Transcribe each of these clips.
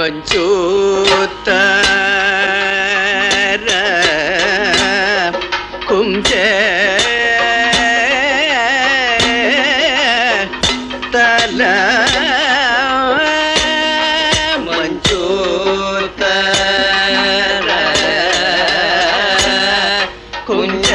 കുഞ്ച തല മഞ്ചൂത്തര കുഞ്ച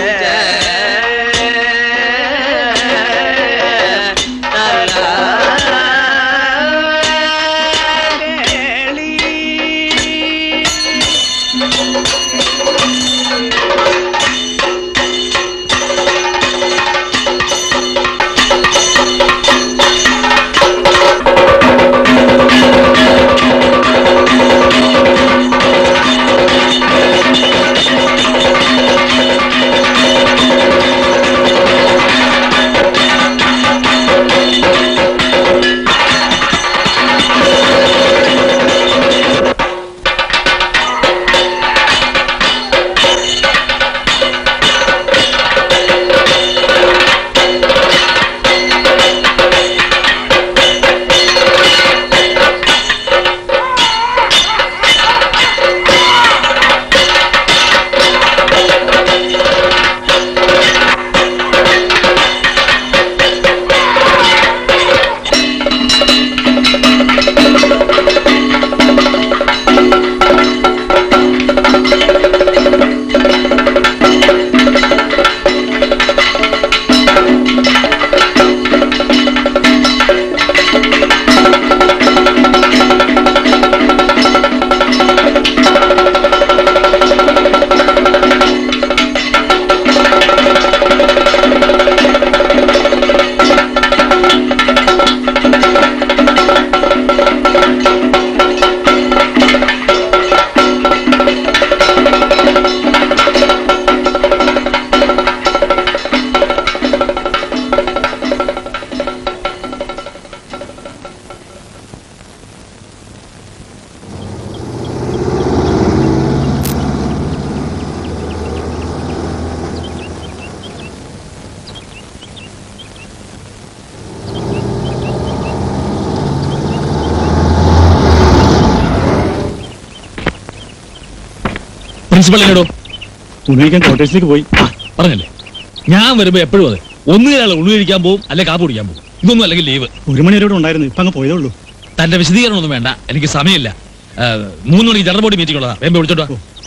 പ്രിൻസിപ്പൽ എന്നോടോ തുണിയിക്കാൻ ക്വാർട്ടേഴ്സിലേക്ക് പോയി ആ, പറഞ്ഞല്ലേ ഞാൻ വരുമ്പോ എപ്പോഴും അതെ ഒന്നുകിൽ ഉള്ളു കഴിക്കാൻ പോകും അല്ലെ കാപ്പ് കുടിക്കാൻ പോകും ഇതൊന്നും അല്ലെങ്കിൽ ലീവ് ഒരു മണി വരെ ഇവിടെ ഉണ്ടായിരുന്നു ഇപ്പൊ അങ്ങ് പോയതേ ഉള്ളൂ തന്റെ വിശദീകരണം ഒന്നും വേണ്ട എനിക്ക് സമയമില്ല ആ, മൂന്ന് മണിക്ക് ജനറൽ ബോഡി മീറ്റിംഗ് ഉള്ളതാ വേമ്പ വിളിച്ചോട്ടോ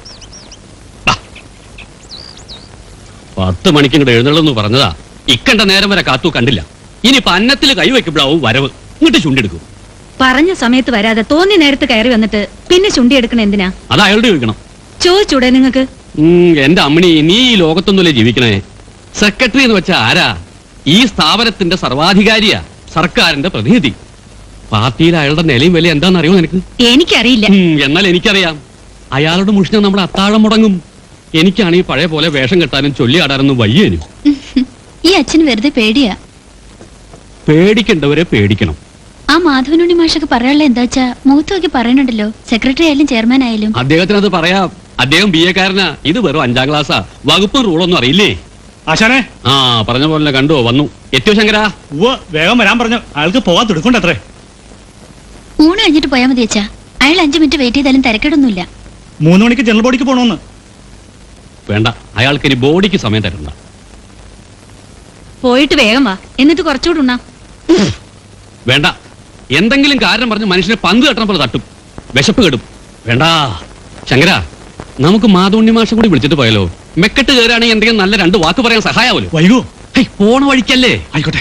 പത്ത് മണിക്ക് ഇങ്ങോട്ട് എഴുന്നള്ളെന്ന് പറഞ്ഞതാ ഇക്കണ്ട നേരം വരെ കാത്തു കണ്ടില്ല ഇനി പന്നത്തിൽ കൈവയ്ക്കുമ്പോഴാവും വരവ് ഇങ്ങോട്ട് ചുണ്ടെടുക്കും പറഞ്ഞ സമയത്ത് വരാതെ തോന്നി നേരത്ത് കയറി വന്നിട്ട് പിന്നെ ചുണ്ടി എടുക്കണ എന്തിനാ അത് അയാളുടെ ചോദിക്കണം ചോദിച്ചൂടെ നിങ്ങക്ക് ഉം, എന്റെ അമ്മണി നീ ഈ ലോകത്തൊന്നുമല്ലേ ജീവിക്കണേ സെക്രട്ടറി എന്ന് വെച്ചാ ആരാ ഈ സ്ഥാപനത്തിന്റെ സർവാധികാരിയാ സർക്കാരിന്റെ പ്രതിനിധി പാർട്ടിയിൽ അയാളുടെ നിലയും വില എന്താണെന്ന് അറിയോ നിനക്ക് എനിക്കറിയില്ല ഉം, എന്നാൽ എനിക്കറിയാം അയാളുടെ മുഷ്ണം നമ്മുടെ അത്താഴം മുടങ്ങും എനിക്കാണ് ഈ പഴയ പോലെ വേഷം കെട്ടാനും ചൊല്ലിയാടാനൊന്നും വയ്യേനും ഈ അച്ഛന് വെറുതെ പേടിയാ പേടിക്കേണ്ടവരെ പേടിക്കണം ആ മാധവനുണ്ണി മാഷൊക്കെ പറയാനുള്ള എന്താച്ചാ മുഖത്ത് നോക്കി പറയുന്നുണ്ടല്ലോ സെക്രട്ടറി ആയാലും ചെയർമാൻ ആയാലും അദ്ദേഹത്തിന് അത് പറയാം അദ്ദേഹം ബി എക്കാരനാ ഇത് വെറും അഞ്ചാം ക്ലാസ്സാ വകുപ്പും റൂളൊന്നും അറിയില്ലേ ആശാനെ ആ പറഞ്ഞ പോലെ കണ്ടോ വന്നു എത്തിയോ ശങ്കരാ ഉവ്വ വേഗം വരാൻ പറഞ്ഞു അയാൾക്ക് പോകാൻ തുടുക്കണ്ടത്രേ ഊണ് കഴിഞ്ഞിട്ട് പോയാൽ മതി അച്ഛാ അയാൾ അഞ്ചു മിനിറ്റ് വെയിറ്റ് ചെയ്താലും തിരക്കേടൊന്നുമില്ല മൂന്ന് മണിക്ക് ജനറൽ ബോഡിക്ക് പോകണമെന്ന് വേണ്ട അയാൾക്ക് ഇനി ബോഡിക്ക് സമയം തരണ്ട പോയിട്ട് വേഗം വാ എന്നിട്ട് കുറച്ചുകൂടെ ഉണ്ണാ വേണ്ട എന്തെങ്കിലും കാരണം പറഞ്ഞ് മനുഷ്യനെ പന്ത് തട്ടണം പോലെ തട്ടും വിശപ്പ് കെടും വേണ്ട ശങ്കര നമുക്ക് മാധുണ്ണി മാഷം കൂടി വിളിച്ചിട്ട് പോയാലോ മെക്കെട്ട് കയറുകയാണെങ്കിൽ എന്തെങ്കിലും നല്ല രണ്ട് വാക്ക് പറയാൻ സഹായാവല്ലോ വൈകു ഹേയ്, പോണ വഴിക്കല്ലേ ആയിക്കോട്ടെ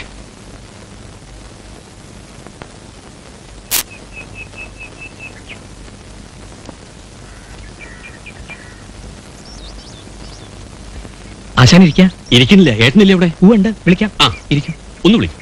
ആശാൻ ഇരിക്കാ ഇരിക്കുന്നില്ല ഏട്ടനില്ലേ ഇവിടെ ഉണ്ട് വിളിക്കാം ആ ഇരിക്കും ഒന്ന് വിളി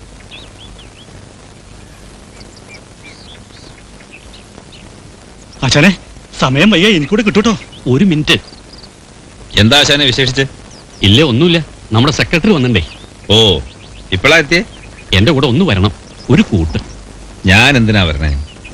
ആശാനെ സമയം വയ്യ എനിക്കൂടെ കിട്ടൂട്ടോ ഒരു മിനിറ്റ് എന്താ ആശാനെ വിശേഷിച്ച് ഇല്ല ഒന്നുമില്ല നമ്മുടെ സെക്രട്ടറി വന്നിണ്ടേ ഓ ഇപ്പളാ എത്തിയേ എന്റെ കൂടെ ഒന്ന് വരണം ഒരു കൂട്ട് ഞാൻ എന്തിനാ വരണേ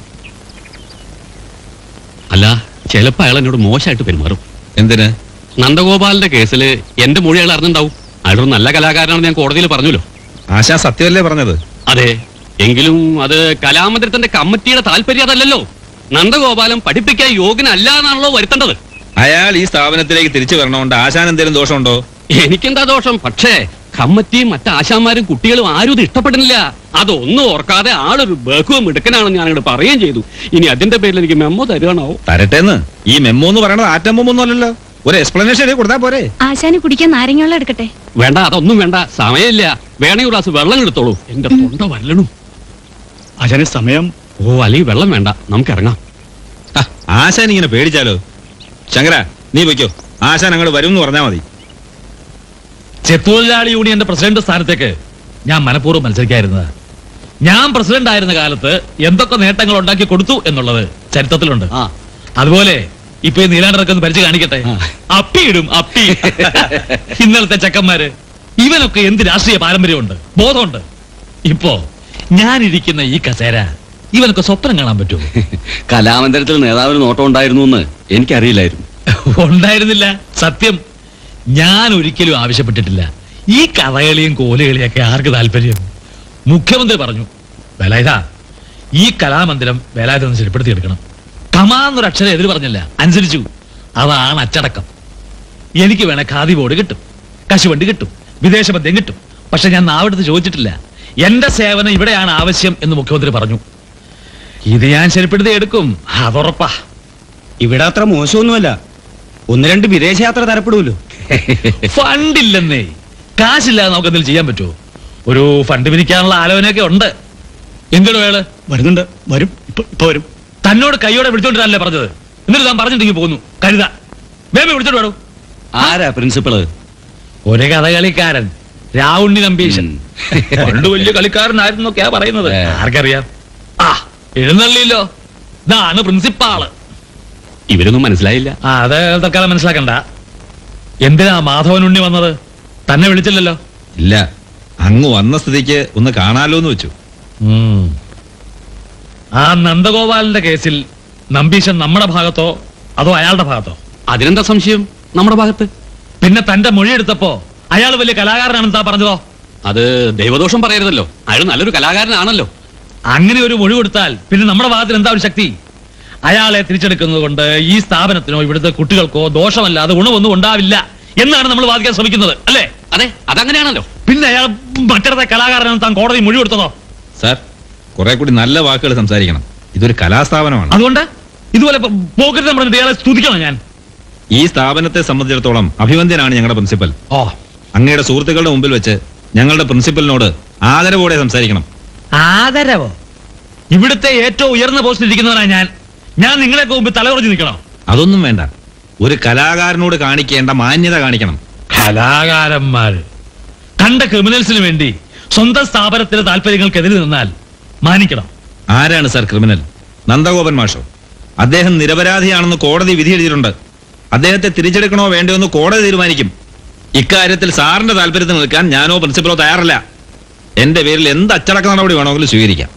അല്ല ചിലപ്പോ അയാൾ എന്നോട് മോശമായിട്ട് പെരുമാറും എന്തിന് നന്ദഗോപാലിന്റെ കേസിൽ എന്റെ മൊഴി അയാൾ അറിഞ്ഞിട്ടുണ്ടാവും അയാളൊരു നല്ല കലാകാരനാണെന്ന് ഞാൻ കോടതിയിൽ പറഞ്ഞല്ലോ ആശാ സത്യമല്ലേ പറഞ്ഞത് അതെ എങ്കിലും അത് കലാമന്ദിരത്തിന്റെ കമ്മിറ്റിയുടെ താല്പര്യം അതല്ലല്ലോ നന്ദഗോപാലം പഠിപ്പിക്കാൻ യോഗ്യനല്ല എന്നാണല്ലോ വരുത്തേണ്ടത് അയാൾ ഈ സ്ഥാപനത്തിലേക്ക് തിരിച്ചു വരണോണ്ട് ആശാൻ എന്തെങ്കിലും ദോഷമുണ്ടോ എനിക്കെന്താ ദോഷം പക്ഷേ കമ്മിറ്റിയും മറ്റ് ആശാന്മാരും കുട്ടികളും ആരും ഇത് ഇഷ്ടപ്പെടുന്നില്ല അതൊന്നും ഓർക്കാതെ ആളൊരു ബഹുവം മിടുക്കനാണെന്ന് ഞാൻ അങ്ങോട്ട് പറയുകയും ചെയ്തു ഇനി അതിന്റെ പേരിൽ എനിക്ക് മെമ്മോ തരുവാണോ തരട്ടെന്ന് ഈ മെമ്മോ എന്ന് പറയണത് ആറ്റം ബോംബൊന്നും അല്ലല്ലോ ഒരു എക്സ്പ്ലനേഷൻ കൊടുത്താ പോരെ ആശാന് കുടിക്കാൻ നാരങ്ങ എടുക്കട്ടെ വേണ്ട അതൊന്നും വേണ്ട സമയമില്ല വേണമെങ്കിൽ ഒരു ഗ്ലാസ് വെള്ളം എടുത്തോളൂ എന്റെ തൊണ്ട വല്ലണു ആശാനെ സമയം ഓ അല്ലെങ്കിൽ വെള്ളം വേണ്ട നമുക്ക് ഇറങ്ങാം ആ, ആശാൻ ഇങ്ങനെ പേടിച്ചാലോ ശങ്കര നീ വയ്ക്കോ ആശാൻ അങ്ങോട്ട് വരും എന്ന് പറഞ്ഞാ മതി ചെത്തൊഴിലാളി യൂണിയന്റെ പ്രസിഡന്റ് സ്ഥാനത്തേക്ക് ഞാൻ മനഃപൂർവ്വം മത്സരിക്കായിരുന്നത് ഞാൻ പ്രസിഡന്റ് ആയിരുന്ന കാലത്ത് എന്തൊക്കെ നേട്ടങ്ങൾ ഉണ്ടാക്കി കൊടുത്തു എന്നുള്ളത് ചരിത്രത്തിലുണ്ട് ആ അതുപോലെ ഇപ്പൊ ഈ നീലാണ്ടറൊക്കെ ഒന്ന് ഭരിച്ചു കാണിക്കട്ടെ ആ. അപ്പിയിടും അപ്പി ഇന്നലത്തെ ചെക്കന്മാര് ഇവനൊക്കെ എന്ത് രാഷ്ട്രീയ പാരമ്പര്യമുണ്ട് ബോധമുണ്ട് ഇപ്പോ ഞാൻ ഇരിക്കുന്ന ഈ കസേര ഇവനൊക്കെ സ്വപ്നം കാണാൻ പറ്റുമോ കലാമന്ദിരത്തിൽ നേതാവിന് നോട്ടം ഉണ്ടായിരുന്നു എന്ന് എനിക്കറിയില്ലായിരുന്നു ഉണ്ടായിരുന്നില്ല സത്യം ഞാൻ ഒരിക്കലും ആവശ്യപ്പെട്ടിട്ടില്ല ഈ കഥകളിയും കോലുകളിയൊക്കെ ആർക്ക് താല്പര്യം മുഖ്യമന്ത്രി പറഞ്ഞു വേലായുധ ഈ കലാമന്ദിരം വേലായുധ ഒന്ന് ശരിപ്പെടുത്തി എടുക്കണം കമാന്നൊരു അക്ഷരം എതിര് പറഞ്ഞില്ല അനുസരിച്ചു അതാണ് അച്ചടക്കം എനിക്ക് വേണേ ഖാദി ബോർഡ് കിട്ടും കശുവണ്ടി കിട്ടും വിദേശ മദ്യം കിട്ടും പക്ഷെ ഞാൻ നാവെടുത്ത് ചോദിച്ചിട്ടില്ല എന്റെ സേവനം ഇവിടെയാണ് ആവശ്യം എന്ന് മുഖ്യമന്ത്രി പറഞ്ഞു ഇത് ഞാൻ ശരിപ്പെടുത്തി എടുക്കും അതുറപ്പാ ഇവിടെ അത്ര മോശമൊന്നുമല്ല ഒന്ന് രണ്ട് വിദേശയാത്ര തരപ്പെടുമല്ലോ ഫണ്ടില്ലെന്നേ കാശില്ലാതെ നമുക്ക് എന്തെങ്കിലും ചെയ്യാൻ പറ്റുമോ ഒരു ഫണ്ട് പിരിക്കാനുള്ള ആലോചനയൊക്കെ ഉണ്ട് എന്തിനു വേള് വരുന്നുണ്ട് വരും ഇപ്പൊ ഇപ്പൊ വരും തന്നോട് കൈയോടെ വിളിച്ചോണ്ടിരല്ലേ പറഞ്ഞത് എന്നിട്ട് താൻ പറഞ്ഞിട്ടെങ്കിൽ പോകുന്നു കരുത വേമ വിളിച്ചോണ്ട് വേണോ ആരാ പ്രിൻസിപ്പള് ഒരു കഥകളിക്കാരൻ രാവുണ്ണി നമ്പീശൻ ഉം. പണ്ട് വലിയ കളിക്കാരനായിരുന്നൊക്കെയാ പറയുന്നത് ഏ. ആർക്കറിയാം ആ എഴുന്നള്ളില്ലോ ഇതാണ് പ്രിൻസിപ്പാള് ഇവരൊന്നും മനസ്സിലായില്ല ആ അത് തൽക്കാലം മനസ്സിലാക്കണ്ട എന്തിനാ മാധവൻ ഉണ്ണി വന്നത് തന്നെ വിളിച്ചില്ലല്ലോ ഇല്ല അങ്ങ് വന്ന സ്ഥിതിക്ക് ഒന്ന് കാണാലോ എന്ന് വെച്ചു ഉം. ആ നന്ദഗോപാലിന്റെ കേസിൽ നമ്പീശൻ നമ്മുടെ ഭാഗത്തോ അതോ അയാളുടെ ഭാഗത്തോ അതിനെന്താ സംശയം നമ്മുടെ ഭാഗത്ത് പിന്നെ തന്റെ മൊഴിയെടുത്തപ്പോ അയാൾ വലിയ കലാകാരനാണെന്ന് താ പറഞ്ഞതോ അത് ദൈവദോഷം പറയരുതല്ലോ അയാൾ നല്ലൊരു കലാകാരനാണല്ലോ അങ്ങനെ ഒരു മൊഴി കൊടുത്താൽ പിന്നെ നമ്മുടെ ഭാഗത്തിന് എന്താ ഒരു ശക്തി അയാളെ തിരിച്ചെടുക്കുന്നത് കൊണ്ട് ഈ സ്ഥാപനത്തിനോ ഇവിടുത്തെ കുട്ടികൾക്കോ ദോഷമല്ലാതെ ഗുണമൊന്നും ഉണ്ടാവില്ല എന്നാണ് നമ്മൾ വാദിക്കാൻ ശ്രമിക്കുന്നത് അല്ലേ അതെ അതങ്ങനെയാണല്ലോ പിന്നെ അയാൾ മറ്റത്തെ കലാകാരനാണെന്ന് താൻ കോടതി മൊഴി കൊടുത്തതോ സാർ കുറെ കൂടി നല്ല വാക്കുകൾ സംസാരിക്കണം ഇതൊരു കലാസ്ഥാപനമാണ് അതുകൊണ്ട് ഇതുപോലെ പോക്കറ്റ് പറഞ്ഞിട്ട് ഇയാളെ സ്തുതിക്കണം ഞാൻ ഈ സ്ഥാപനത്തെ സംബന്ധിച്ചിടത്തോളം അഭിവന്ദ്യനാണ് ഞങ്ങളുടെ പ്രിൻസിപ്പൽ ഓ അങ്ങയുടെ സുഹൃത്തുക്കളുടെ മുമ്പിൽ വെച്ച് ഞങ്ങളുടെ പ്രിൻസിപ്പലിനോട് ആദരവോടെ സംസാരിക്കണം ആദരവോ ഇവിടുത്തെ ഏറ്റവും ഉയർന്ന പോസ്റ്റിൽ ഇരിക്കുന്നവനാണ് ഞാൻ ഞാൻ നിങ്ങളെയൊക്കെ മുമ്പ് തലകുറച്ച് നിൽക്കണം അതൊന്നും വേണ്ട ഒരു കലാകാരനോട് കാണിക്കേണ്ട മാന്യത കാണിക്കണം കലാകാരന്മാര് കണ്ട ക്രിമിനൽസിന് വേണ്ടി സ്വന്തം സ്ഥാപനത്തിലെ താല്പര്യങ്ങൾക്കെതിരെ നിന്നാൽ മാനിക്കണം ആരാണ് സാർ ക്രിമിനൽ നന്ദഗോപൻ മാഷോ അദ്ദേഹം നിരപരാധിയാണെന്ന് കോടതി വിധി എഴുതിയിട്ടുണ്ട് അദ്ദേഹത്തെ തിരിച്ചെടുക്കണോ വേണ്ടയോ എന്ന് കോടതി തീരുമാനിക്കും ഇക്കാര്യത്തിൽ സാറിന്റെ താല്പര്യത്തിന് നിൽക്കാൻ ഞാനോ പ്രിൻസിപ്പലോ തയ്യാറല്ല എന്റെ പേരിൽ എന്ത് അച്ചടക്ക നടപടി വേണമെങ്കിലും സ്വീകരിക്കാം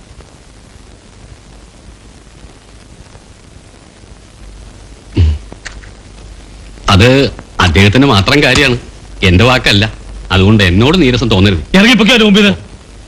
അത് അദ്ദേഹത്തിന് മാത്രം കാര്യമാണ് എന്റെ വാക്കല്ല അതുകൊണ്ട് എന്നോട് നീരസം തോന്നരുത് ഇറങ്ങിപ്പൊക്കെ മുമ്പിൽ നിന്ന്.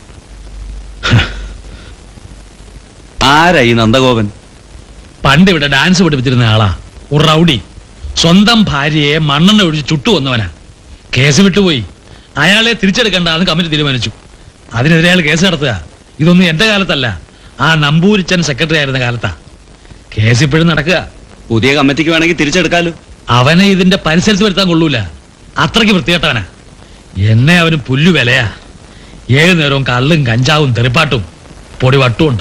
ആരാ ഈ നന്ദഗോപൻ പണ്ട് ഇവിടെ ഡാൻസ് പഠിപ്പിച്ചിരുന്ന ആളാ ഒരു റൗഡി സ്വന്തം ഭാര്യയെ മണ്ണെണ്ണ ഒഴിച്ച് ചുട്ടു വന്നവനാ കേസ് വിട്ടുപോയി അയാളെ തിരിച്ചെടുക്കേണ്ടെന്ന് കമ്മിറ്റി തീരുമാനിച്ചു അതിനെതിരെ അയാൾ കേസ് നടത്തുക ഇതൊന്നും എന്റെ കാലത്തല്ല ആ നമ്പൂരിച്ചൻ സെക്രട്ടറി ആയിരുന്ന കാലത്താ കേസ് ഇപ്പോഴും നടക്കുക പുതിയ കമ്മിറ്റിക്ക് വേണമെങ്കിൽ തിരിച്ചെടുക്കാലോ അവനെ ഇതിന്റെ പരിസരത്ത് വരുത്താൻ കൊള്ളൂല അത്രയ്ക്ക് വൃത്തികെട്ടവനാ എന്നെ അവന് പുല്ലു വിലയാ ഏഴു നേരവും കള്ളും കഞ്ചാവും തെറിപ്പാട്ടും പൊടി വട്ടുമുണ്ട്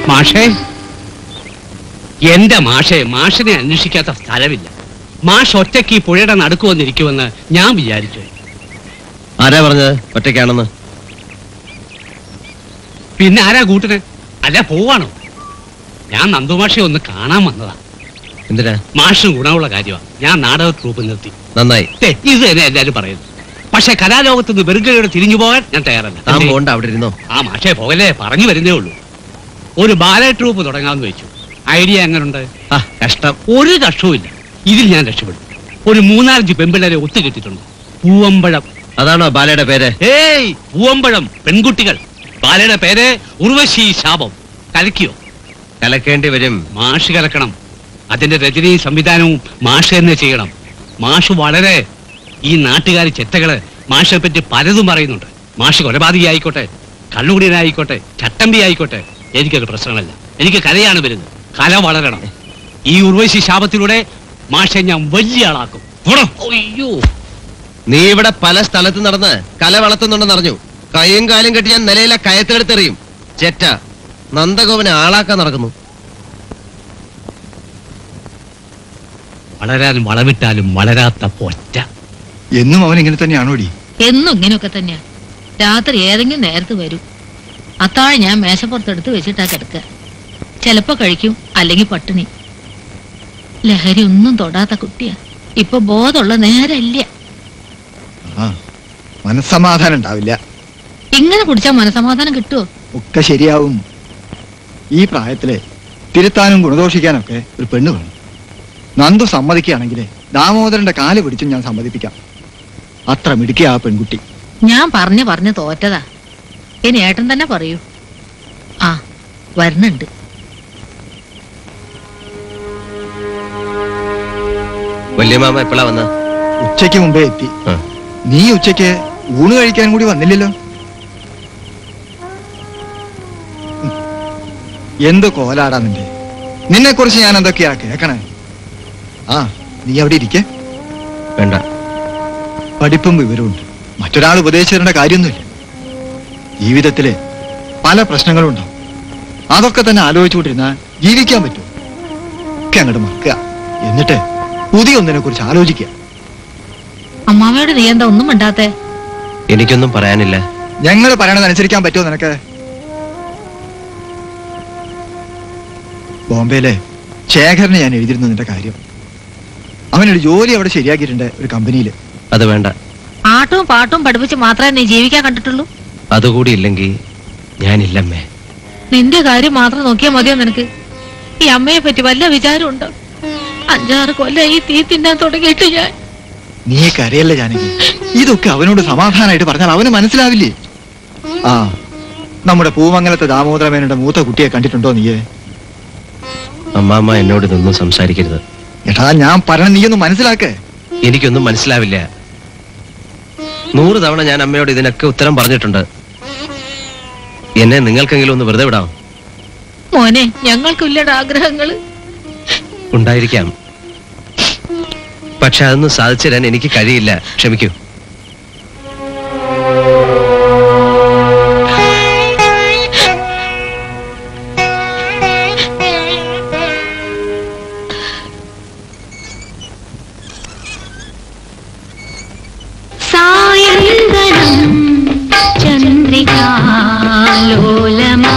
മാഷേ എന്റെ മാഷെ മാഷിനെ അന്വേഷിക്കാത്ത സ്ഥലമില്ല മാഷ് ഒറ്റയ്ക്ക് ഈ പുഴയുടെ നടുക്ക് വന്നിരിക്കുമെന്ന് ഞാൻ വിചാരിച്ചു ആരാ പറഞ്ഞത് ഒറ്റയ്ക്കാണെന്ന് പിന്നെ ആരാ കൂട്ടിന് അല്ല പോവാണോ ഞാൻ നന്ദുമാഷെ ഒന്ന് കാണാൻ വന്നതാ എന്തിനാ മാഷിന് ഗുണമുള്ള കാര്യമാണ് ഞാൻ നാടക ട്രൂപ്പ് നിർത്തി നന്നായി ദേ, ഇത് തന്നെ എല്ലാരും പറയുന്നു പക്ഷെ കലാലോകത്ത് നിന്ന് വെറുകയോടെ തിരിഞ്ഞു പോകാൻ ഞാൻ തയ്യാറല്ല താൻ എന്തേ? പോണ്ട അവിടെ ഇരുന്നോ ആ മാഷേ പോകല്ലേ പറഞ്ഞു വരുന്നേ ഉള്ളൂ ഒരു ബാലെ ട്രൂപ്പ് തുടങ്ങാമെന്ന് വെച്ചു ഐഡിയ എങ്ങനുണ്ട് ആ കഷ്ടം ഒരു കഷ്ടവുമില്ല ഇതിൽ ഞാൻ രക്ഷപ്പെടും ഒരു മൂന്നാലഞ്ച് പെമ്പിള്ളേരെ ഒത്തുകെട്ടിട്ടുണ്ട് പൂവമ്പഴം അതാണോ ബാലയുടെ പേര് ഏയ് പൂവമ്പഴം പെൺകുട്ടികൾ ബാലയുടെ പേര് ഉർവശി ശാപം കലക്കിയോ കലക്കേണ്ടി വരും മാഷ് കലക്കണം അതിന്റെ രചനയും സംവിധാനവും മാഷ് തന്നെ ചെയ്യണം മാഷ് വളരെ ഈ നാട്ടുകാരി ചെറ്റകള് മാഷെ പറ്റി പലതും പറയുന്നുണ്ട് മാഷ് കൊലപാതകി ആയിക്കോട്ടെ കള്ളുകുടിയനായിക്കോട്ടെ ചട്ടമ്പി ആയിക്കോട്ടെ എനിക്കത് പ്രശ്നമല്ല എനിക്ക് കലയാണ് വരുന്നത് കല വളരണം ഈ ഉർവശി ശാപത്തിലൂടെ മാഷെ ഞാൻ വലിയ ആളാക്കും പോടോ. അയ്യോ നീ ഇവിടെ പല സ്ഥലത്ത് നടന്ന് കല വളർത്തുന്നുണ്ടെന്ന് അറിഞ്ഞു കൈയും കാലും കെട്ടി ഞാൻ നിലയിലെ കയത്തെടുത്തെറിയും ചെറ്റ നന്ദഗോപനെ ആളാക്കാൻ നടക്കുന്നു വളരാനും വളവിട്ടാലും വളരാത്ത പൊറ്റ എന്നും അവൻ ഇങ്ങനെ തന്നെയാണോടി എന്നും ഇങ്ങനെയൊക്കെ തന്നെയാ രാത്രി ഏതെങ്കിലും നേരത്ത് വരും അത്താഴം ഞാൻ മേശപ്പുറത്തെടുത്ത് വെച്ചിട്ടാ കിടക്കുക ചിലപ്പോ കഴിക്കും അല്ലെങ്കിൽ പട്ടിണി ലഹരി ഒന്നും തൊടാത്ത കുട്ടിയാ ഇപ്പൊ ബോധമുള്ള നേരല്ല ആ മനസ്സമാധാനം ഉണ്ടാവില്ല ഇങ്ങനെ കുടിച്ചാൽ മനസമാധാനം കിട്ടുമോ ഒക്കെ ശരിയാവും ഈ പ്രായത്തില് തിരുത്താനും ഗുണദോഷിക്കാനൊക്കെ ഒരു പെണ്ണ് വേണം നന്ദു സമ്മതിക്കുകയാണെങ്കിൽ ദാമോദരന്റെ കാല് പിടിച്ചും ഞാൻ സമ്മതിപ്പിക്കാം അത്ര മിടുക്കിയ ആ പെൺകുട്ടി ഞാൻ പറഞ്ഞു പറഞ്ഞു തോറ്റതാ ഇനി ഏട്ടൻ തന്നെ പറയൂ ആ വരുന്നുണ്ട് വല്യമാമ എപ്പോഴാ വന്ന ഉച്ചയ്ക്ക് മുമ്പേ എത്തി ആ. നീ ഉച്ചയ്ക്ക് ഊണ് കഴിക്കാൻ കൂടി വന്നില്ലല്ലോ ഉം. എന്ത് കോലാടാ നിന്റെ നിന്നെ കുറിച്ച് ഞാൻ എന്തൊക്കെയാ കേക്കണേ ആ നീ അവിടെ ഇരിക്കെ വേണ്ട പഠിപ്പും വിവരമുണ്ട് മറ്റൊരാൾ ഉപദേശിച്ചിടേണ്ട കാര്യമൊന്നുമില്ല ജീവിതത്തില് പല പ്രശ്നങ്ങളും ഉണ്ടാവും അതൊക്കെ തന്നെ ആലോചിച്ചുകൊണ്ടിരുന്നാൽ ജീവിക്കാൻ പറ്റും ഒക്കെ അങ്ങോട്ട് മറക്കുക എന്നിട്ട് പുതിയ ഒന്നിനെ കുറിച്ച് ആലോചിക്കുക അമ്മാവയോട് നീ എന്താ ഒന്നും മിണ്ടാത്തെ എനിക്കൊന്നും പറയാനില്ല ഞങ്ങൾ പറയണത് അനുസരിക്കാൻ പറ്റുമോ നിനക്ക് ബോംബെയിലെ ശേഖരന് ഞാൻ എഴുതിയിരുന്നു നിന്റെ കാര്യം അവനൊരു ജോലി അവിടെ ശരിയാക്കിയിട്ടുണ്ട് ഒരു കമ്പനിയിൽ അത് വേണ്ട ആട്ടവും പാട്ടും പഠിപ്പിച്ച് മാത്രമേ നീ ജീവിക്കാൻ കണ്ടിട്ടുള്ളൂ അതുകൂടി ഇല്ലെങ്കിൽ ഞാനില്ലമ്മേ നിന്റെ കാര്യം മാത്രം നോക്കിയാൽ മതിയോ നിനക്ക് ഈ അമ്മയെ പറ്റി വല്ല വിചാരമുണ്ടോ അഞ്ചാറ് കൊല്ലം ഈ തീ തിന്നാൻ തുടങ്ങിയിട്ട് ഞാൻ നീ കരയല്ലേ ജാനകി ഇതൊക്കെ അവനോട് സമാധാനമായിട്ട് പറഞ്ഞാൽ അവന് മനസ്സിലാവില്ലേ ആ നമ്മുടെ പൂമംഗലത്തെ ദാമോദരമേനയുടെ മൂത്ത കുട്ടിയെ കണ്ടിട്ടുണ്ടോ നീയെ അമ്മാമ്മ എന്നോട് ഇതൊന്നും സംസാരിക്കരുത് എടാ ഞാൻ പറഞ്ഞ നീയൊന്ന് മനസ്സിലാക്കേ എനിക്കൊന്നും മനസ്സിലാവില്ല നൂറ് തവണ ഞാൻ അമ്മയോട് ഇതിനൊക്കെ ഉത്തരം പറഞ്ഞിട്ടുണ്ട് എന്നെ നിങ്ങൾക്കെങ്കിലും ഒന്ന് വെറുതെ വിടാം മോനെ ഞങ്ങൾക്കില്ലട ആഗ്രഹങ്ങള് ഉണ്ടായിരിക്കാം പക്ഷെ അതൊന്നും സാധിച്ചു തരാൻ എനിക്ക് കഴിയില്ല ക്ഷമിക്കൂ സായന്തനം ചന്ദ്രികാലോലമാ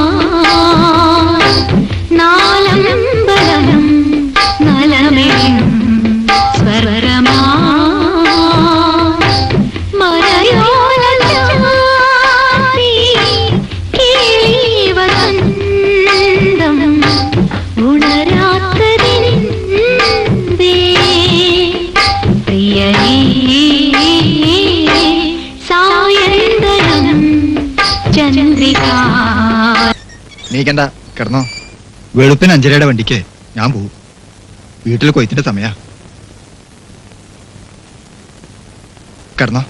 നാലമ്പലം നലമേണം സ്വരമാ മരയോലചാരി കിളിവസന്തം ഉണരാത്തതിന്തേ പ്രിയനേ സായന്തനം ചന്ദ്രികാ നീക്കണ്ട കിടന്നോ വെളുപ്പിന് അഞ്ചരയുടെ വണ്ടിക്ക് ഞാൻ പോവും വീട്ടിൽ കൊയ്ത്തിന്റെ സമയാ കിടന്നോ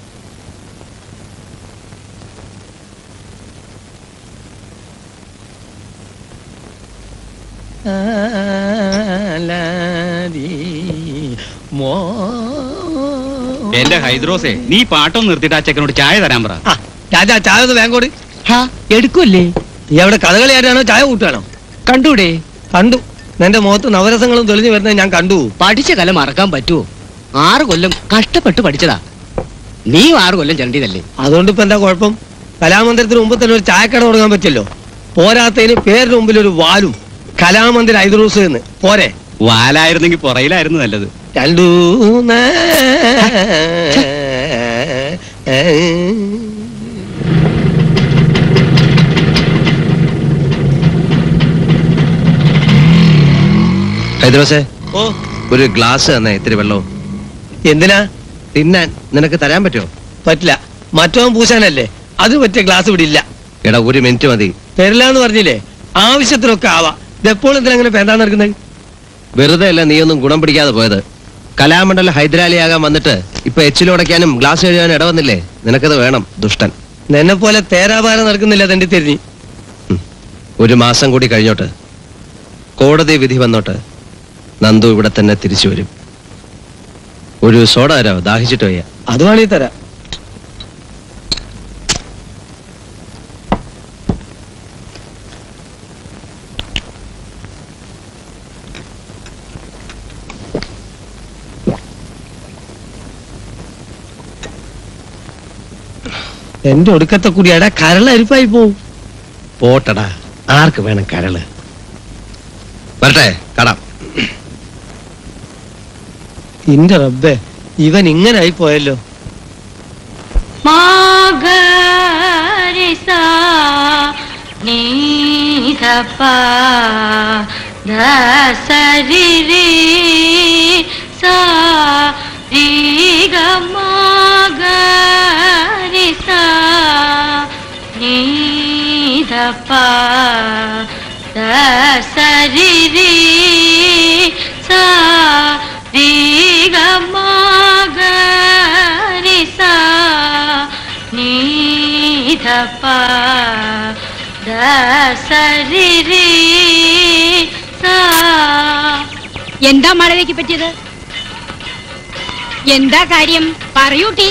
എന്റെ ഹൈദ്രോസേ നീ പാട്ടൊന്നും നിർത്തിയിട്ട് ആ ചെക്കനോട് ചായ തരാൻ പറ രാജാ ചായ വേങ്കോട് എടുക്കൂല്ലേ ഈ അവിടെ കഥകളി ആരാണോ ചായ കൂട്ടാണോ കണ്ടൂടെ കണ്ടു നിന്റെ മുഖത്ത് നവരസങ്ങളും തെളിഞ്ഞു വരുന്നത് ഞാൻ കണ്ടു പഠിച്ച കല മറക്കാൻ പറ്റുമോ ആറ് കൊല്ലം കഷ്ടപ്പെട്ട് പഠിച്ചതാ നീ ആറ് കൊല്ലം ചണ്ടിയതല്ലേ അതുകൊണ്ട് ഇപ്പൊ എന്താ കുഴപ്പം കലാമന്ദിരത്തിന് മുമ്പ് തന്നെ ഒരു ചായക്കട തുടങ്ങാൻ പറ്റില്ലോ പോരാത്തതിന് പേരിന് മുമ്പിൽ ഒരു വാലും കലാമന്ദിര ഐദ്രൂസ് എന്ന് പോരെ വാലായിരുന്നെങ്കിൽ പുറയിലായിരുന്നു നല്ലത് രണ്ടു ഹൈദ്രോസേ ഓ ഒരു ഗ്ലാസ് തന്നെ ഇത്തിരി വെള്ളവും എന്തിനാ തിന്നാൻ നിനക്ക് തരാൻ പറ്റുമോ പറ്റില്ല മറ്റവൻ പൂശാനല്ലേ അത് പറ്റിയ ഗ്ലാസ് ഇവിടെ ഇല്ല എടാ ഒരു മിനിറ്റ് മതി തരില്ല എന്ന് പറഞ്ഞില്ലേ ആവശ്യത്തിനൊക്കെ ആവാ ഇതെപ്പോൾ എന്തിനാ അങ്ങനെ പേന്താൻ നടക്കുന്നത് വെറുതെ അല്ല നീയൊന്നും ഗുണം പിടിക്കാതെ പോയത് കലാമണ്ഡലം ഹൈദരാലിയാകാൻ വന്നിട്ട് ഇപ്പൊ എച്ചിലുടയ്ക്കാനും ഗ്ലാസ് എഴുതാനും ഇടവന്നില്ലേ നിനക്കത് വേണം ദുഷ്ടൻ നിന്നെ പോലെ തേരാപാരം നടക്കുന്നില്ല തണ്ടി തിരിഞ്ഞ് ഒരു മാസം കൂടി കഴിഞ്ഞോട്ട് കോടതി വിധി വന്നോട്ട് നന്ദു ഇവിടെ തന്നെ തിരിച്ചു വരും ഒരു സോഡ തരാമോ ദാഹിച്ചിട്ട് വയ്യ അത് വേണേ തരാം എന്റെ ഒടുക്കത്തെ കൂടിയാടാ കരള അരിപ്പായി പോവും പോട്ടടാ ആർക്ക് വേണം കരള് വരട്ടെ കടാം ഇന്റെ റബ്ബേ ഇവൻ ഇങ്ങനെ ആയി പോയല്ലോ മാഗരിസ നീധപ്പ ദസരിരി സാ മാഗരിസ നീധപ്പ ദസരിരി സാ മാഗരിസ നീധപ്പ ദസരിരി സാ എന്താ മഴവയ്ക്ക് പറ്റിയത് എന്താ കാര്യം പറയൂട്ടി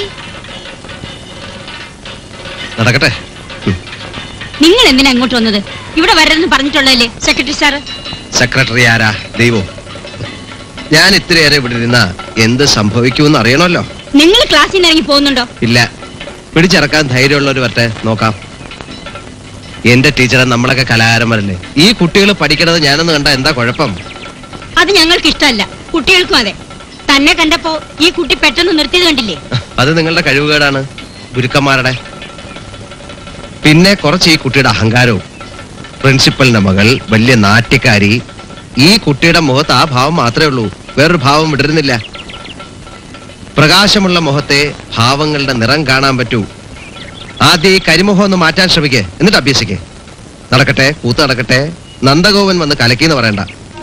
നടക്കട്ടെ നിങ്ങൾ എന്തിനാ അങ്ങോട്ട് വന്നത് ഇവിടെ വരരുതെന്ന് പറഞ്ഞിട്ടുള്ളതല്ലേ സെക്രട്ടറി സാറ് സെക്രട്ടറി ആരാ ദൈവം ഞാൻ ഇത്രയേറെ ഇവിടെ ഇരുന്ന എന്ത് സംഭവിക്കുമെന്ന് അറിയണമല്ലോ നിങ്ങൾ ക്ലാസ്സിൽ നിന്ന് ഇറങ്ങി പോകുന്നുണ്ടോ ഇല്ല പിടിച്ചിറക്കാൻ ധൈര്യമുള്ളവർ വരട്ടെ നോക്കാം എന്റെ ടീച്ചറെ നമ്മളൊക്കെ കലാകാരന്മാരല്ലേ ഈ കുട്ടികൾ പഠിക്കണത് ഞാനൊന്ന് കണ്ട എന്താ കുഴപ്പം അത് ഞങ്ങൾക്ക് ഇഷ്ടമല്ല കുട്ടികൾക്കും അതെ തന്നെ കണ്ടപ്പോ ഈ കുട്ടി പെട്ടെന്ന് നിർത്തിയത് കണ്ടില്ലേ അത് നിങ്ങളുടെ കഴിവുകേടാണ് ഗുരുക്കന്മാരുടെ പിന്നെ കുറച്ച് ഈ കുട്ടിയുടെ അഹങ്കാരവും പ്രിൻസിപ്പലിന്റെ മകൾ വലിയ നാട്യക്കാരി ഈ കുട്ടിയുടെ മുഖത്ത് ആ ഭാവം മാത്രമേ ഉള്ളൂ വേറൊരു ഭാവം വിടരുന്നില്ല പ്രകാശമുള്ള മുഖത്തെ ഭാവങ്ങളുടെ നിറം കാണാൻ പറ്റൂ ആദ്യം ഈ കരിമുഖം ഒന്ന് മാറ്റാൻ ശ്രമിക്കേ എന്നിട്ട് അഭ്യസിക്കേ നടക്കട്ടെ കൂത്ത് നടക്കട്ടെ നന്ദഗോപൻ വന്ന് കലക്കിന്ന് പറയണ്ട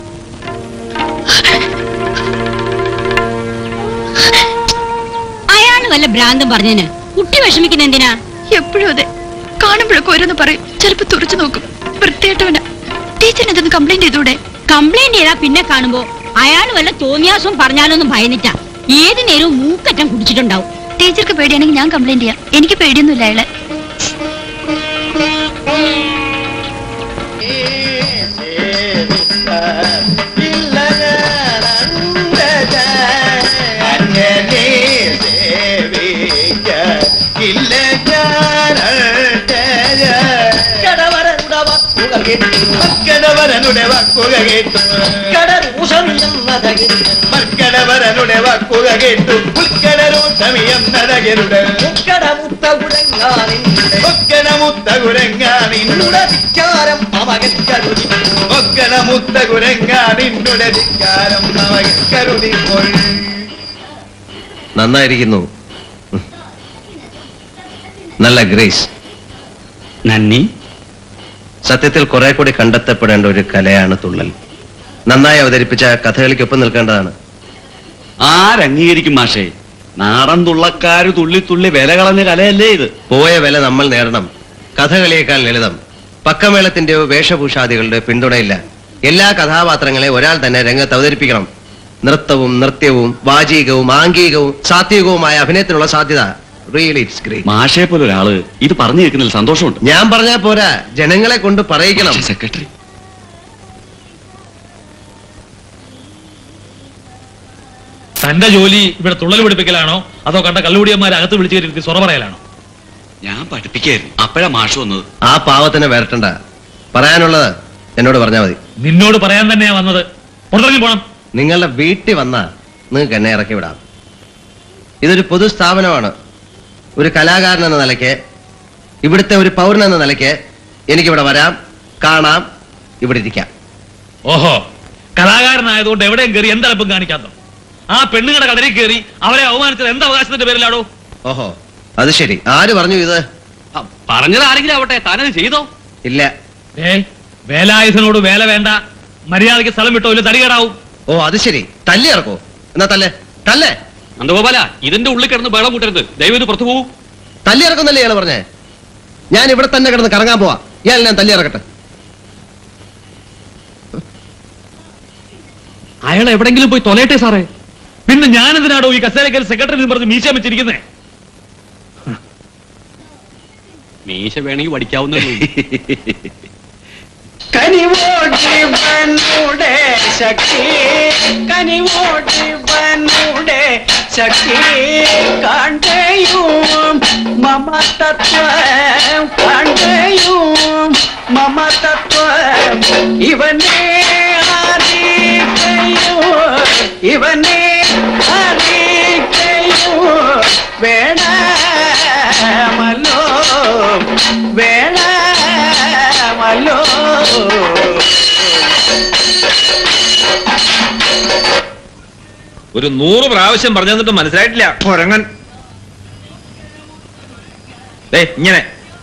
അയാൾ വല്ല ഭ്രാന്തം പറഞ്ഞതിന് കുട്ടി വിഷമിക്കുന്ന എന്തിനാ എപ്പോഴും അതെ കാണുമ്പോഴൊക്കെ ഓരോന്ന് പറയും ചിലപ്പോ തുറച്ചു നോക്കും വൃത്തിയായിട്ടവന ടീച്ചറിന് ഇതൊന്ന് കംപ്ലൈന്റ് ചെയ്തൂടെ കംപ്ലൈന്റ് ചെയ്താ പിന്നെ കാണുമ്പോ അയാൾ വല്ല തോന്നിയാസവും പറഞ്ഞാലൊന്നും ഭയന്നിട്ടാ ഏത് നേരവും മൂക്കറ്റം കുടിച്ചിട്ടുണ്ടാവും ടീച്ചർക്ക് പേടിയാണെങ്കിൽ ഞാൻ കംപ്ലൈന്റ് ചെയ്യാം എനിക്ക് പേടിയൊന്നുമില്ല അയാളെ മർക്കടവരനുടെ വാക്കുക കേട്ടു മർക്കടവരനുടെ വാക്കുക കേട്ടു ഉൾക്കടരോട്ടമിയെന്നതകരുടെ ഒക്കടമുത്തകുരങ്ങാനിന്നുടെ ധിക്കാരം അവകരുതി ഒക്കടമുത്തകുരങ്ങാനിന്നുടെ ധിക്കാരം അവകരുതി നന്നായിരിക്കുന്നു ഉം. നല്ല ഗ്രേസ് നന്ദി സത്യത്തിൽ കുറെ കൂടി കണ്ടെത്തപ്പെടേണ്ട ഒരു കലയാണ് തുള്ളൽ നന്നായി അവതരിപ്പിച്ച കഥകളിക്കൊപ്പം നിൽക്കേണ്ടതാണ് ആരംഗീകരിക്കും മാഷേ നാടൻ തുള്ളക്കാര് തുള്ളി തുള്ളി വില കളഞ്ഞ കലയല്ലേ ഇത് പോയ വില നമ്മൾ നേടണം കഥകളിയേക്കാൾ ലളിതം പക്കമേളത്തിന്റെയോ വേഷഭൂഷാദികളുടെ പിന്തുണയില്ല എല്ലാ കഥാപാത്രങ്ങളെ ഒരാൾ തന്നെ രംഗത്ത് അവതരിപ്പിക്കണം നൃത്തവും നൃത്യവും വാചികവും ആംഗികവും സാത്വികവുമായ അഭിനയത്തിനുള്ള സാധ്യത റിയലി ഇറ്റ്സ് ഗ്രേറ്റ് മാഷയെ പോലെ ഒരാള് ഇത് പറഞ്ഞു കേൾക്കുന്നതിൽ സന്തോഷമുണ്ട് ഞാൻ പറഞ്ഞാ പോരാ ജനങ്ങളെ കൊണ്ട് പറയിക്കണം സെക്രട്ടറി തന്റെ ജോലി ഇവിടെ തുള്ളൽ പിടിപ്പിക്കലാണോ അതോ കണ്ട കള്ളുകൂടിയന്മാരെ അകത്ത് വിളിച്ചു കയറ്റി സൊറ പറയലാണോ ഞാൻ പഠിപ്പിക്കായിരുന്നു അപ്പോഴാ മാഷ് വന്നത് ആ പാവത്തിനെ വരട്ടണ്ട പറയാനുള്ളത് എന്നോട് പറഞ്ഞാൽ മതി നിന്നോട് പറയാൻ തന്നെയാ വന്നത് പുറത്തിറങ്ങി പോണം നിങ്ങളുടെ വീട്ടിൽ വന്നാ നിങ്ങൾക്ക് എന്നെ ഇറക്കി വിടാം ഇതൊരു പൊതു സ്ഥാപനമാണ് ഒരു കലാകാരൻ എന്ന നിലയ്ക്ക് ഇവിടുത്തെ ഒരു പൗരൻ എന്ന നിലയ്ക്ക് എനിക്കിവിടെ വരാം കാണാം ഇവിടെ ഇരിക്കാം ഓഹോ കലാകാരനായതുകൊണ്ട് എവിടെയും കയറി എന്തലപ്പം കാണിക്കാത്തോ ആ പെണ്ണുങ്ങളുടെ കടലിൽ കയറി അവരെ അവമാനിച്ചത് എന്ത് അവകാശത്തിന്റെ പേരിലാടോ ഓഹോ അത് ശരി ആര് പറഞ്ഞു ഇത് പറഞ്ഞത് ആരെങ്കിലും ആവട്ടെ താനത് ചെയ്തോ ഇല്ല ഏ വേലായുധനോട് വേല വേണ്ട മര്യാദയ്ക്ക് സ്ഥലം വിട്ടോ ഇല്ല തടികേടാവും ഓ അത് ശരി തല്ലി ഇറക്കോ എന്നാ തല്ലേ തല്ലേ നന്ദഗോപാല ഇതിന്റെ ഉള്ളിൽ കിടന്ന് ബഹളം കൂട്ടരുത് ദയവ് ഇത് പുറത്തു പോകൂ തല്ലി ഇറക്കുന്നല്ലേ ഇയാള് പറഞ്ഞേ ഞാൻ ഇവിടെ തന്നെ കിടന്ന് കറങ്ങാൻ പോവാ ഇയാൾ ഞാൻ തല്ലി ഇറക്കട്ടെ അയാൾ എവിടെങ്കിലും പോയി തൊലയട്ടെ സാറേ പിന്നെ ഞാൻ എന്തിനാടോ ഈ കസേരക്കൽ സെക്രട്ടറി പറഞ്ഞ് മീശ വെച്ചിരിക്കുന്നേ മീശ വേണമെങ്കിൽ പഠിക്കാവുന്നേ കനിവോടിവനുടെ ശക്തി കനിവോടിവനുടെ ശക്തി കണ്ടയും മമതത്വം കണ്ടയും മമതത്വം ഇവനെ അറിയിക്കയോ ഇവനെ അറിയിക്കയോ വേണമല്ലോ വേണമല്ലോ ഒരു നൂറ് പ്രാവശ്യം പറഞ്ഞു തന്നിട്ട് മനസ്സിലായിട്ടില്ല കുരങ്ങൻ ദേ ഇങ്ങനെ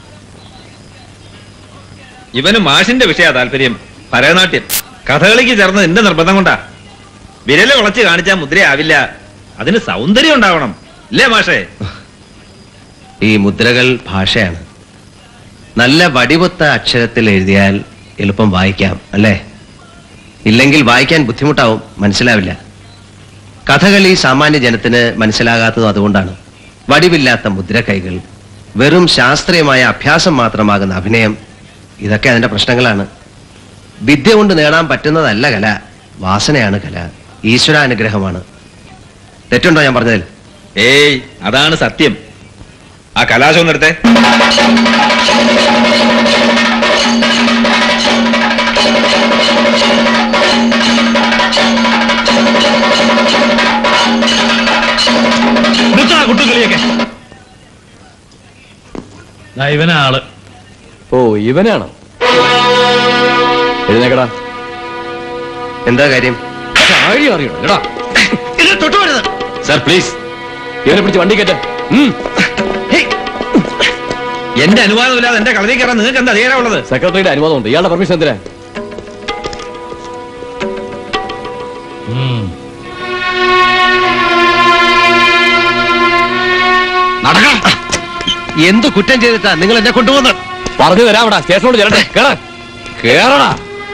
ഇവന് മാഷിന്റെ വിഷയ താല്പര്യം ഭരതനാട്യം കഥകളിക്ക് ചേർന്ന് എന്റെ നിർബന്ധം കൊണ്ടാ വിരല് വളച്ച് കാണിച്ചാൽ മുദ്രയാവില്ല അതിന് സൗന്ദര്യം ഉണ്ടാവണം ഇല്ലേ മാഷേ ഈ മുദ്രകൾ ഭാഷയാണ് നല്ല വടിവൊത്ത അക്ഷരത്തിൽ എഴുതിയാൽ എളുപ്പം വായിക്കാം അല്ലേ ഇല്ലെങ്കിൽ വായിക്കാൻ ബുദ്ധിമുട്ടാവും മനസ്സിലാവില്ല കഥകളി സാമാന്യ ജനത്തിന് മനസ്സിലാകാത്തതും അതുകൊണ്ടാണ് വടിവില്ലാത്ത മുദ്രക്കൈകൾ വെറും ശാസ്ത്രീയമായ അഭ്യാസം മാത്രമാകുന്ന അഭിനയം ഇതൊക്കെ അതിന്റെ പ്രശ്നങ്ങളാണ് വിദ്യ കൊണ്ട് നേടാൻ പറ്റുന്നതല്ല കല വാസനയാണ് കല ഈശ്വരാനുഗ്രഹമാണ് തെറ്റുണ്ടോ ഞാൻ പറഞ്ഞതിൽ ഏയ് അതാണ് സത്യം ആ കലാശം ഒന്ന് എടുത്തേ നിർത്താ കുട്ടുകളിയൊക്കെ ദാ ഇവനാ ആള് ഓ ഇവനാണ് എഴുന്നേക്കടാ എന്താ കാര്യം ആഴി അറിയണം എടാ തൊട്ടുപോരുത് സാർ പ്ലീസ് ഇവനെ പിടിച്ച് വണ്ടി കയറ്റ എന്റെ അനുവാദമില്ലാതെ എന്റെ കളരി കയറാൻ നിങ്ങൾക്ക് എന്താ അധികാരമുള്ളത് സെക്രട്ടറിയുടെ അനുവാദമുണ്ട് ഇയാളുടെ പെർമിഷൻ എന്തിനാ എന്ത് കുറ്റം ചെയ്തിട്ടാ നിങ്ങൾ എന്നെ കൊണ്ടുപോകുന്നത് പറഞ്ഞു തരാമടാ സ്റ്റേഷനോട് ചെല്ലട്ടെ കേറ കേറടാ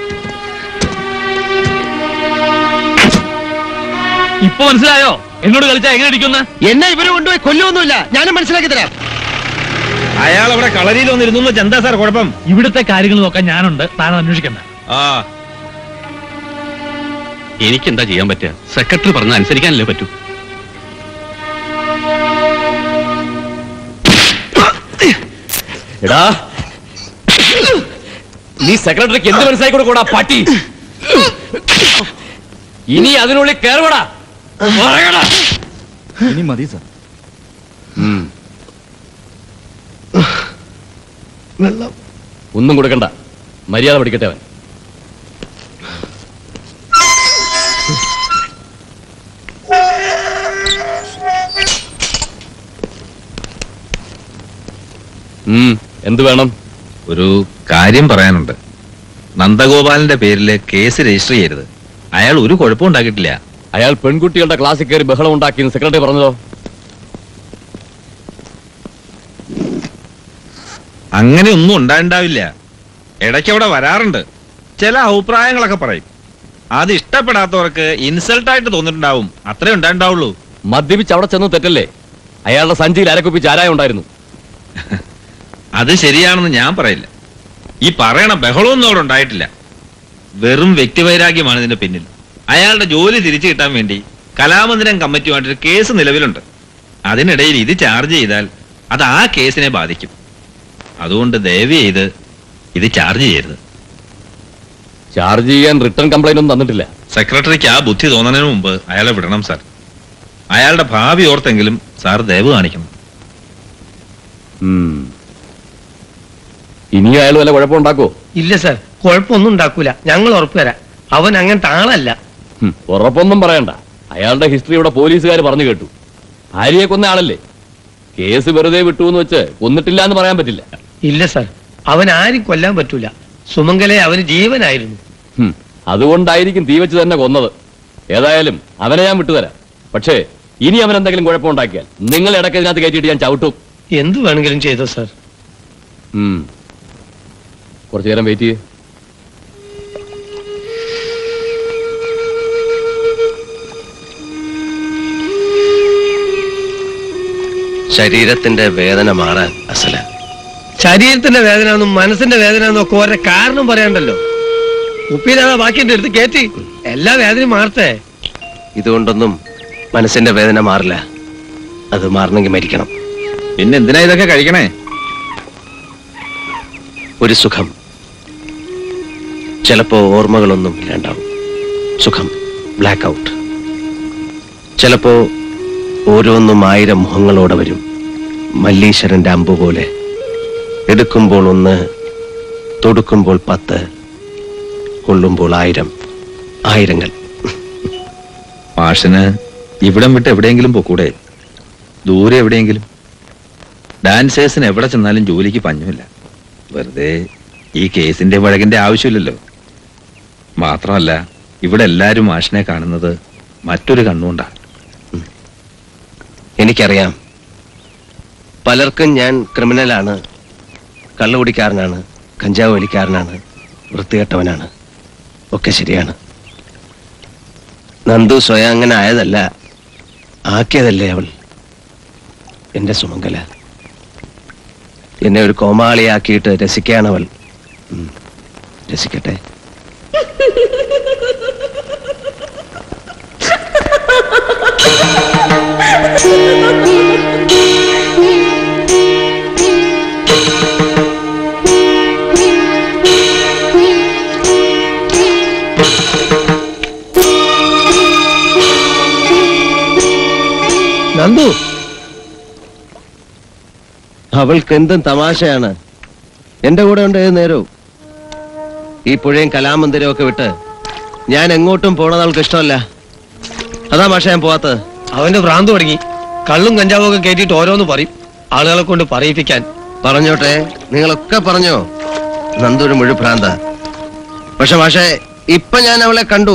ഇപ്പൊ മനസ്സിലായോ എന്നോട് കളിച്ചാ എങ്ങനെ ഇരിക്കുന്ന എന്നെ ഇവര് കൊണ്ടുപോയി കൊല്ലൊന്നുമില്ല ഞാനും മനസ്സിലാക്കി തരാം അയാൾ അവിടെ കളരിയിൽ വന്നിരുന്നു എന്താ സാർ കുഴപ്പം ഇവിടുത്തെ കാര്യങ്ങൾ നോക്കാൻ ഞാനുണ്ട് താൻ അന്വേഷിക്കണ്ട ആ എനിക്ക് എന്താ ചെയ്യാൻ പറ്റുക സെക്രട്ടറി പറഞ്ഞ അനുസരിക്കാനല്ലേ പറ്റൂ എടാ നീ സെക്രട്ടറിക്ക് എന്ത് മനസ്സിലാക്കി കൊടുക്കൂടാ പട്ടി ഇനി അതിനുള്ളിൽ കയറുവടാ പറയടാ ഇനി മതി സാർ വെള്ളം ഒന്നും കൊടുക്കണ്ട മര്യാദ പഠിക്കട്ടെ അവൻ ഉം, എന്ത് വേണം ഒരു കാര്യം പറയാനുണ്ട് നന്ദഗോപാലിന്റെ പേരിൽ കേസ് രജിസ്റ്റർ ചെയ്യരുത് അയാൾ ഒരു കുഴപ്പം ഉണ്ടാക്കിയിട്ടില്ല അയാൾ പെൺകുട്ടികളുടെ ക്ലാസ്സിൽ കയറി ബഹളം ഉണ്ടാക്കിയെന്ന് സെക്രട്ടറി പറഞ്ഞതോ അങ്ങനെ ഒന്നും ഉണ്ടായിണ്ടാവില്ല ഇടയ്ക്ക് അവിടെ വരാറുണ്ട് ചില അഭിപ്രായങ്ങളൊക്കെ പറയും അത് ഇഷ്ടപ്പെടാത്തവർക്ക് ഇൻസൾട്ട് ആയിട്ട് തോന്നിട്ടുണ്ടാവും അത്രേ ഉണ്ടായിട്ടുണ്ടാവുള്ളൂ മദ്യപിച്ച് അവിടെ ചെന്ന് തെറ്റല്ലേ അയാളുടെ സഞ്ചിയിൽ അരക്കുപ്പി ചാരായം ഉണ്ടായിരുന്നു അത് ശരിയാണെന്ന് ഞാൻ പറയില്ല ഈ പറയണ ബഹളമൊന്നും അവിടെ ഉണ്ടായിട്ടില്ല വെറും വ്യക്തിവൈരാഗ്യമാണ് ഇതിന്റെ പിന്നിൽ അയാളുടെ ജോലി തിരിച്ചു കിട്ടാൻ വേണ്ടി കലാമന്ദിരം കമ്മിറ്റിയുമായിട്ടൊരു കേസ് നിലവിലുണ്ട് അതിനിടയിൽ ഇത് ചാർജ് ചെയ്താൽ അത് ആ കേസിനെ ബാധിക്കും അതുകൊണ്ട് ദയവ് ചെയ്ത് ഇത് ചാർജ് ചെയ്യരുത് ചാർജ് ചെയ്യാൻ റിട്ടേൺ കംപ്ലൈന്റ് ഒന്നും തന്നിട്ടില്ല സെക്രട്ടറിക്ക് ആ ബുദ്ധി തോന്നുന്നതിന് മുമ്പ് അയാളെ വിടണം സാർ അയാളുടെ ഭാവി ഓർത്തെങ്കിലും സാർ ദയവ് കാണിക്കണം ഉം. ഇനി അയാൾ വല്ല കുഴപ്പമുണ്ടാക്കോ ഇല്ല സർ കുഴപ്പമൊന്നും ഉണ്ടാക്കൂല ഞങ്ങൾ ഉറപ്പുതരാം അവൻ അങ്ങനത്തെ ആളല്ല ഉം, ഉറപ്പൊന്നും പറയണ്ട അയാളുടെ ഹിസ്റ്ററി ഇവിടെ പോലീസുകാർ പറഞ്ഞു കേട്ടു ഭാര്യയെ കൊന്ന ആളല്ലേ കേസ് വെറുതെ വിട്ടു എന്ന് വെച്ച് കൊന്നിട്ടില്ല എന്ന് പറയാൻ പറ്റില്ല ഇല്ല സർ അവൻ ആരും കൊല്ലാൻ പറ്റൂല സുമംഗലെ അവന് ജീവനായിരുന്നു ഉം, അതുകൊണ്ടായിരിക്കും തീ വെച്ച് തന്നെ കൊന്നത് ഏതായാലും അവനെ ഞാൻ വിട്ടുതരാം പക്ഷേ ഇനി അവൻ എന്തെങ്കിലും കുഴപ്പമുണ്ടാക്കിയാൽ നിങ്ങൾ ഇടയ്ക്ക് ഇതിനകത്ത് കയറ്റിയിട്ട് ഞാൻ ചവിട്ടും എന്ത് വേണമെങ്കിലും ചെയ്തോ സർ ഉം. കുറച്ചു നേരം വെയിറ്റ് ചെയ്യേ ശരീരത്തിന്റെ വേദന മാറാൻ അസല ശരീരത്തിന്റെ വേദന എന്നും മനസ്സിന്റെ വേദന എന്നും ഒക്കെ ഓരോ കാരണം പറയണ്ടല്ലോ ഉപ്പിയിലാതെ ബാക്കിന്റെ അടുത്ത് കയറ്റി എല്ലാ വേദനയും മാറട്ടെ ഇതുകൊണ്ടൊന്നും മനസ്സിന്റെ വേദന മാറില്ല അത് മാറണമെങ്കിൽ മരിക്കണം പിന്നെ എന്തിനാ ഇതൊക്കെ കഴിക്കണേ ഒരു സുഖം ചിലപ്പോ ഓർമ്മകളൊന്നും ഇല്ലാണ്ടാവും സുഖം ബ്ലാക്ക് ഔട്ട് ചിലപ്പോ ഓരോന്നും ആയിരം മുഖങ്ങളോടെ വരും മല്ലീശ്വരന്റെ അമ്പ് പോലെ എടുക്കുമ്പോൾ ഒന്ന് തൊടുക്കുമ്പോൾ പത്ത് കൊള്ളുമ്പോൾ ആയിരം ആയിരങ്ങൾ മാഷിന് ഇവിടം വിട്ട് എവിടെയെങ്കിലും പോക്കൂടെ ദൂരെ എവിടെയെങ്കിലും ഡാൻസേഴ്സിന് എവിടെ ചെന്നാലും ജോലിക്ക് പഞ്ഞുമില്ല വെറുതെ ഈ കേസിന്റെ വഴകിന്റെ ആവശ്യമില്ലല്ലോ മാത്രമല്ല ഇവിടെ എല്ലാരും മാഷിനെ കാണുന്നത് മറ്റൊരു കണ്ണുകൊണ്ടാ എനിക്കറിയാം പലർക്കും ഞാൻ ക്രിമിനലാണ് കള്ളുകുടിക്കാരനാണ് കഞ്ചാവ് വലിക്കാരനാണ് വൃത്തികെട്ടവനാണ് ഒക്കെ ശരിയാണ് നന്ദു സ്വയം അങ്ങനെ ആയതല്ല ആക്കിയതല്ലേ അവൾ എന്റെ സുമംഗല എന്നെ ഒരു കോമാളിയാക്കിയിട്ട് രസിക്കാണവൾ ഉം, രസിക്കട്ടെ നന്ദു അവൾക്ക് എന്തും തമാശയാണ് എന്റെ കൂടെ ഉണ്ട് ഏത് നേരവും ഈ പുഴയും കലാമന്ദിരവും ഒക്കെ വിട്ട് ഞാൻ എങ്ങോട്ടും പോണത് അവൾക്ക് ഇഷ്ടമല്ല അതാ മാഷ ഞാൻ പോവാത്തത് അവന്റെ ഭ്രാന്ത് തുടങ്ങി കള്ളും കഞ്ചാവും ഒക്കെ കയറ്റിയിട്ട് ഓരോന്ന് പറയും ആളുകളെ കൊണ്ട് പറയിപ്പിക്കാൻ പറഞ്ഞോട്ടെ നിങ്ങളൊക്കെ പറഞ്ഞോ നന്ദൂര് മുഴുഭ്രാന്ത പക്ഷെ മാഷെ ഇപ്പൊ ഞാൻ അവളെ കണ്ടു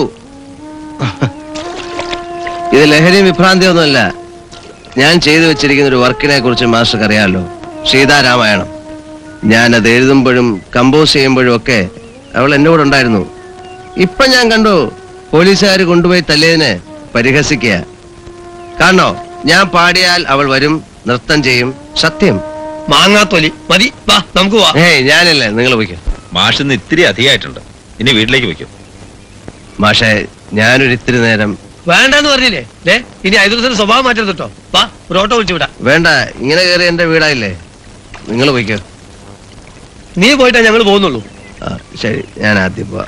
ഇത് ലഹരിയും വിഭ്രാന്തിയൊന്നുമല്ല ഞാൻ ചെയ്തു വെച്ചിരിക്കുന്ന ഒരു വർക്കിനെ കുറിച്ച് മാസ്റ്റർക്ക് അറിയാമല്ലോ സീതാരാമായണം ഞാൻ അത് എഴുതുമ്പോഴും കമ്പോസ് ചെയ്യുമ്പോഴും ഒക്കെ അവൾ എന്റെ കൂടെ ഉണ്ടായിരുന്നു ഇപ്പൊ ഞാൻ കണ്ടു പോലീസുകാർ കൊണ്ടുപോയി തല്ലിയതിന് പരിഹസിക്കുക കാണോ ഞാൻ പാടിയാൽ അവൾ വരും നൃത്തം ചെയ്യും സത്യം മാങ്ങാത്തൊലി മതി വാ നമുക്ക് പോവാ ഏയ് ഞാനല്ലേ നിങ്ങൾ പോയിക്കോ മാഷ് ഇന്ന് ഇത്തിരി അധികമായിട്ടുണ്ട് ഇനി വീട്ടിലേക്ക് വയ്ക്കും മാഷെ ഞാനൊരു ഇത്തിരി നേരം വേണ്ടെന്ന് പറഞ്ഞില്ലേ ദേ ഇനി ഐదు ദിവസത്തിന് സ്വഭാവം മാറ്റരുത് കേട്ടോ വാ ഒരു ഓട്ടോ വിളിച്ചു വിടാം വേണ്ട ഇങ്ങനെ കയറി എന്റെ വീടായില്ലേ നിങ്ങൾ പോയിക്കോ നീ പോയിട്ടാ ഞങ്ങൾ പോകുന്നുള്ളൂ ആ ശരി ഞാൻ ആദ്യം പോവാം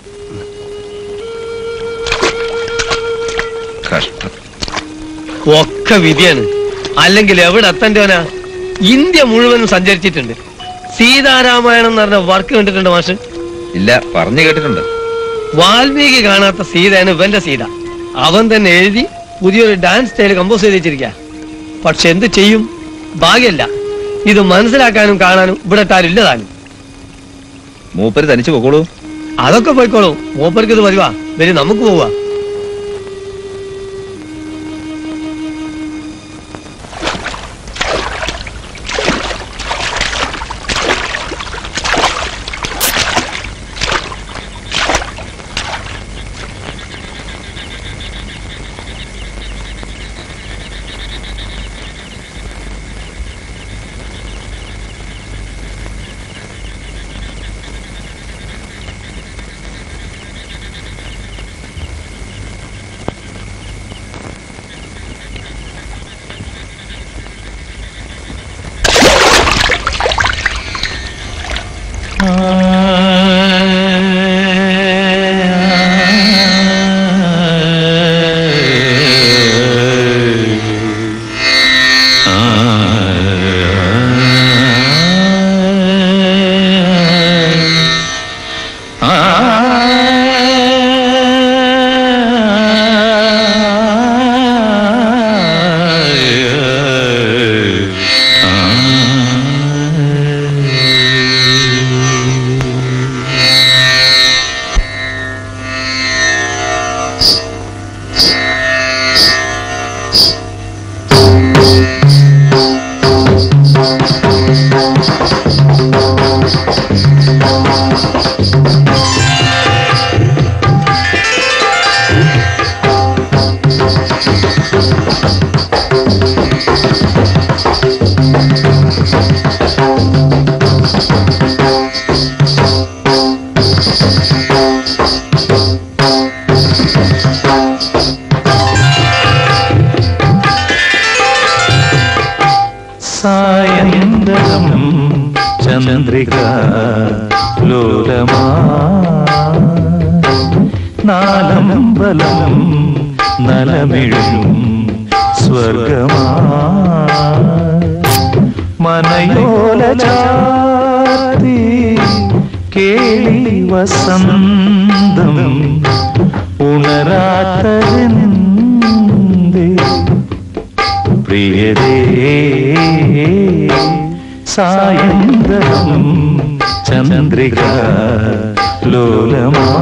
കഷ്ടം ഒക്കെ വിധിയാണ് അല്ലെങ്കിൽ എവിടെ എത്തേണ്ടവനാ ഇന്ത്യ മുഴുവനും സഞ്ചരിച്ചിട്ടുണ്ട് സീതാരാമായണം എന്ന് പറഞ്ഞ വർക്ക് കണ്ടിട്ടുണ്ട് മാഷ് ഇല്ല പറഞ്ഞു കേട്ടിട്ടുണ്ട് വാൽമീകി കാണാത്ത സീതയാണ് ഇവന്റെ സീത അവൻ തന്നെ എഴുതി പുതിയൊരു ഡാൻസ് സ്റ്റൈൽ കമ്പോസ് ചെയ്ത് വെച്ചിരിക്കുക പക്ഷെ എന്ത് ചെയ്യും ഭാഗ്യല്ല ഇത് മനസ്സിലാക്കാനും കാണാനും ഇവിടെ ആരും താനും മൂപ്പര് തനിച്ച് പോകോളൂ അതൊക്കെ പോയിക്കോളൂ മൂപ്പർക്ക് ഇത് വരുവാ വരും നമുക്ക് പോവാ സായന്തരം ചന്ദ്രിക ലോലമാ നാലമ്പലം നലമിഴും സ്വർഗമാ മനയോല ചാത്തി കേളി വസന്തം ഉണരാത്തതെന്തേ പ്രിയരേ സായന്തരം ചന്ദ്രിക ലോലമാ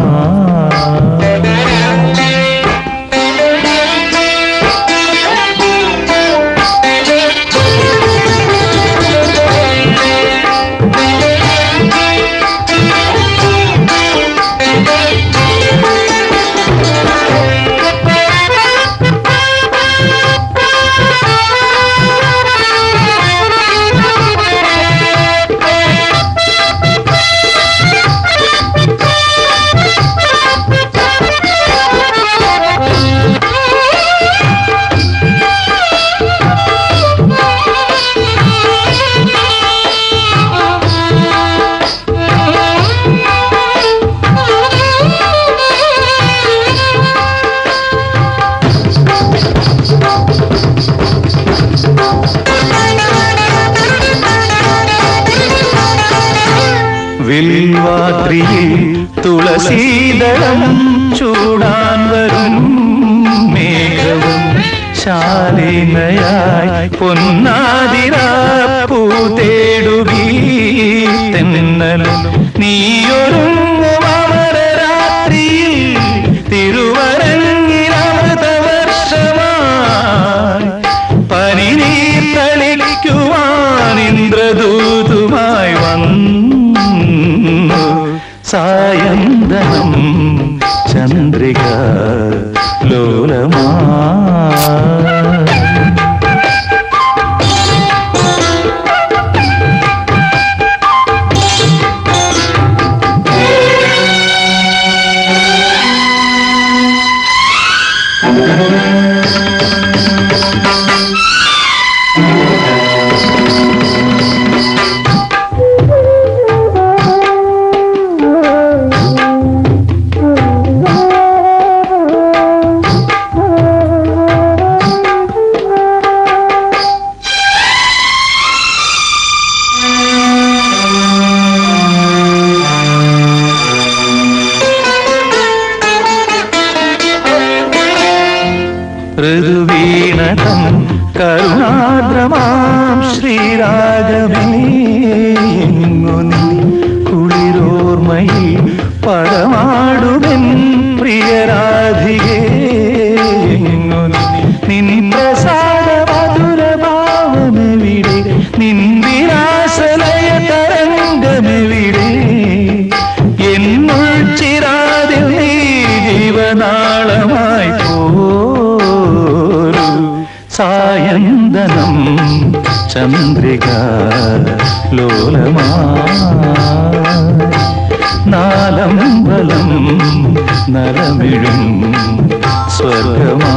വിൽവാദ്രിയിൽ തുളസീതളം ചൂടാൻ വരും മേഘവും ശാലിനയായി പൊന്നാതിര പൂ തേടുകീ തെന്നലും നീയൊരുങ്ങും അമരരാത്രിയിൽ തിരുവരങ്ങിലമൃതവർഷമായി പനിനീർ തളിക്കുവാൻ ഇന്ദ്രദൂതുമായി വന്നു സായന്തനം ചന്ദ്രിക ലോലമാ ഋതുവീണതം കരുണാദ്രമാം ശ്രീരാഗമേ എങ്ങു നീ കുളിരോർമ്മയിൽ പടമാടുമെൻ പ്രിയരാധികേ എങ്ങു നീ നിൻ പ്രസാദ മധുരഭാവമെവിടെ നിൻ വിലാസലയ തരംഗമെവിടെ എന്നുൾ ചിരാതിൽ നീ ജീവനാളമായി പോരു സായന്തനം ചന്ദ്രിക ലോലമാ നാലമ്പലം നലമിഴും സ്വർഗമാ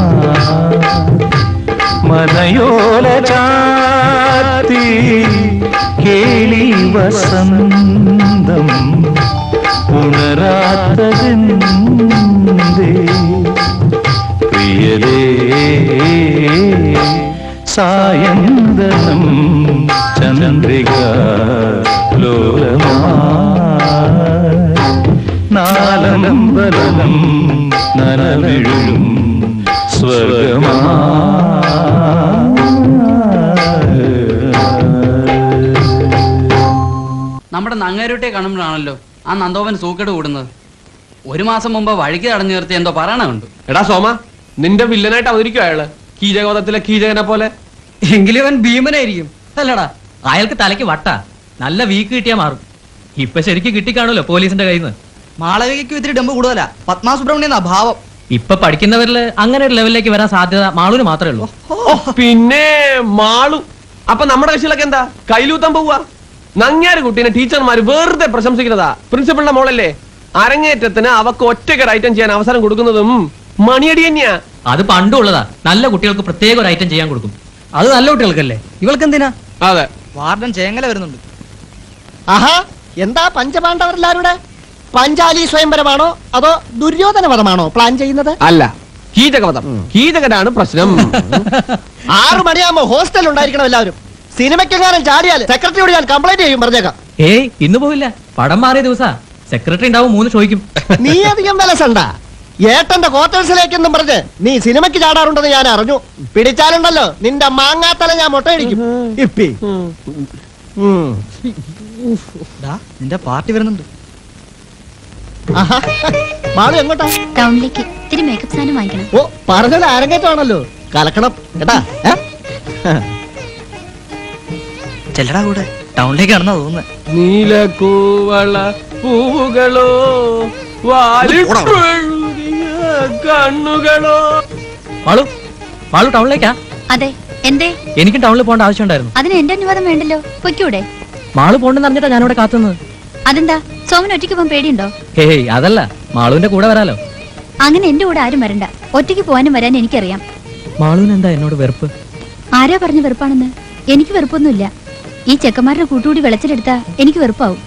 മനയോല ചാത്തി കേളി വസന്ത സായന്തനം ചന്ദ്രിക ലോലമാ നാലമ്പലം നനവിഴും സ്വർഗമാ നമ്മുടെ നങ്ങേരുട്ടെ കാണുമ്പോഴാണല്ലോ ആ നന്ദോവൻ സൂക്കേട് കൂടുന്നത് ഒരു മാസം മുമ്പ് വഴിക്ക് തടഞ്ഞു നിർത്തി എന്തോ പറയണ കണ്ടു എടാ സോമ നിന്റെ വില്ലനായിട്ട് അവതരിക്കും അയാള് കീചകവധത്തിലെ കീചകനെ പോലെ എങ്കിലും അവൻ ഭീമനായിരിക്കും അല്ലടാ അയാൾക്ക് തലയ്ക്ക് വട്ട നല്ല വീക്ക് കിട്ടിയാ മാറും ഇപ്പൊ ശരിക്കും കിട്ടിക്കാണല്ലോ പോലീസിന്റെ കയ്യിൽ നിന്ന് മാളവികയ്ക്കും ഇത്തിരി ഡമ്പ് കൂടുതലാ പത്മാ സുബ്രഹ്മണ്യം എന്നാ ഭാവം ഇപ്പൊ പഠിക്കുന്നവരില് അങ്ങനെ ഒരു ലെവലിലേക്ക് വരാൻ സാധ്യത മാളൂന് മാത്രമേ ഉള്ളൂ പിന്നെ മാളു അപ്പൊ നമ്മുടെ കക്ഷികളൊക്കെ എന്താ കയ്യിലൂത്താൻ പോവുക നങ്ങാര് കുട്ടീനെ ടീച്ചർമാര് വെറുതെ പ്രശംസിക്കുന്നതാ പ്രിൻസിപ്പളിന്റെ മോളല്ലേ അരങ്ങേറ്റത്തിന് അവക്ക് ഒറ്റയ്ക്ക് ഐറ്റം ചെയ്യാൻ അവസരം കൊടുക്കുന്നതും മണിയടി തന്നെയാ അത് പണ്ടുള്ളതാ നല്ല കുട്ടികൾക്ക് പ്രത്യേക ഒരു ഐറ്റം ചെയ്യാൻ കൊടുക്കും അത് നല്ല കുട്ടികൾക്കല്ലേ ഇവൾക്ക് എന്തിനാ അതെ വാർഡൻ ചേങ്ങല വരുന്നുണ്ട് ആഹാ എന്താ പഞ്ചപാണ്ഡവരെല്ലാരുടെ പഞ്ചാലി സ്വയംവരമാണോ അതോ ദുര്യോധന വധമാണോ പ്ലാൻ ചെയ്യുന്നത് അല്ല കീചകവധം കീചകനാണ് പ്രശ്നം ആറു മണിയാകുമ്പോ ഹോസ്റ്റൽ ഉണ്ടായിരിക്കണം എല്ലാവരും സിനിമയ്ക്കെങ്ങാനും ചാടിയാൽ സെക്രട്ടറിയോട് ഞാൻ കംപ്ലൈന്റ് ചെയ്യും പറഞ്ഞേക്കാം ഏയ് ഇന്ന് പോവില്ല പടം മാറിയ ദിവസാ സെക്രട്ടറി ഉണ്ടാവും മൂന്ന് ചോദിക്കും നീ അധികം വിലസണ്ട ഏട്ടന്റെ ക്വാർട്ടേഴ്സിലേക്കെന്നും പറഞ്ഞ് നീ സിനിമയ്ക്ക് ചാടാറുണ്ടെന്ന് ഞാൻ അറിഞ്ഞു പിടിച്ചാലുണ്ടല്ലോ നിന്റെ മാങ്ങാത്തല ഞാൻ മുട്ടയടിക്കും ഇപ്പി ഉം. ഡാ, നിന്റെ പാർട്ടി വരുന്നുണ്ട് ആഹാ. മാളു എങ്ങോട്ടാ ടൗണിലേക്ക് ഇത്തിരി മേക്കപ്പ് സാധനം വാങ്ങിക്കണം ഓ പറഞ്ഞത് അരങ്ങേറ്റമാണല്ലോ കലക്കണം കേട്ടാ ഏ? ചെല്ലടാ കൂടെ ടൗണിലേക്ക് നടന്നാ തോന്നുന്നത് നീലക്കൂവള പൂവുകളോ വാലിപ്പൊഴുതിയ കണ്ണുകളോ മാളു മാളു ടൗണിലേക്കാ അതെ എന്തേ എനിക്കും ടൗണിൽ പോകേണ്ട ആവശ്യമുണ്ടായിരുന്നു അതിന് എന്റെ അനുവാദം വേണ്ടല്ലോ പൊയ്ക്കൂടെ മാളു പോണ്ടെന്ന് അറിഞ്ഞിട്ടാ ഞാനിവിടെ കാത്തുന്നത് അതെന്താ സോമൻ ഒറ്റയ്ക്ക് പോകാൻ പേടിയുണ്ടോ ഹേയ് അതല്ല മാളുവിന്റെ കൂടെ വരാലോ അങ്ങനെ എന്റെ കൂടെ ആരും വരണ്ട ഒറ്റയ്ക്ക് പോകാനും വരാൻ എനിക്കറിയാം മാളുവിന് എന്താ എന്നോട് വെറുപ്പ് ആരാ പറഞ്ഞ വെറുപ്പാണെന്ന് എനിക്ക് വെറുപ്പൊന്നുമില്ല ഈ ചെക്കന്മാരുടെ കൂട്ടുകൂടി വിളച്ചിലെടുത്താ എനിക്ക് വെറുപ്പാവും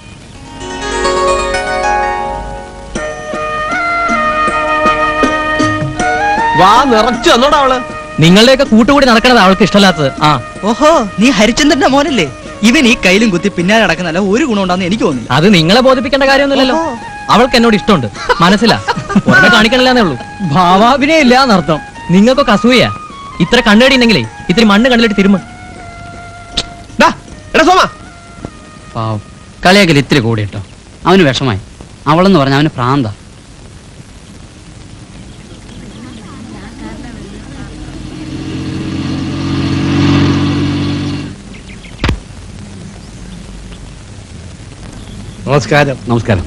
വാ നിറച്ചു തന്നോടാ അവള് നിങ്ങളുടെയൊക്കെ കൂട്ടുകൂടി നടക്കണത് അവൾക്ക് ഇഷ്ടമല്ലാത്തത് ആ ഓഹോ നീ ഹരിചന്ദ്രന്റെ മോനല്ലേ ഇവൻ ഈ കയ്യിലും കുത്തി പിന്നാലെ നടക്കുന്നല്ല ഒരു ഗുണം ഉണ്ടാന്ന് എനിക്ക് തോന്നില്ല അത് നിങ്ങളെ ബോധിപ്പിക്കേണ്ട കാര്യമൊന്നുമില്ലല്ലോ അവൾക്ക് എന്നോട് ഇഷ്ടമുണ്ട് മനസ്സിലാ പുറമെ കാണിക്കണില്ലെന്നേ ഉള്ളൂ ഭാവാഭിനയം ഇല്ല എന്നർത്ഥം നിങ്ങൾക്കൊക്കെ അസൂയ ഇത്ര കണ്ണേടി ഉണ്ടെങ്കിലേ ഇത്തിരി മണ്ണ് കണ്ണിലിട്ട് തിരുമ എടാ സോമ പാവം കളിയാക്കൽ ഇത്തിരി കൂടി കേട്ടോ അവന് വിഷമായി അവളെന്ന് പറഞ്ഞ അവന് പ്രാന്ത നമസ്കാരം നമസ്കാരം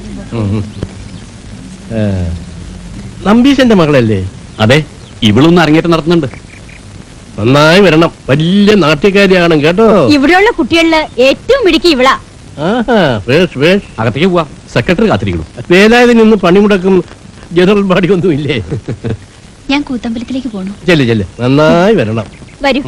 നമ്പീശന്റെ മകളല്ലേ അതെ ഇവളൊന്ന് അരങ്ങേറ്റം നടത്തുന്നുണ്ട് നന്നായി വരണം വലിയ നാട്യക്കാരിയാണ് കേട്ടോ ഇവിടെയുള്ള കുട്ടികളില് ഏറ്റവും മിടുക്കി ഇവളാ ആഹാ വേഷ് വേഷ് അകത്തേക്ക് പോവാ സെക്രട്ടറി കാത്തിരിക്കണം വേലായുധൻ ഇന്ന് പണിമുടക്കും ജനറൽ ബാഡി ഒന്നും ഇല്ലേ ഞാൻ കൂത്തമ്പലത്തിലേക്ക് പോണു ചെല്ല് ചെല്ല് നന്നായി വരണം വരൂ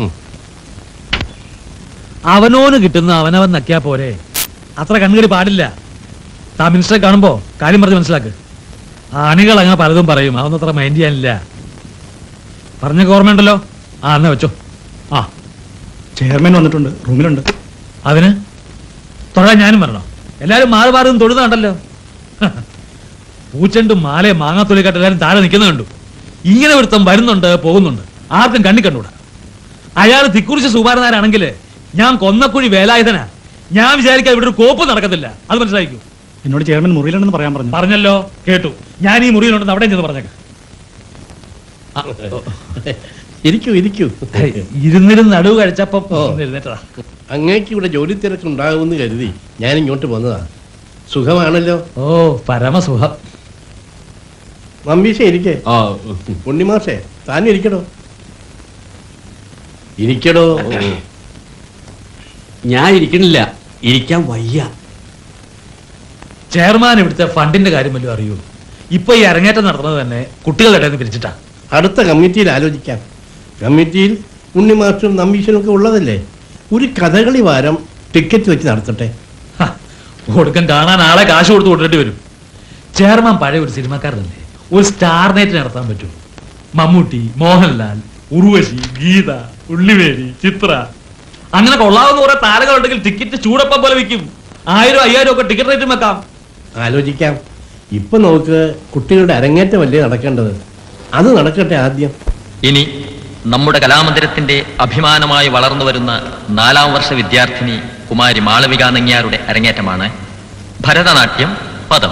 അവനോന് കിട്ടുന്ന അവനവൻ നക്കിയാ പോരെ അത്ര കണ്ണുകടി പാടില്ല താ മിനിസ്റ്ററെ കാണുമ്പോ കാര്യം പറഞ്ഞ് മനസ്സിലാക്ക് അണികൾ അങ്ങ് പലതും പറയും അതൊന്നും അത്ര മൈൻഡ് ചെയ്യാനില്ല പറഞ്ഞ ഓർമ്മയുണ്ടല്ലോ ആ എന്നാ വെച്ചോ ആ ചെയർമാൻ വന്നിട്ടുണ്ട് റൂമിലുണ്ട് അതിന് തൊഴാൻ ഞാനും വരണോ എല്ലാരും മാറി മാറി നിന്ന് തൊഴുന്നുണ്ടല്ലോ പൂച്ചണ്ടും മാലയും മാങ്ങാത്തൊലിക്കാട്ട് എല്ലാരും താഴെ നിൽക്കുന്നത് കണ്ടു ഇങ്ങനെ ഒരുത്തം വരുന്നുണ്ട് പോകുന്നുണ്ട് ആർക്കും കണ്ണി കണ്ടൂടാ അയാൾ തിക്കുറിച്ച് സുമാരനാരാണെങ്കിൽ ഞാൻ കൊന്നക്കുഴി വേലായുധനാ ഞാൻ വിചാരിക്കാൻ ഇവിടെ ഒരു കോപ്പ് നടക്കത്തില്ല അത് മനസ്സിലാക്കൂ എന്നോട് ചെയർമാൻ മുറിയിലുണ്ടെന്ന് പറയാൻ പറഞ്ഞു പറഞ്ഞല്ലോ കേട്ടു ഞാൻ ഈ മുറിയിലുണ്ടെന്ന് അവിടെ ചെന്ന് പറഞ്ഞേക്കാം ഇരിക്കൂ ഇരിക്കൂ ഇരുന്നിരുന്ന് നടുവ് കഴിച്ചപ്പം എഴുന്നേറ്റതാ അങ്ങേക്ക് ഇവിടെ ജോലി തിരക്കുണ്ടാകുമെന്ന് കരുതി ഞാൻ ഇങ്ങോട്ട് വന്നതാ സുഖമാണല്ലോ ഓ പരമസുഖം നമ്പീശ ഇരിക്കേ ഉണ്ണിമാഷേ താൻ ഇരിക്കടോ ഇരിക്കടോ ഞാൻ ഇരിക്കണില്ല ഇരിക്കാൻ വയ്യ ചെയർമാൻ ഇവിടുത്തെ ഫണ്ടിന്റെ കാര്യം വല്ലതും അറിയൂ ഇപ്പൊ ഈ അരങ്ങേറ്റം നടത്തുന്നത് തന്നെ കുട്ടികളുടെ ഇടയിൽ നിന്ന് പിരിച്ചിട്ടാ അടുത്ത കമ്മിറ്റിയിൽ ആലോചിക്കാം കമ്മിറ്റിയിൽ ഉണ്ണിമാഷും നമ്പീശനും ഒക്കെ ഉള്ളതല്ലേ ഒരു കഥകളി വാരം ടിക്കറ്റ് വെച്ച് നടത്തട്ടെ കൊടുക്കാൻ കാണാൻ ആളെ കാശ് കൊടുത്ത് കൊണ്ടിട്ട് വരും ചെയർമാൻ പഴയ ഒരു സിനിമാക്കാരനല്ലേ ഒരു സ്റ്റാർ നൈറ്റ് നടത്താൻ പറ്റൂ മമ്മൂട്ടി മോഹൻലാൽ ഉർവശി ഗീത ഉള്ളിവേലി ചിത്ര അങ്ങനെ കൊള്ളാവുന്ന കുറെ താരങ്ങളുണ്ടെങ്കിൽ ടിക്കറ്റ് ചൂടപ്പം പോലെ വിൽക്കും ആയിരം അയ്യായിരം ഒക്കെ ടിക്കറ്റ് റേറ്റും വെക്കാം ആലോചിക്കാം ഇപ്പൊ നമുക്ക് കുട്ടികളുടെ അരങ്ങേറ്റമല്ലേ നടക്കേണ്ടത് അത് നടക്കട്ടെ ആദ്യം ഇനി നമ്മുടെ കലാമന്ദിരത്തിന്റെ അഭിമാനമായി വളർന്നു വരുന്ന നാലാം വർഷ വിദ്യാർത്ഥിനി കുമാരി മാളവിക നങ്ങിയാരുടെ അരങ്ങേറ്റമാണ് ഭരതനാട്യം പദം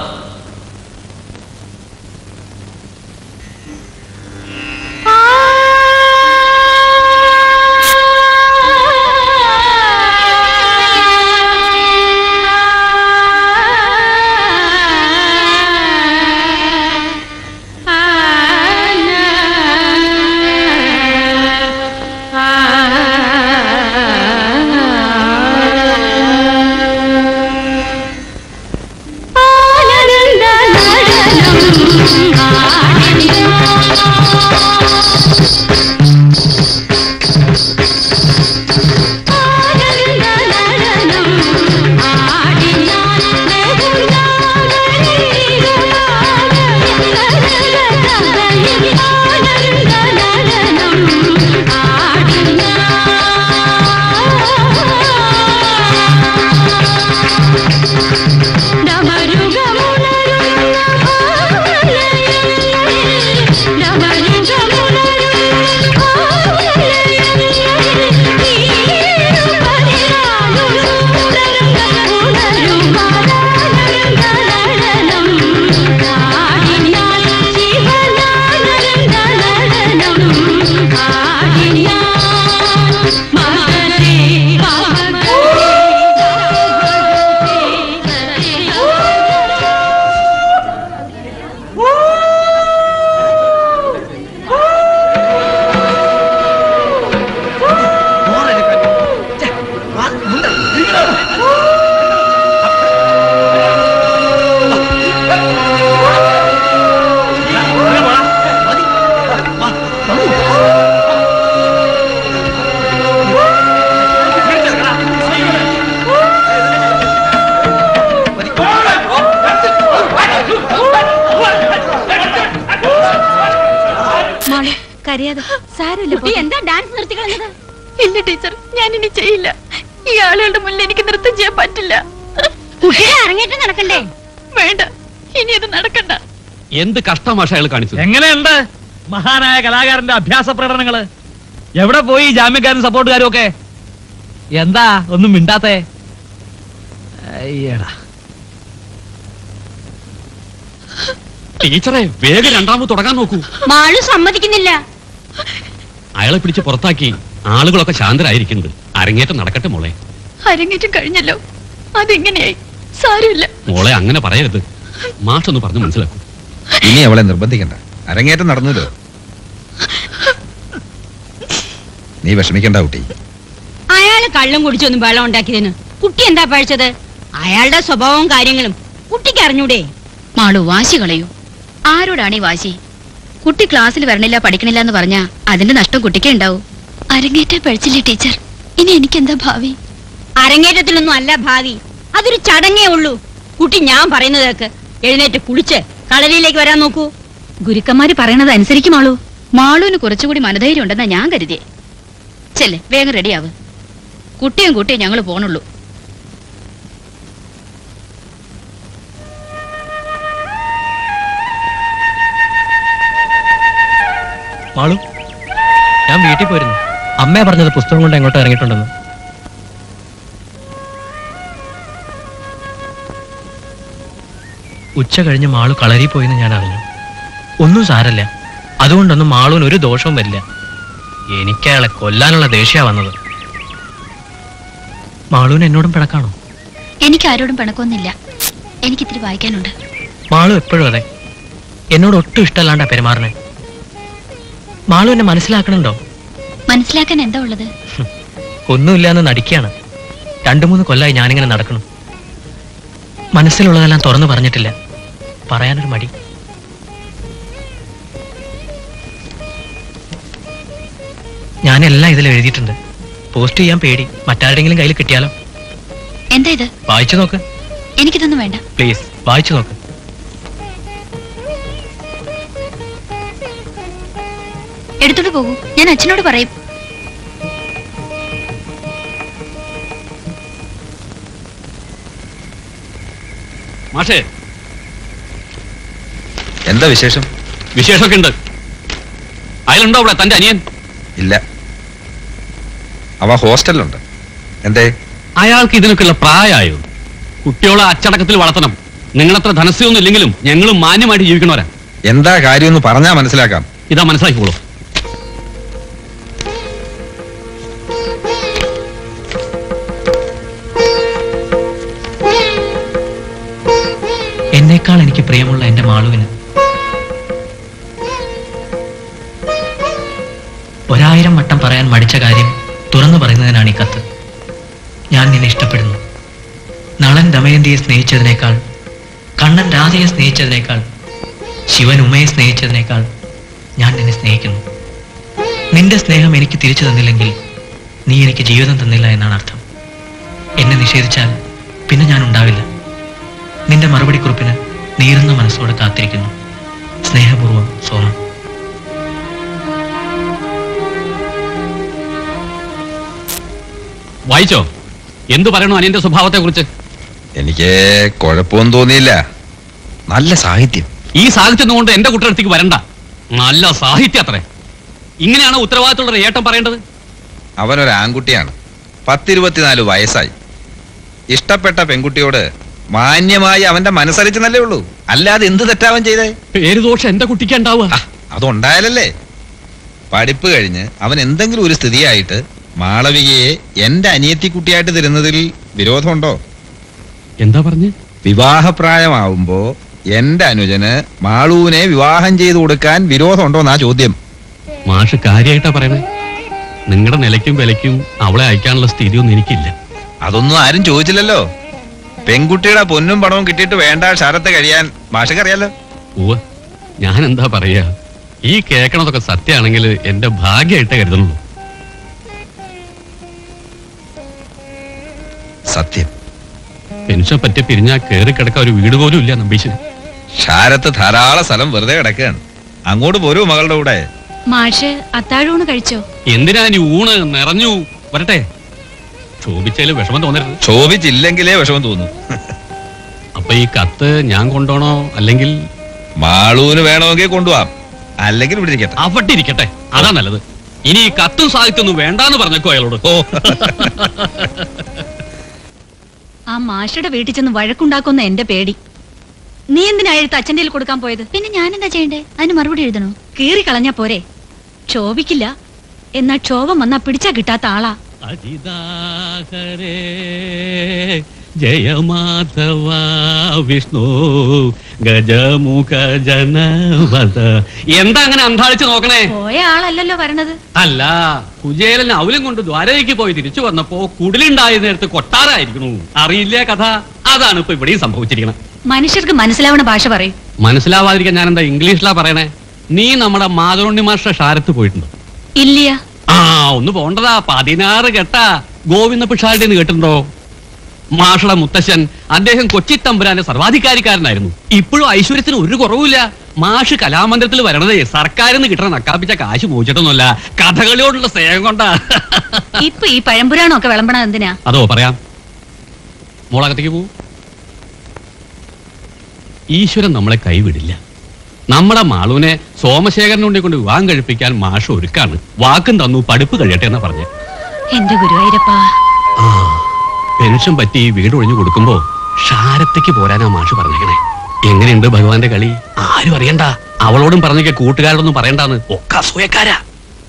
മോളെ കരയാതെ സാരമില്ല കുട്ടി എന്താ ഡാൻസ് നിർത്തിക്കളഞ്ഞത് ഇല്ല ടീച്ചർ ഞാൻ ഇനി ചെയ്യില്ല ഈ ആളുകളുടെ മുന്നിൽ എനിക്ക് നൃത്തം ചെയ്യാൻ പറ്റില്ല കുട്ടിയുടെ അരങ്ങേറ്റം നടക്കണ്ടേ വേണ്ട ഇനി അത് നടക്കണ്ട എന്ത് കഷ്ടമാഷ അയാൾ കാണിച്ചത് എങ്ങനെയുണ്ട് മഹാനായ കലാകാരന്റെ അഭ്യാസ പ്രകടനങ്ങള് എവിടെ പോയി ജാമ്യക്കാരും സപ്പോർട്ടുകാരും ഒക്കെ എന്താ ഒന്നും മിണ്ടാത്തേ അയ്യടാ ടീച്ചറെ വേഗം രണ്ടാമത് തുടങ്ങാൻ നോക്കൂ മാളു സമ്മതിക്കുന്നില്ല അയാളെ പിടിച്ച് പുറത്താക്കി ആളുകളൊക്കെ ശാന്തരായിരിക്കുന്നത് അരങ്ങേറ്റം നടക്കട്ടെ മോളെ അരങ്ങേറ്റം കഴിഞ്ഞല്ലോ അതെങ്ങനെയായി സാരമില്ല മോളെ അങ്ങനെ പറയരുത് മാഷൊന്ന് പറഞ്ഞു മനസ്സിലാക്കൂ ഇനി അവളെ നിർബന്ധിക്കണ്ട അരങ്ങേറ്റം നടന്നല്ലോ നീ വിഷമിക്കണ്ട കുട്ടി അയാള് കള്ളും കുടിച്ചൊന്നും വെള്ളം ഉണ്ടാക്കിയതിന് കുട്ടി എന്താ പഴിച്ചത് അയാളുടെ സ്വഭാവവും കാര്യങ്ങളും കുട്ടിക്ക് അറിഞ്ഞൂടെ മാളു വാശി കളയൂ ആരോടാണ് ഈ വാശി കുട്ടി ക്ലാസ്സിൽ വരണില്ല പഠിക്കണില്ല എന്ന് പറഞ്ഞാ അതിന്റെ നഷ്ടം കുട്ടിക്കേ ഉണ്ടാവൂ അരങ്ങേറ്റം പഴിച്ചില്ലേ ടീച്ചർ ഇനി എനിക്കെന്താ ഭാവി അരങ്ങേറ്റത്തിലൊന്നും അല്ല ഭാവി അതൊരു ചടങ്ങേ ഉള്ളൂ കുട്ടി ഞാൻ പറയുന്നത് കേക്ക് എഴുന്നേറ്റ് കുളിച്ച് കളരിയിലേക്ക് വരാൻ നോക്കൂ ഗുരുക്കന്മാര് പറയണത് അനുസരിക്കും മാളു മാളുവിന് കുറച്ചുകൂടി മനധൈര്യം ഉണ്ടെന്നാ ഞാൻ കരുതിയേ ചെല്ലേ വേഗം റെഡിയാവ് കുട്ടിയും കുട്ടിയും ഞങ്ങൾ പോണുള്ളൂ മാളു ഞാൻ വീട്ടിൽ പോയിരുന്നു അമ്മയെ പറഞ്ഞത് പുസ്തകം കൊണ്ട് എങ്ങോട്ടോ ഇറങ്ങിയിട്ടുണ്ടെന്ന് ഉച്ച കഴിഞ്ഞ് മാളു കളരി പോയെന്ന് ഞാൻ അറിഞ്ഞു ഒന്നും സാരല്ല അതുകൊണ്ടൊന്നും മാളുവിന് ഒരു ദോഷവും വരില്ല എനിക്ക് അയാളെ കൊല്ലാനുള്ള ദേഷ്യ വന്നത് മാളുവിന് എന്നോടും പിണക്കാണോ എനിക്ക് ആരോടും പിണക്കൊന്നുമില്ല എനിക്ക് ഇത്തിരി വായിക്കാനുണ്ട് മാളു എപ്പോഴും അതെ എന്നോട് ഒട്ടും ഇഷ്ടമല്ലാണ്ടാ പെരുമാറണേ മാളു എന്നെ മനസ്സിലാക്കണുണ്ടോ മനസ്സിലാക്കാൻ എന്താ ഉള്ളത് ഒന്നുമില്ലാന്ന് നടിക്കുകയാണ് രണ്ടു മൂന്ന് കൊല്ലായി ഞാനിങ്ങനെ നടക്കണം മനസ്സിലുള്ളതെല്ലാം തുറന്നു പറഞ്ഞിട്ടില്ല പറയാനൊരു മടി ഞാനെല്ലാം ഇതിൽ എഴുതിയിട്ടുണ്ട് പോസ്റ്റ് ചെയ്യാൻ പേടി മറ്റാരുടെങ്കിലും കയ്യിൽ കിട്ടിയാലോ എന്താ ഇത് വായിച്ചു നോക്ക് എനിക്കിതൊന്നും വേണ്ട പ്ലീസ് വായിച്ചു നോക്ക് എടുത്തോട്ട് പോകൂ ഞാൻ അച്ഛനോട് പറയും മാഷേ എന്താ വിശേഷം വിശേഷമൊക്കെ ഉണ്ട് അയാളുണ്ടോ അവിടെ തന്റെ അനിയൻ ഇല്ല അവ ഹോസ്റ്റലിലുണ്ട് എന്തേ അയാൾക്ക് ഇതിനൊക്കെയുള്ള പ്രായമായോ കുട്ടികളെ അച്ചടക്കത്തിൽ വളർത്തണം നിങ്ങളത്ര ധനസ്യൊന്നും ഇല്ലെങ്കിലും ഞങ്ങളും മാന്യമായിട്ട് ജീവിക്കണവരാ എന്താ കാര്യമെന്ന് പറഞ്ഞാ മനസ്സിലാക്കാം ഇതാ മനസ്സിലാക്കിക്കോളൂ എന്നേക്കാൾ എനിക്ക് പ്രിയമുള്ള എന്റെ മാളുവിന് ഒരായിരം വട്ടം പറയാൻ മടിച്ച കാര്യം തുറന്നു പറയുന്നതിനാണ് ഈ കത്ത് ഞാൻ നിന്നെ ഇഷ്ടപ്പെടുന്നു നളൻ ദമയന്തിയെ സ്നേഹിച്ചതിനേക്കാൾ കണ്ണൻ രാധയെ സ്നേഹിച്ചതിനേക്കാൾ ശിവൻ ഉമയെ സ്നേഹിച്ചതിനേക്കാൾ ഞാൻ നിന്നെ സ്നേഹിക്കുന്നു നിന്റെ സ്നേഹം എനിക്ക് തിരിച്ചു തന്നില്ലെങ്കിൽ നീ എനിക്ക് ജീവിതം തന്നില്ല എന്നാണ് അർത്ഥം എന്നെ നിഷേധിച്ചാൽ പിന്നെ ഞാൻ ഉണ്ടാവില്ല നിന്റെ മറുപടി കുറിപ്പിന് നീറുന്ന മനസ്സോടെ കാത്തിരിക്കുന്നു സ്നേഹപൂർവ്വം സോമൻ വായിച്ചോ എന്തു പറയണു അനിയന്റെ സ്വഭാവത്തെ കുറിച്ച് എനിക്ക് കുഴപ്പമൊന്നും തോന്നിയില്ല നല്ല സാഹിത്യം ഈ സാഹിത്യം കൊണ്ട് എന്റെ കുട്ടിയടുത്തേക്ക് വരണ്ട നല്ല സാഹിത്യം അത്രേ ഇങ്ങനെയാണ് ഉത്തരവാദിത്തമുള്ള ഒരു ഏട്ടൻ പറയേണ്ടത് അവനൊരു ആൺകുട്ടിയാണ് പത്തിരുപത്തിനാല് വയസ്സായി ഇഷ്ടപ്പെട്ട പെൺകുട്ടിയോട് മാന്യമായി അവന്റെ മനസ്സറിച്ചെന്നല്ലേ ഉള്ളൂ അല്ലാതെ എന്ത് തെറ്റാവൻ ചെയ്തേ പേര് ദോഷം എന്റെ കുട്ടിക്ക് ഉണ്ടാവുക അതുണ്ടായാലല്ലേ പഠിപ്പ് കഴിഞ്ഞ് അവൻ എന്തെങ്കിലും ഒരു സ്ഥിതിയായിട്ട് മാളവികയെ എന്റെ അനിയത്തി കുട്ടിയായിട്ട് തരുന്നതിൽ വിരോധമുണ്ടോ എന്താ പറഞ്ഞ് വിവാഹപ്രായമാവുമ്പോ എന്റെ അനുജന് മാളൂവിനെ വിവാഹം ചെയ്തു കൊടുക്കാൻ വിരോധമുണ്ടോ എന്നാ ചോദ്യം മാഷ് കാര്യമായിട്ടാ പറയണേ നിങ്ങളുടെ നിലയ്ക്കും വിലയ്ക്കും അവളെ അയക്കാനുള്ള സ്ഥിതിയൊന്നും എനിക്കില്ല അതൊന്നും ആരും ചോദിച്ചില്ലല്ലോ പെൺകുട്ടിയുടെ പൊന്നും പണവും കിട്ടിയിട്ട് വേണ്ട ശരത്ത് കഴിയാൻ മാഷക്കറിയാലോ ഉവ്വ് ഞാൻ എന്താ പറയാ ഈ കേക്കണതൊക്കെ സത്യമാണെങ്കിൽ എന്റെ ഭാഗ്യമായിട്ടേ കരുതുന്നുള്ളൂ സത്യം പെൻഷൻ പറ്റി പിരിഞ്ഞാ കേറി കിടക്കാൻ ഒരു വീട് പോലും ഇല്ല നമ്പീശന് ശാരത്ത് ധാരാളം സ്ഥലം വെറുതെ കിടക്കുകയാണ് അങ്ങോട്ട് പോരൂ മകളുടെ കൂടെ മാഷ് അത്താഴൂണ് കഴിച്ചോ എന്തിനാ നീ ഊണ് നിറഞ്ഞു വരട്ടെ ശോഭിച്ചതിൽ വിഷമം തോന്നരുത് ശോഭിച്ചില്ലെങ്കിലേ വിഷമം തോന്നും അപ്പൊ ഈ കത്ത് ഞാൻ കൊണ്ടുപോണോ അല്ലെങ്കിൽ മാളൂന് വേണമെങ്കിൽ കൊണ്ടുപോവാം അല്ലെങ്കിൽ ഇവിടെ ഇരിക്കട്ടെ അവിടെ ഇരിക്കട്ടെ അതാ നല്ലത് ഇനി ഈ കത്തും സാഹിത്യമൊന്നും വേണ്ടാന്ന് പറഞ്ഞേക്കോ അയാളോട് ഓ ആ മാഷയുടെ വീട്ടിൽ ചെന്ന് വഴക്കുണ്ടാക്കുന്ന എന്റെ പേടി നീ എന്തിനാ എഴുത്ത് അച്ഛൻ്റെ കയ്യിൽ കൊടുക്കാൻ പോയത് പിന്നെ ഞാൻ എന്താ ചെയ്യണ്ടേ അതിന് മറുപടി എഴുതണോ കീറി കളഞ്ഞാ പോരെ ക്ഷോഭിക്കില്ല എന്നാ ക്ഷോഭം വന്നാ പിടിച്ചാ കിട്ടാത്ത ആളാ അതിദാഹരേ ജയ മാധവ വിഷ്ണു ഗജമുഖ ജനവത എന്താ അങ്ങനെ അന്താളിച്ച് നോക്കണേ പോയ ആളല്ലല്ലോ വരണത് അല്ല കുചേലൻ അവലും കൊണ്ട് ദ്വാരകയ്ക്ക് പോയി തിരിച്ചു വന്നപ്പോ കുടിലുണ്ടായ നേരത്ത് കൊട്ടാരായിരിക്കണു അറിയില്ലേ കഥ അതാണ് ഇപ്പൊ ഇവിടെയും സംഭവിച്ചിരിക്കണം മനുഷ്യർക്ക് മനസ്സിലാവണ ഭാഷ പറയും മനസ്സിലാവാതിരിക്കാൻ ഞാൻ എന്താ ഇംഗ്ലീഷിലാ പറയണേ നീ നമ്മുടെ മാതൃണ്ണി മാഷ്ട ഷാരത്ത് പോയിട്ടുണ്ടോ ഇല്ല ആ ഒന്ന് പോണ്ടതാ പതിനാറ് കെട്ടാ ഗോവിന്ദ പിഷാരുടെ എന്ന് കേട്ടിട്ടുണ്ടോ മാഷള മുത്തശ്ശൻ അദ്ദേഹം കൊച്ചിത്തമ്പുരാന്റെ സർവാധികാരിക്കാരനായിരുന്നു ഇപ്പോഴും ഐശ്വര്യത്തിന് ഒരു കുറവുമില്ല മാഷ് കലാമന്ദിരത്തിൽ വരണതേ സർക്കാരിൽ നിന്ന് കിട്ടണ നക്കാപ്പിച്ച കാശ് മോചിട്ടൊന്നുമല്ല കഥകളിയോടുള്ള സ്നേഹം കൊണ്ടാ ഇപ്പൊ ഈ പഴംപുരാണം ഒക്കെ വിളമ്പണത് എന്തിനാ അതോ പറയാം മോളകത്തേക്ക് പോ ഈശ്വരൻ നമ്മളെ കൈവിടില്ല നമ്മുടെ മാളുവിനെ സോമശേഖരനുണ്ടെ കൊണ്ട് വിവാഹം കഴിപ്പിക്കാൻ മാഷ് ഒരുക്കാണ് വാക്കും തന്നു പഠിപ്പ് കഴിയട്ടെ എന്ന് പറഞ്ഞു എന്റെ ഗുരുവായൂരപ്പാ പെൻഷൻ പറ്റി ഈ വീട് ഒഴിഞ്ഞു കൊടുക്കുമ്പോ ഷാരത്തേക്ക് പോരാനാ മാഷ് പറഞ്ഞേക്കണേ എങ്ങനെയുണ്ട് ഭഗവാന്റെ കളി ആരും അറിയണ്ട അവളോടും പറഞ്ഞേക്ക കൂട്ടുകാരോടൊന്നും പറയണ്ടാന്ന് ഒക്കെ അസൂയക്കാരാ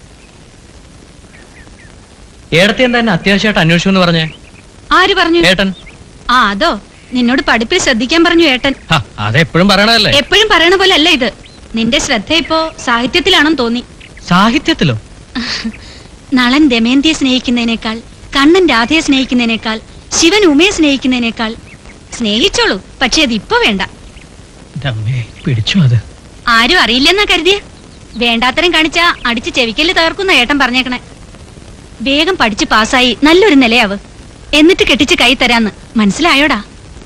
ഏടത്തി എന്താ എന്നെ അത്യാവശ്യമായിട്ട് അന്വേഷിച്ചു എന്ന് പറഞ്ഞേ ആര് പറഞ്ഞു ഏട്ടൻ ആ അതോ നിന്നോട് പഠിപ്പിൽ ശ്രദ്ധിക്കാൻ പറഞ്ഞു ഏട്ടൻ ഹ, അതെപ്പോഴും പറയണതല്ലേ എപ്പോഴും പറയണ പോലെ അല്ല ഇത് നിന്റെ ശ്രദ്ധ ഇപ്പോ സാഹിത്യത്തിലാണെന്ന് തോന്നി സാഹിത്യത്തിലോ നളൻ ദമയന്തിയെ സ്നേഹിക്കുന്നതിനേക്കാൾ കണ്ണൻ രാധയെ സ്നേഹിക്കുന്നതിനേക്കാൾ ശിവൻ ഉമയെ സ്നേഹിക്കുന്നതിനേക്കാൾ സ്നേഹിച്ചോളൂ പക്ഷെ അത് ഇപ്പൊ വേണ്ട ദമ്മേ, പിടിച്ചു അത് ആരും അറിയില്ലെന്നാ കരുതിയ വേണ്ടാത്തരം കാണിച്ചാ അടിച്ച് ചെവിക്കല് തകർക്കുന്ന ഏട്ടൻ പറഞ്ഞേക്കണേ വേഗം പഠിച്ച് പാസ്സായി നല്ലൊരു നിലയാവ് എന്നിട്ട് കെട്ടിച്ച് കൈ തരാന്ന് മനസ്സിലായോടാ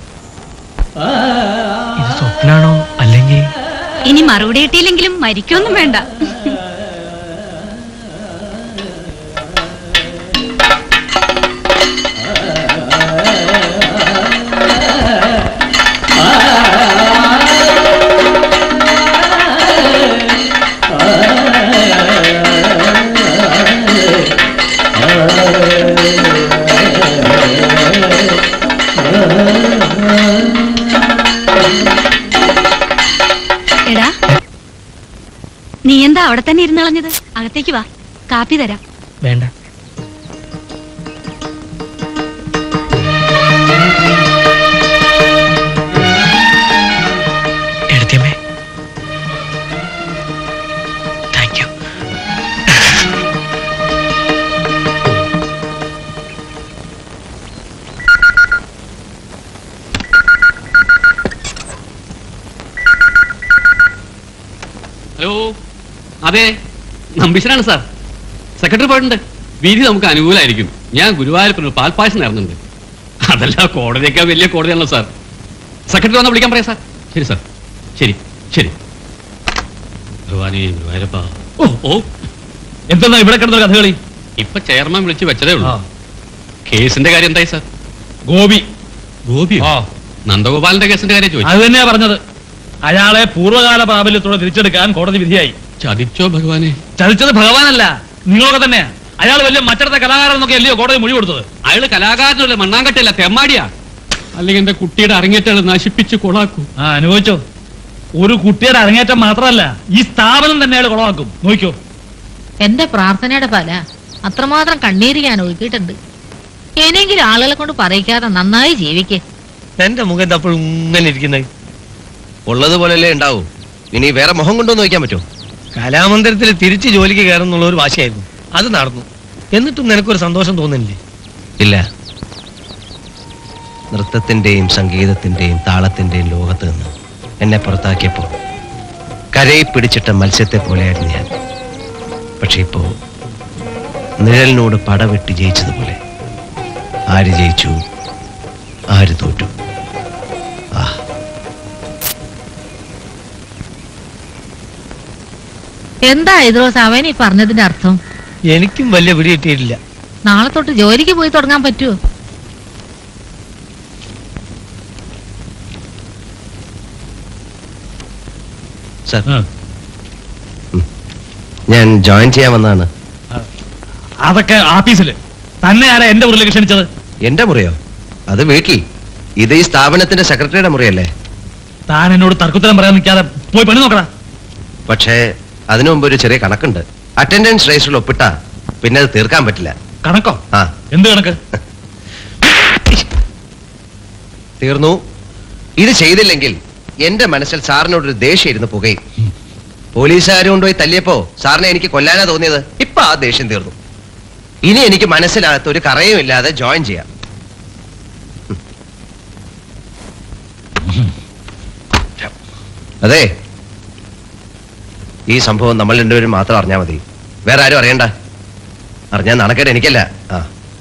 ഇത് സ്വപ്നാണോ അല്ലെങ്കിൽ ഇനി മറുപടി കിട്ടിയില്ലെങ്കിലും മരിക്കൊന്നും വേണ്ട ആ അവിടെ തന്നെ ഇരുന്നളഞ്ഞത് അകത്തേക്ക് വാ കാപ്പി തരാം വേണ്ട എടുത്തിയമ്മേ താങ്ക് യു ഹലോ അതെ നമ്പീശനാണ് സാർ സെക്രട്ടറി പോയിട്ടുണ്ട് വിധി നമുക്ക് അനുകൂലമായിരിക്കും ഞാൻ ഗുരുവായൂരപ്പന് പാൽപ്പായസം നേർന്നുണ്ട് അതല്ല കോടതിയൊക്കെ വലിയ കോടതിയാണല്ലോ സാർ സെക്രട്ടറി വന്ന് വിളിക്കാൻ പറയാം സാർ ശരി സാർ ശരി ശരി ഭഗവാനേ ഗുരുവായൂരപ്പ ഓ ഓ എന്തെന്നാ ഇവിടെ കിടന്ന കഥകളി ഇപ്പൊ ചെയർമാൻ വിളിച്ച് വെച്ചതേ ഉള്ളൂ കേസിന്റെ കാര്യം എന്തായി സാർ ഗോപി ഗോപിയോ നന്ദഗോപാലിന്റെ കേസിന്റെ കാര്യം ചോദിച്ചു അത് തന്നെയാ പറഞ്ഞത് അയാളെ പൂർവ്വകാല പ്രാബല്യത്തോടെ തിരിച്ചെടുക്കാൻ കോടതി വിധിയായി ചതിച്ചോ ഭഗവാനെ ചതിച്ചത് ഭഗവാനല്ല നിങ്ങളൊക്കെ തന്നെയാ അയാൾ വലിയ മറ്റടുത്ത കലാകാരൻ എന്നൊക്കെ അല്ലയോ കോടതി മൊഴി കൊടുത്തത് അയാള് കലാകാരനല്ല മണ്ണാങ്കട്ടല്ല തെമ്മാടിയാ അല്ലെങ്കിൽ എന്റെ കുട്ടിയുടെ അരങ്ങേറ്റങ്ങൾ നശിപ്പിച്ച് കൊളാക്കൂ ആ അനുഭവിച്ചോ ഒരു കുട്ടിയുടെ അരങ്ങേറ്റം മാത്രമല്ല ഈ സ്ഥാപനം തന്നെ അയാൾ കുളമാക്കും നോക്കിയോ എന്റെ പ്രാർത്ഥനയുടെ ഫല അത്രമാത്രം കണ്ണീര് ഞാൻ ഒഴുക്കിയിട്ടുണ്ട് ഇനിയെങ്കിലും ആളുകളെ കൊണ്ട് പറയിക്കാതെ നന്നായി ജീവിക്കേ എന്റെ മുഖം എന്താ അപ്പോഴും ഇങ്ങനെ ഇരിക്കുന്നത് ഉള്ളതുപോലെയല്ലേ ഉണ്ടാവൂ ഇനി വേറെ മുഖം കൊണ്ടൊന്ന് വയ്ക്കാൻ പറ്റുമോ കലാമന്ദിരത്തിൽ തിരിച്ച് ജോലിക്ക് കയറുന്നുള്ള ഒരു വാശിയായിരുന്നു അത് നടന്നു എന്നിട്ടും നിനക്കൊരു സന്തോഷം തോന്നുന്നില്ലേ ഇല്ല നൃത്തത്തിന്റെയും സംഗീതത്തിന്റെയും താളത്തിന്റെയും ലോകത്ത് നിന്ന് എന്നെ പുറത്താക്കിയപ്പോൾ കരയിൽ പിടിച്ചിട്ട മത്സ്യത്തെ പോലെയായിരുന്നു ഞാൻ പക്ഷെ ഇപ്പോ നിഴലിനോട് പടവെട്ടി ജയിച്ചതുപോലെ ആര് ജയിച്ചു ആര് തോറ്റു ആ എന്താ ഇദ്രോസ് അവൻ ഈ പറഞ്ഞതിന്റെ അർത്ഥം എനിക്കും വലിയ പിടി കിട്ടിയിട്ടില്ല നാളെ തൊട്ട് ജോലിക്ക് പോയി തുടങ്ങാൻ പറ്റുമോ സർ ഞാൻ ജോയിൻ ചെയ്യാൻ വന്നതാണ് അതൊക്കെ ആഫീസില് തന്നെ ആരാ എന്റെ മുറിയിലേക്ക് ക്ഷണിച്ചത് എന്റെ മുറിയോ അത് വീട്ടിൽ ഇത് ഈ സ്ഥാപനത്തിന്റെ സെക്രട്ടറിയുടെ മുറിയല്ലേ താൻ എന്നോട് തർക്കുത്തരം പറയാൻ നിൽക്കാതെ പോയി പണി നോക്കടാ പക്ഷേ അതിനു മുമ്പ് ഒരു ചെറിയ കണക്കുണ്ട് അറ്റൻഡൻസ് രജിസ്റ്ററിൽ ഒപ്പിട്ടാ പിന്നെ അത് തീർക്കാൻ പറ്റില്ല കണക്കോ ആ എന്ത് കണക്ക് തീർന്നു ഇത് ചെയ്തില്ലെങ്കിൽ എന്റെ മനസ്സിൽ സാറിനോടൊരു ദേഷ്യം ഇരുന്ന് പുകയും പോലീസുകാർ കൊണ്ടുപോയി തല്ലിയപ്പോ സാറിനെ എനിക്ക് കൊല്ലാനാ തോന്നിയത് ഇപ്പൊ ആ ദേഷ്യം തീർന്നു ഇനി എനിക്ക് മനസ്സിനകത്ത് ഒരു കറയും ഇല്ലാതെ ജോയിൻ ചെയ്യാം അതെ ഈ സംഭവം നമ്മൾ രണ്ടുപേരും മാത്രം അറിഞ്ഞാൽ മതി വേറെ ആരും അറിയണ്ട അറിഞ്ഞാൽ നടക്കേണ്ട എനിക്കല്ല ആ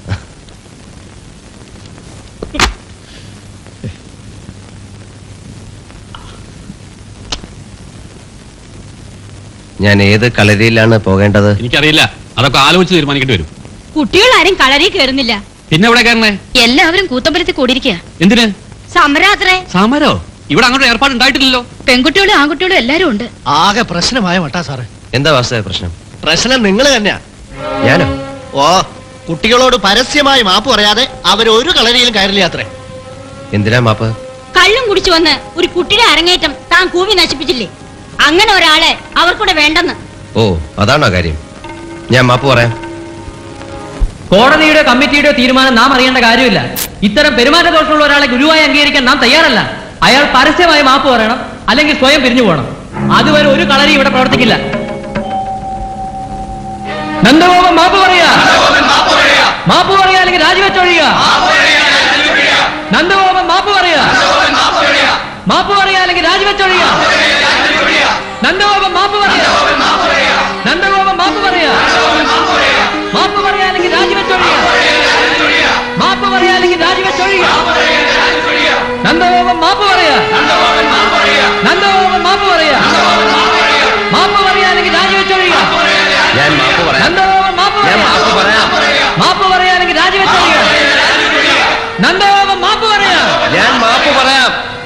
ഞാൻ ഏത് കളരിയിലാണ് പോകേണ്ടത് എനിക്കറിയില്ല അതൊക്കെ ആലോചിച്ച് തീരുമാനിക്കേണ്ടി വരും കുട്ടികൾ ആരും കളരി കയറുന്നില്ല പിന്നെ എവിടെ കയറണേ എല്ലാവരും കൂത്തമ്പലത്തിൽ കൂടിയിരിക്കുക എന്തിന് സമരാത്രേ സമരോ ഇവിടെ അങ്ങോട്ട് ഏർപ്പാട് ഉണ്ടായിട്ടില്ലല്ലോ പെൺകുട്ടികളും ആൺകുട്ടികളും എല്ലാരും ഉണ്ട് ആകെ പ്രശ്നമായ മട്ടാ സാറേ എന്താ വാസ്തവ പ്രശ്നം പ്രശ്നം നിങ്ങൾ തന്നെയാ ഞാനോ ഓ കുട്ടികളോട് പരസ്യമായി മാപ്പ് പറയാതെ അവർ ഒരു കളരിയിലും കയറില്ല അത്രേ എന്തിനാ മാപ്പ് കള്ളും കുടിച്ചു വന്ന് ഒരു കുട്ടിയുടെ അരങ്ങേറ്റം താൻ കൂവി നശിപ്പിച്ചില്ലേ അങ്ങനെ ഒരാളെ അവർക്കൂടെ വേണ്ടെന്ന് ഓ അതാണോ കാര്യം ഞാൻ മാപ്പ് പറയാം കോടതിയുടെ കമ്മിറ്റിയുടെ തീരുമാനം നാം അറിയേണ്ട കാര്യമില്ല ഇത്തരം പെരുമാറ്റ ദോഷമുള്ള ഒരാളെ ഗുരുവായി അംഗീകരിക്കാൻ നാം തയ്യാറല്ല അയാൾ പരസ്യമായി മാപ്പ് പറയണം അല്ലെങ്കിൽ സ്വയം പിരിഞ്ഞു പോകണം അതുവരെ ഒരു കളരി ഇവിടെ പ്രവർത്തിക്കില്ല നന്ദഗോപൻ മാപ്പ് പറയാ മാപ്പ് പറയാ അല്ലെങ്കിൽ രാജിവെച്ചൊഴിയുക നന്ദഗോപൻ മാപ്പ് പറയാ മാപ്പ് പറയാ അല്ലെങ്കിൽ രാജിവെച്ചൊഴിയുക നന്ദഗോപൻ മാപ്പ് പറയാ നന്ദഗോപൻ മാപ്പ് പറയാ മാപ്പ് പറയാ അല്ലെങ്കിൽ രാജിവെച്ചൊഴിയുക മാപ്പ് പറയാ അല്ലെങ്കിൽ രാജിവെച്ചൊഴിയുക നന്ദഗോപൻ മാപ്പ് പറയാ നന്ദഗോപൻ മാപ്പ് പറയാ മാപ്പ് പറയാ അല്ലെങ്കിൽ രാജിവെച്ചൊഴിയുക ഞാൻ മാപ്പ് പറയാം നന്ദഗോപൻ മാപ്പ് ഞാൻ പറയാ മാപ്പ് പറയാം മാപ്പ് പറയാ അല്ലെങ്കിൽ രാജിവെച്ചൊഴിയുക നന്ദഗോപൻ മാപ്പ് പറയാ ഞാൻ മാപ്പ് പറയാം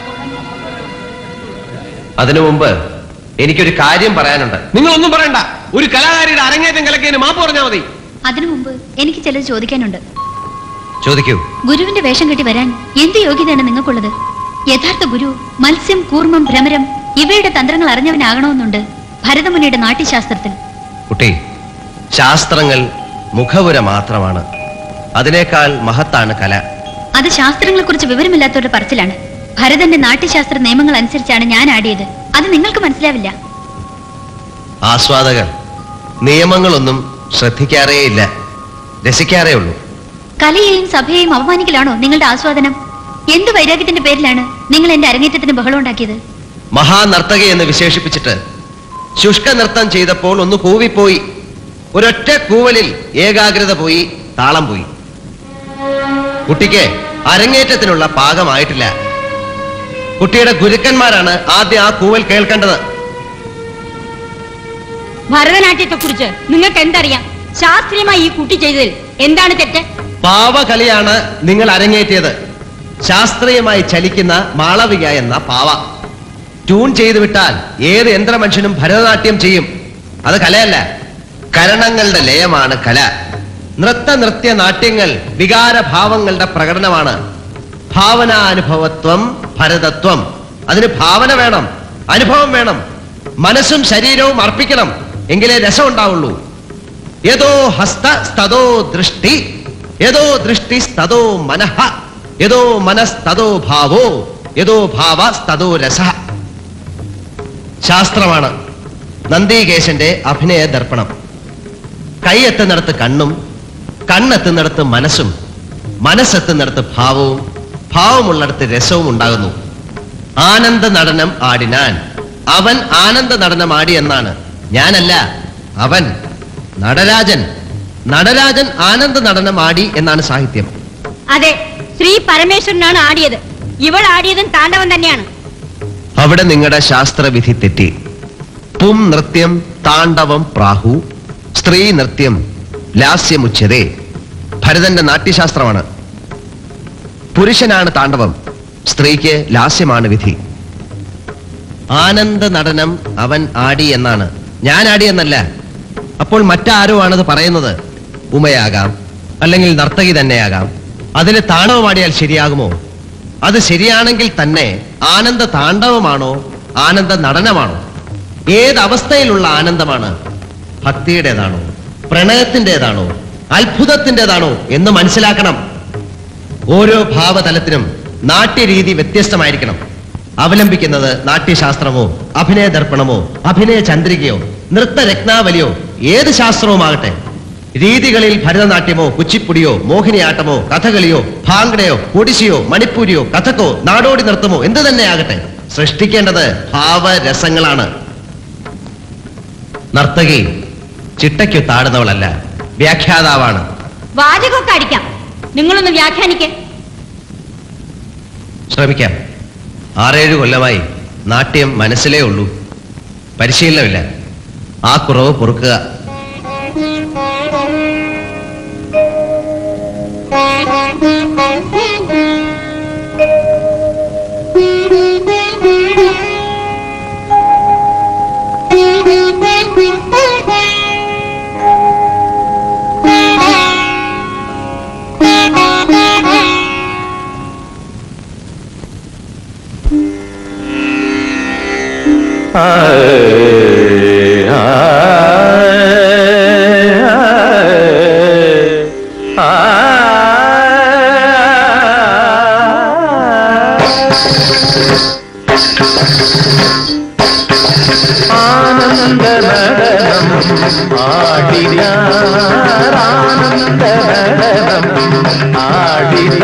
അതിനു മുമ്പ് എനിക്കൊരു കാര്യം പറയാനുണ്ട് നിങ്ങൾ ഒന്നും പറയണ്ട ഒരു കലാകാരിയുടെ അരങ്ങേറ്റം കലക്കിയതിന് മാപ്പ് പറഞ്ഞാൽ മതി അതിനു മുമ്പ് എനിക്ക് ചിലത് ചോദിക്കാനുണ്ട് ചോദിക്കൂ ഗുരുവിന്റെ വേഷം കെട്ടി വരാൻ എന്ത് യോഗ്യതയാണ് നിങ്ങൾക്കുള്ളത് യഥാർത്ഥ ഗുരു മത്സ്യം കൂർമ്മം ഭ്രമരം ഇവയുടെ തന്ത്രങ്ങൾ അറിഞ്ഞവനാകണമെന്നുണ്ട് ഭരതമുനിയുടെ നാട്യശാസ്ത്രത്തിൽ കുട്ടി ശാസ്ത്രങ്ങൾ മുഖവുര മാത്രമാണ് അതിനേക്കാൾ മഹത്താണ് കല അത് ശാസ്ത്രങ്ങളെക്കുറിച്ച് വിവരമില്ലാത്തവരുടെ പറച്ചിലാണ് ഭരതന്റെ നാട്യശാസ്ത്ര നിയമങ്ങൾ അനുസരിച്ചാണ് ഞാൻ ആടിയത് അത് നിങ്ങൾക്ക് മനസ്സിലാവില്ല ആസ്വാദകർ നിയമങ്ങളൊന്നും ശ്രദ്ധിക്കാറേയില്ല രസിക്കാറേ ഉള്ളൂ കലയെയും സഭയെയും അപമാനിക്കലാണോ നിങ്ങളുടെ ആസ്വാദനം എന്ത് വൈരാഗ്യത്തിന്റെ പേരിലാണ് നിങ്ങൾ എന്റെ അരങ്ങേറ്റത്തിന് ബഹളം ഉണ്ടാക്കിയത് മഹാനർത്തകി എന്ന് വിശേഷിപ്പിച്ചിട്ട് ശുഷ്ക നൃത്തം ചെയ്തപ്പോൾ ഒന്ന് കൂവിപ്പോയി ഒരൊറ്റ കൂവലിൽ ഏകാഗ്രത പോയി താളം പോയി കുട്ടിക്ക് അരങ്ങേറ്റത്തിനുള്ള പാകമായിട്ടില്ല കുട്ടിയുടെ ഗുരുക്കന്മാരാണ് ആദ്യം ആ കൂവൽ കേൾക്കേണ്ടത് ഭരതനാട്യത്തെ കുറിച്ച് നിങ്ങൾക്ക് എന്തറിയാം ശാസ്ത്രീയമായി ഈ കുട്ടി ചെയ്തതിൽ എന്താണ് തെറ്റ് പാവകളിയാണ് നിങ്ങൾ അരങ്ങേറ്റിയത് ശാസ്ത്രീയമായി ചലിക്കുന്ന മാളവിക എന്ന പാവ ട്യൂൺ ചെയ്തു വിട്ടാൽ ഏത് യന്ത്രമനുഷ്യനും ഭരതനാട്യം ചെയ്യും അത് കലയല്ല കരണങ്ങളുടെ ലയമാണ് കല നൃത്ത നൃത്യ നാട്യങ്ങൾ വികാരഭാവങ്ങളുടെ പ്രകടനമാണ് ഭാവനാനുഭവത്വം ഭരതത്വം അതിന് ഭാവന വേണം അനുഭവം വേണം മനസ്സും ശരീരവും അർപ്പിക്കണം എങ്കിലേ രസം ഉണ്ടാവുള്ളൂ യഥോ ഹസ്ത സ്തതോ ദൃഷ്ടി യഥോ ദൃഷ്ടി സ്തതോ മനഃ യഥോ മനസ്തതോ ഭാവോ യഥോ ഭാവ സ്തതോ രസ ശാസ്ത്രമാണ് നന്ദികേശന്റെ അഭിനയ ദർപ്പണം കൈ എത്തുന്നിടത്ത് കണ്ണും കണ്ണെത്തുന്നിടത്ത് മനസ്സും മനസ്സെത്തുന്നിടത്ത് ഭാവവും ഭാവമുള്ളിടത്ത് രസവും ഉണ്ടാകുന്നു ആനന്ദ നടനം ആടിനാൻ അവൻ ആനന്ദ നടനം ആടി എന്നാണ് ഞാനല്ല അവൻ നടരാജൻ നടരാജൻ ആനന്ദ നടനം ആടി എന്നാണ് സാഹിത്യം അതെ ശ്രീ പരമേശ്വരനാണ് ആടിയത് ഇവൾ ആടിയതും താണ്ഡവം തന്നെയാണ് അവിടെ നിങ്ങളുടെ ശാസ്ത്രവിധി തെറ്റി പും നൃത്യം താണ്ഡവം പ്രാഹു സ്ത്രീ നൃത്യം ലാസ്യമുച്യതേ ഭരതന്റെ നാട്യശാസ്ത്രമാണ് പുരുഷനാണ് താണ്ഡവം സ്ത്രീക്ക് ലാസ്യമാണ് വിധി ആനന്ദ നടനം അവൻ ആടി എന്നാണ് ഞാൻ ആടി എന്നല്ല അപ്പോൾ മറ്റാരോ ആണത് പറയുന്നത് ഉമയാകാം അല്ലെങ്കിൽ നർത്തകി തന്നെയാകാം അതിന് താണ്ഡവമാടിയാൽ ശരിയാകുമോ അത് ശരിയാണെങ്കിൽ തന്നെ ആനന്ദ താണ്ഡവമാണോ ആനന്ദ നടനമാണോ ഏത് അവസ്ഥയിലുള്ള ആനന്ദമാണ് ഭക്തിയുടേതാണോ പ്രണയത്തിൻ്റെതാണോ അത്ഭുതത്തിൻ്റെതാണോ എന്ന് മനസ്സിലാക്കണം ഓരോ ഭാവതലത്തിനും നാട്യരീതി വ്യത്യസ്തമായിരിക്കണം അവലംബിക്കുന്നത് നാട്യശാസ്ത്രമോ അഭിനയ ദർപ്പണമോ അഭിനയ ചന്ദ്രികയോ നൃത്തരത്നാവലിയോ ഏത് ശാസ്ത്രവുമാകട്ടെ രീതികളിൽ ഭരതനാട്യമോ കുച്ചിപ്പുടിയോ മോഹിനിയാട്ടമോ കഥകളിയോ ഭാംഗടയോ ഒഡിശിയോ മണിപ്പൂരിയോ കഥക്കോ നാടോടി നൃത്തമോ എന്ത് തന്നെ ആകട്ടെ സൃഷ്ടിക്കേണ്ടത് ഭാവരസങ്ങളാണ് നർത്തകി ചിട്ടയ്ക്കു താടുന്നവളല്ല വ്യാഖ്യാതാവാണ് വാചകമൊക്കെ അടിക്കാം നിങ്ങളൊന്ന് വ്യാഖ്യാനിക്കേ ശ്രമിക്കാം ആറേഴ് കൊല്ലമായി നാട്യം മനസ്സിലേ ഉള്ളൂ പരിശീലനമില്ല ആ കുറവ് പൊറുക്കുക ആനന്ദ നടനം ആടിനാനന്ദ നടനം ആടിന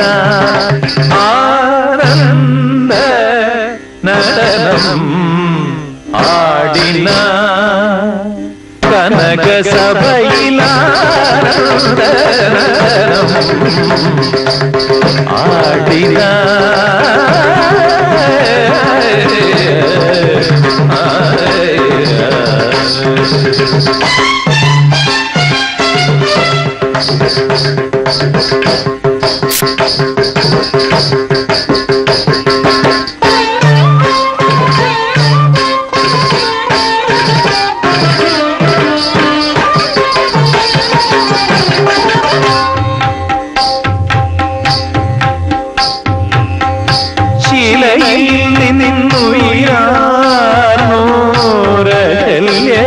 ആനന്ദ നടനം ആടിന കനക സഭയിലാനന്ദ നടനം ആടിന ശിലയിൽ നിന്നുയർന്നൂരഹല്യ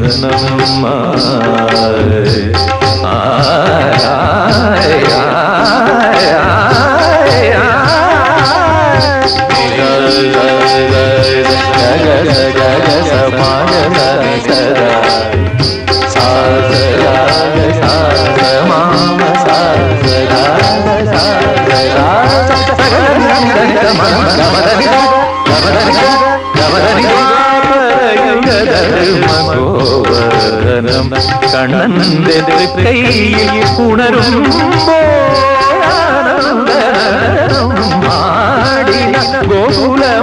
കണ്ണന്റെ കൈയിൽ ഉണരുമ്പോ മാടി ഗോകുലമാനന്ദ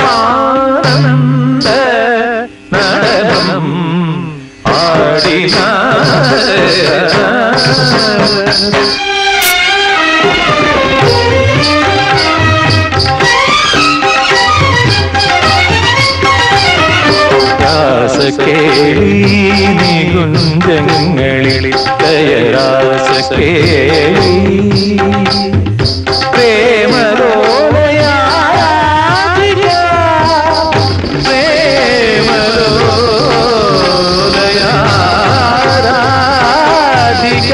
നടനം ആടിന രാസക്കേളി നികുഞ്ചങ്ങളിൽ ജയരാസക്കേളി പ്രേമലോലയാരാധിക പ്രേമലോലയാരാധിക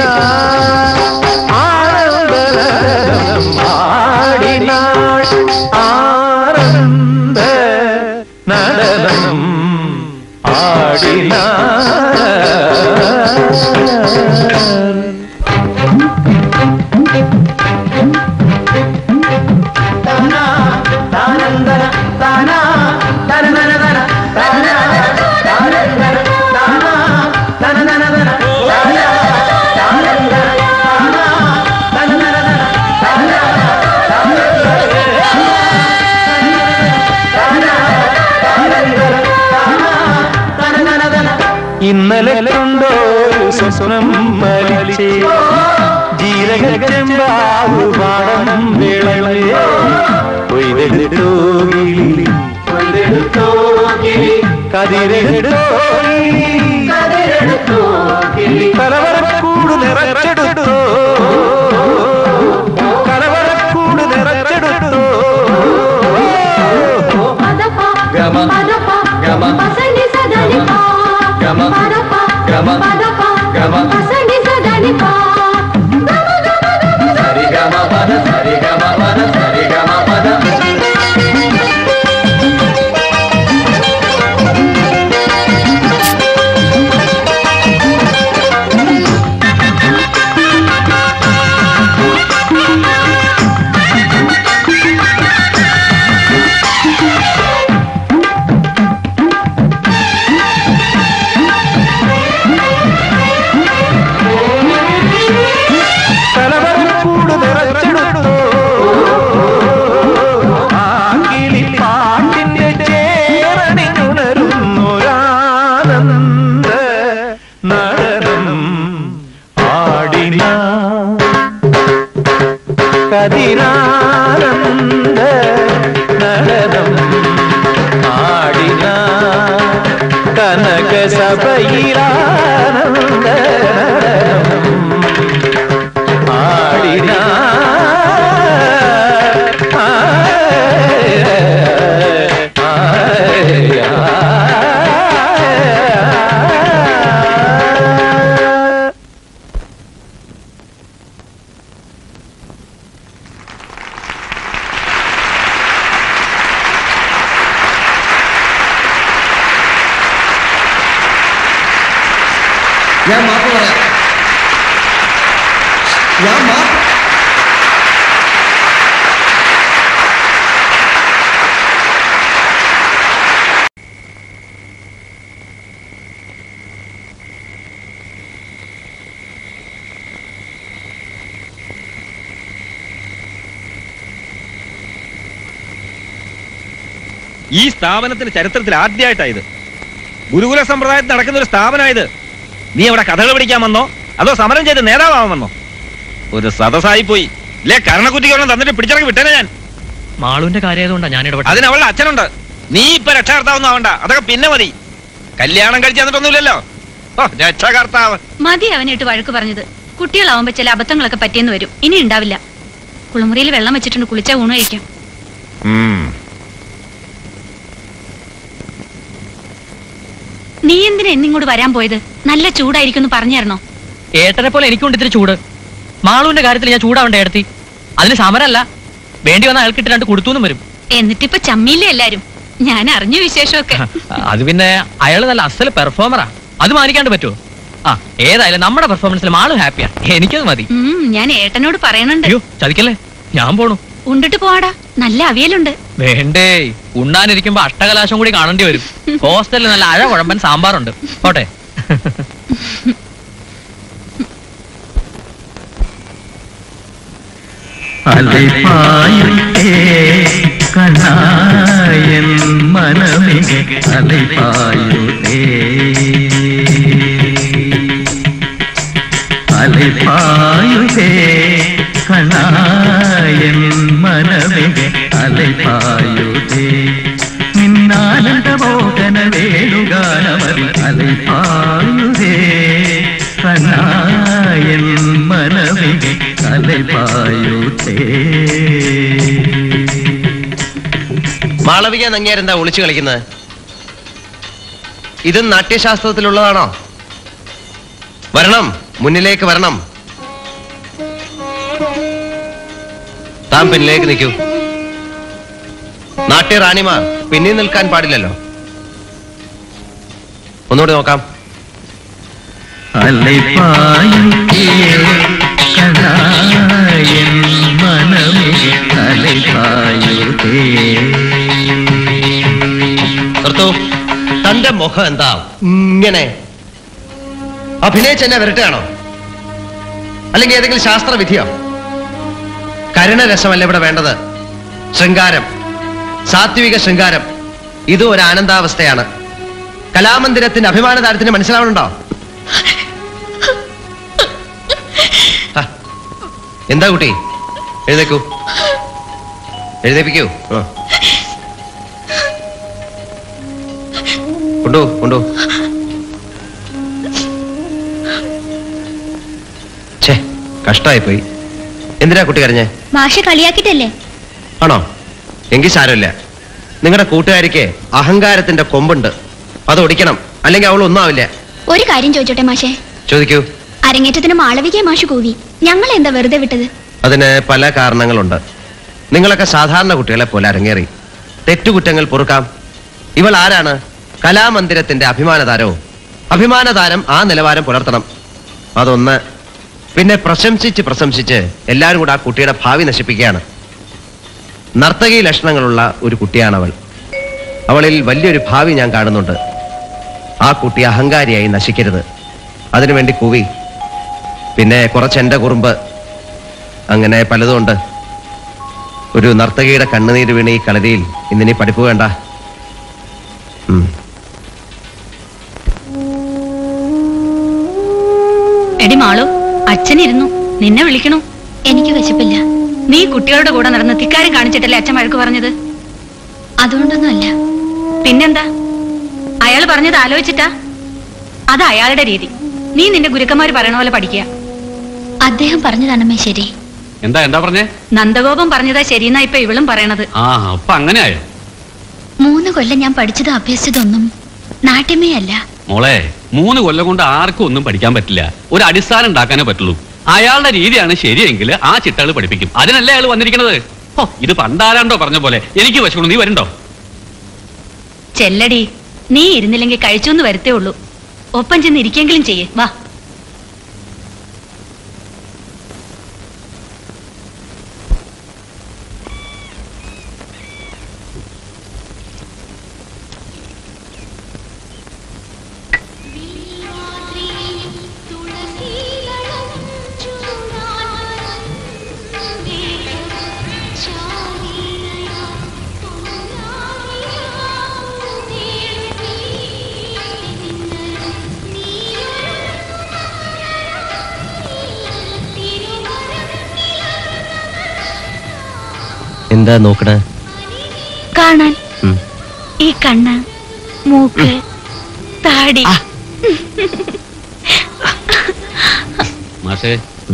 ആനന്ദനം ആടിനാൾ ആനന്ദ നടനം ആടിനാൾ ഇന്നലെ കണ്ടോ ഒരു സ്വപ്നം മലിച്ചേ ജീരകച്ചെമ്പാവു പാടം വിളവേ കൊയ്തെടുത്തോ കിളി കൊയ്തെടുത്തോ കിളി കതിരെടുത്തോ കിളി കലവറക്കൂട് നിറച്ചെടുത്തോ കലവറക്കൂട് നിറച്ചെടുത്തോ ഗമ ഗമ ഗമ ഗമ ഗമ സരി ഗമ പദ സരി ഗമ പദ സരി ഗമ പദ കലവറക്കൂട് നിറച്ചെടുത്തോ ആകിളി പാട്ടിന്റെ ചേരണിഞ്ഞുണരുന്നൊരാനന്ദ നടനം ആടിന കതിരാനന്ദ നടനം ആടിന കനക സഭയിലാനന്ദ നടനം ആടിന ഞാൻ മാപ്പ് പറയാം ഞാൻ മാപ്പ് ഈ സ്ഥാപനത്തിന്റെ ചരിത്രത്തിൽ ആദ്യമായിട്ടായത് ഗുരുകുല സമ്പ്രദായത്തിൽ നടക്കുന്ന ഒരു സ്ഥാപനമായത് നീ അവിടെ കഥകൾ പഠിക്കാൻ വന്നോ അതോ സമരം ചെയ്ത് നേതാവാൻ വന്നോ ഒരു സദസ്സായി പോയി ഇല്ലേ കരണക്കുറ്റിക്കൊന്നും തന്നിട്ട് പിടിച്ചിറക്കി വിട്ടേനെ ഞാൻ മാളുവിന്റെ കാര്യമായതുകൊണ്ടാണ് ഞാൻ ഇടപെട്ടത് അതിന് അവളുടെ അച്ഛനുണ്ട് നീ ഇപ്പൊ രക്ഷകർത്താവൊന്നും ആവണ്ട അതൊക്കെ പിന്നെ മതി കല്യാണം കഴിച്ച് തന്നിട്ടൊന്നുമില്ലല്ലോ ഓ രക്ഷകർത്താവ് മതി അവനിട്ട് വഴക്ക് പറഞ്ഞത് കുട്ടികളാവുമ്പോ ചില അബദ്ധങ്ങളൊക്കെ പറ്റിയെന്ന് വരും ഇനി ഉണ്ടാവില്ല കുളിമുറിയിൽ വെള്ളം വെച്ചിട്ടുണ്ട് കുളിച്ചാ ഊണ് കഴിക്കാം നീ നീ എന്തിനാ എന്നിങ്ങോട്ട് വരാൻ പോയത് നല്ല ചൂടായിരിക്കും എന്ന് പറഞ്ഞായിരുന്നോ ഏട്ടനെ പോലെ എനിക്കുണ്ട് ഇത്തിരി ചൂട് മാളുവിന്റെ കാര്യത്തിൽ ഞാൻ ചൂടാവണ്ടേ ഏടത്തി അതിന് സമരമല്ല വേണ്ടി വന്ന അയാൾക്ക് ഇട്ട് രണ്ട് കൊടുത്തു വരും എന്നിട്ടിപ്പൊ ചമ്മിയില്ലേ എല്ലാരും ഞാൻ അറിഞ്ഞ വിശേഷമൊക്കെ അത് പിന്നെ അയാള് നല്ല അസല് പെർഫോമറാ അത് മാനിക്കാണ്ട് പറ്റുമോ ആ ഏതായാലും നമ്മുടെ പെർഫോമൻസിൽ മാളും ഹാപ്പിയാ എനിക്കത് മതി ഉം, ഞാൻ ഏട്ടനോട് പറയണുണ്ട് അയ്യോ ചതിക്കല്ലേ ഞാൻ പോണു ഉണ്ടിട്ട് പോവാടാ നല്ല അവിയലുണ്ട് വേണ്ടേ ഉണ്ണാനിരിക്കുമ്പോ അഷ്ടകലാശം കൂടി കാണേണ്ടി വരും ഹോസ്റ്റലിൽ നല്ല അഴ കുഴമ്പൻ സാമ്പാറുണ്ട് പോട്ടെ അലൈപായുത്തേ കണ്ണായൻ മനമിക അലൈപായുത്തേ അലൈപായുത്തേ കണ്ണായൻ മനമിക അലൈപായുത്തേ നിന്നാനന്ദ മോഹന വേണുഗാനമതി അലൈപായുതേ കണ്ണായൻ മനമിക അലൈപായുത്തേ മാളവിക നങ്ങിയാരെന്താ ഒളിച്ചു കളിക്കുന്നത് ഇതും നാട്യശാസ്ത്രത്തിലുള്ളതാണോ വരണം മുന്നിലേക്ക് വരണം താൻ പിന്നിലേക്ക് നിൽക്കൂ നാട്യറാണിമാർ പിന്നിൽ നിൽക്കാൻ പാടില്ലല്ലോ ഒന്നുകൂടി നോക്കാം അലൈപായുത്തേ കണ്ണായൻ മനമിക അലൈപായുത്തേ നിർത്തൂ തന്റെ മുഖം എന്താ ഇങ്ങനെ അഭിനയിച്ച് എന്നെ വരട്ടുകയാണോ അല്ലെങ്കിൽ ഏതെങ്കിലും ശാസ്ത്രവിധിയോ കരുണരസമല്ല ഇവിടെ വേണ്ടത് ശൃംഗാരം സാത്വിക ശൃംഗാരം ഇതും ഒരു ആനന്ദാവസ്ഥയാണ് കലാമന്ദിരത്തിന്റെ അഭിമാനതാരത്തിന് മനസ്സിലാവണുണ്ടോ ഹ, എന്താ കുട്ടി എഴുന്നേക്കൂ എഴുന്നേപ്പിക്കൂ ആ. കൊണ്ടു കൊണ്ടു ഛേ കഷ്ടായി പോയി എന്തിനാ കുട്ടി കരഞ്ഞേ മാഷ കളിയാക്കിട്ടല്ലേ ആണോ എങ്കിൽ സാരമില്ല നിങ്ങളുടെ കൂട്ടുകാരിക്ക് അഹങ്കാരത്തിന്റെ കൊമ്പുണ്ട് അത് ഒടിക്കണം അല്ലെങ്കിൽ അവൾ ഒന്നും ആവില്ല ഒരു കാര്യം ചോദിച്ചോട്ടെ മാഷേ ചോദിക്കൂ അരങ്ങേറ്റത്തിന് മാളവികയെ മാഷ് കൂവി ഞങ്ങൾ എന്താ വെറുതെ വിട്ടത് അതിന് പല കാരണങ്ങളുണ്ട് നിങ്ങളൊക്കെ സാധാരണ കുട്ടികളെ പോലെ അരങ്ങേറി തെറ്റുകുറ്റങ്ങൾ പൊറുക്കാം ഇവൾ ആരാണ് കലാമന്ദിരത്തിന്റെ അഭിമാനതാരവും അഭിമാനതാരം ആ നിലവാരം പുലർത്തണം അതൊന്ന് പിന്നെ പ്രശംസിച്ച് പ്രശംസിച്ച് എല്ലാവരും കൂടെ ആ കുട്ടിയുടെ ഭാവി നശിപ്പിക്കുകയാണ് നർത്തകി ലക്ഷണങ്ങളുള്ള ഒരു കുട്ടിയാണവൾ അവളിൽ വലിയൊരു ഭാവി ഞാൻ കാണുന്നുണ്ട് ആ കുട്ടി അഹങ്കാരിയായി നശിക്കരുത് അതിനുവേണ്ടി കൂവി പിന്നെ കുറച്ച് എൻ്റെ കുറുമ്പ് അങ്ങനെ പലതും ഉണ്ട് ഒരു നർത്തകിയുടെ കണ്ണുനീര് വീണ് ഈ കളരിയിൽ ഇന്നിനി പഠിപ്പ് വേണ്ട ഉം. എടി മാളു അച്ഛനിരുന്നു നിന്നെ വിളിക്കണു എനിക്ക് വിശപ്പില്ല നീ കുട്ടികളുടെ കൂടെ നടന്ന് തിക്കാരം കാണിച്ചിട്ടല്ലേ അച്ഛൻ വഴക്ക് പറഞ്ഞത് അതുകൊണ്ടൊന്നുമല്ല പിന്നെന്താ അയാൾ പറഞ്ഞത് ആലോചിച്ചിട്ടാ അത് അയാളുടെ രീതി നീ നിന്റെ ഗുരുക്കന്മാര് പറയണ പോലെ പഠിക്കുക അദ്ദേഹം പറഞ്ഞതാണമ്മേ ശരി എന്താ എന്താ പറഞ്ഞേ നന്ദഗോപം പറഞ്ഞതാ ശരിയെന്നാ ഇപ്പൊ ഇവളും പറയണത് ആ അപ്പൊ അങ്ങനെ ആയോ മൂന്ന് കൊല്ലം ഞാൻ പഠിച്ചതും അഭ്യസിച്ചതൊന്നും നാട്യമേ അല്ല മോളെ മൂന്ന് കൊല്ലം കൊണ്ട് ആർക്കും ഒന്നും പഠിക്കാൻ പറ്റില്ല ഒരു അടിസ്ഥാനം ഉണ്ടാക്കാനേ പറ്റുള്ളൂ അയാളുടെ രീതിയാണ് ശരിയെങ്കിൽ ആ ചിട്ടകൾ പഠിപ്പിക്കും അതിനല്ലേ അയാൾ വന്നിരിക്കുന്നത് ഓ ഇത് പണ്ടാരാണ്ടോ പറഞ്ഞ പോലെ എനിക്ക് വശക്കണം നീ വരണ്ടോ ചെല്ലടി നീ ഇരുന്നില്ലെങ്കിൽ കഴിച്ചൊന്ന് വരത്തേ ഉള്ളൂ ഒപ്പം ചെന്ന് ഇരിക്കെങ്കിലും ചെയ്യേ വാ എന്താ നോക്കണേ കാണാൻ ഉം. ഈ കണ്ണ് മൂക്ക് താടി മാഷേ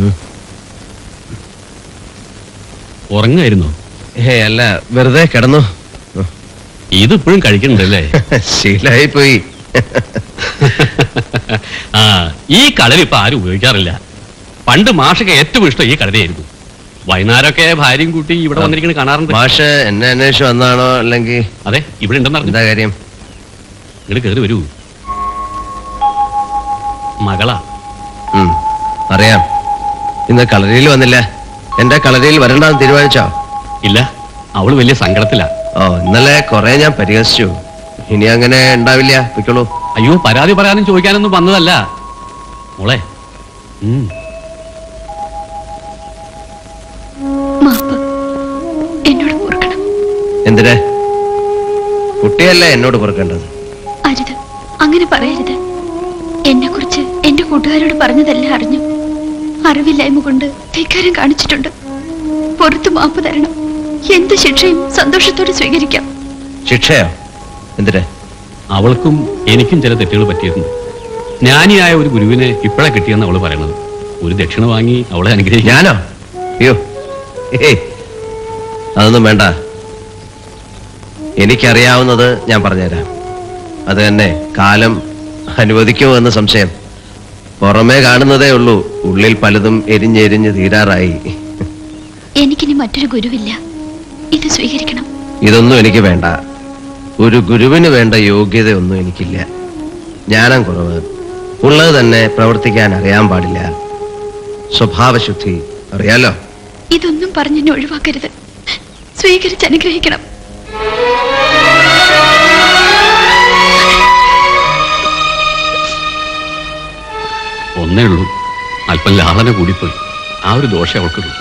ഉറങ്ങായിരുന്നോ ഹേ അല്ല വെറുതെ കിടന്നു ഇതിപ്പോഴും കഴിക്കണ്ടല്ലേ ശീലായി പോയി ആ ഈ കളരി ഇപ്പൊ ആരും ഉപയോഗിക്കാറില്ല പണ്ട് മാഷൊക്കെ ഏറ്റവും ഇഷ്ടം ഈ കളരിയായിരുന്നു വൈകുന്നേരമൊക്കെ ഭാര്യയും കൂട്ടി ഇവിടെ വന്നിരിക്കുന്നത് കാണാറുണ്ട് മാഷ് എന്നെ അന്വേഷിച്ച് വന്നാണോ അല്ലെങ്കിൽ അതെ ഇവിടെ ഉണ്ടെന്ന് എന്താ കാര്യം ഇങ്ങോട്ട് കയറി വരൂ മകളാ ഉം, അറിയാം ഇന്ന് കളരിയിൽ വന്നില്ല എന്റെ കളരിയിൽ വരണ്ടെന്ന് തീരുമാനിച്ചോ ഇല്ല അവള് വലിയ സങ്കടത്തിലാ ഓ ഇന്നലെ കുറെ ഞാൻ പരിഹസിച്ചു ഇനി അങ്ങനെ ഉണ്ടാവില്ല പൊയ്ക്കോളൂ അയ്യോ പരാതി പറയാനും ചോദിക്കാനൊന്നും വന്നതല്ല മോളെ ഉം. മാപ്പ് എന്നോട് ഓർക്കണം എന്തിന് കുട്ടിയല്ലേ എന്നോട് പൊറുക്കേണ്ടത് അരുത് അങ്ങനെ പറയരുത് എന്നെ കുറിച്ച് എന്റെ കൂട്ടുകാരോട് പറഞ്ഞതെല്ലാം അറിഞ്ഞു അറിവില്ലായ്മ കൊണ്ട് ധിക്കാരം കാണിച്ചിട്ടുണ്ട് പുറത്ത് മാപ്പ് തരണം എന്ത് ശിക്ഷയും സന്തോഷത്തോടെ സ്വീകരിക്കാം ശിക്ഷയോ എന്തിന് അവൾക്കും എനിക്കും ചില തെറ്റുകൾ പറ്റിയിരുന്നു ജ്ഞാനിയായ ഒരു ഗുരുവിനെ ഇപ്പോഴാ കിട്ടിയെന്ന് അവള് പറയണത് ഒരു ദക്ഷിണ വാങ്ങി അവളെ അനുഗ്രഹിക്കും ഞാനോ അയ്യോ ഏയ് അതൊന്നും വേണ്ട എനിക്കറിയാവുന്നത് ഞാൻ പറഞ്ഞുതരാം അത് തന്നെ കാലം അനുവദിക്കുമോ എന്ന് സംശയം പുറമേ കാണുന്നതേ ഉള്ളൂ ഉള്ളിൽ പലതും എരിഞ്ഞെരിഞ്ഞ് തീരാറായി എനിക്കിനി മറ്റൊരു ഗുരുവില്ല ഇത് സ്വീകരിക്കണം ഇതൊന്നും എനിക്ക് വേണ്ട ഒരു ഗുരുവിന് വേണ്ട യോഗ്യതയൊന്നും എനിക്കില്ല ജ്ഞാനം കുറവ് ഉള്ളത് തന്നെ പ്രവർത്തിക്കാൻ അറിയാൻ പാടില്ല സ്വഭാവശുദ്ധി അറിയാലോ ഇതൊന്നും പറഞ്ഞെന്നെ ഒഴിവാക്കരുത് സ്വീകരിച്ച് അനുഗ്രഹിക്കണം ഒന്നേ ഉള്ളൂ അല്പം ലാളന കൂടിപ്പോയി ആ ഒരു ദോഷം അവൾക്കുള്ളൂ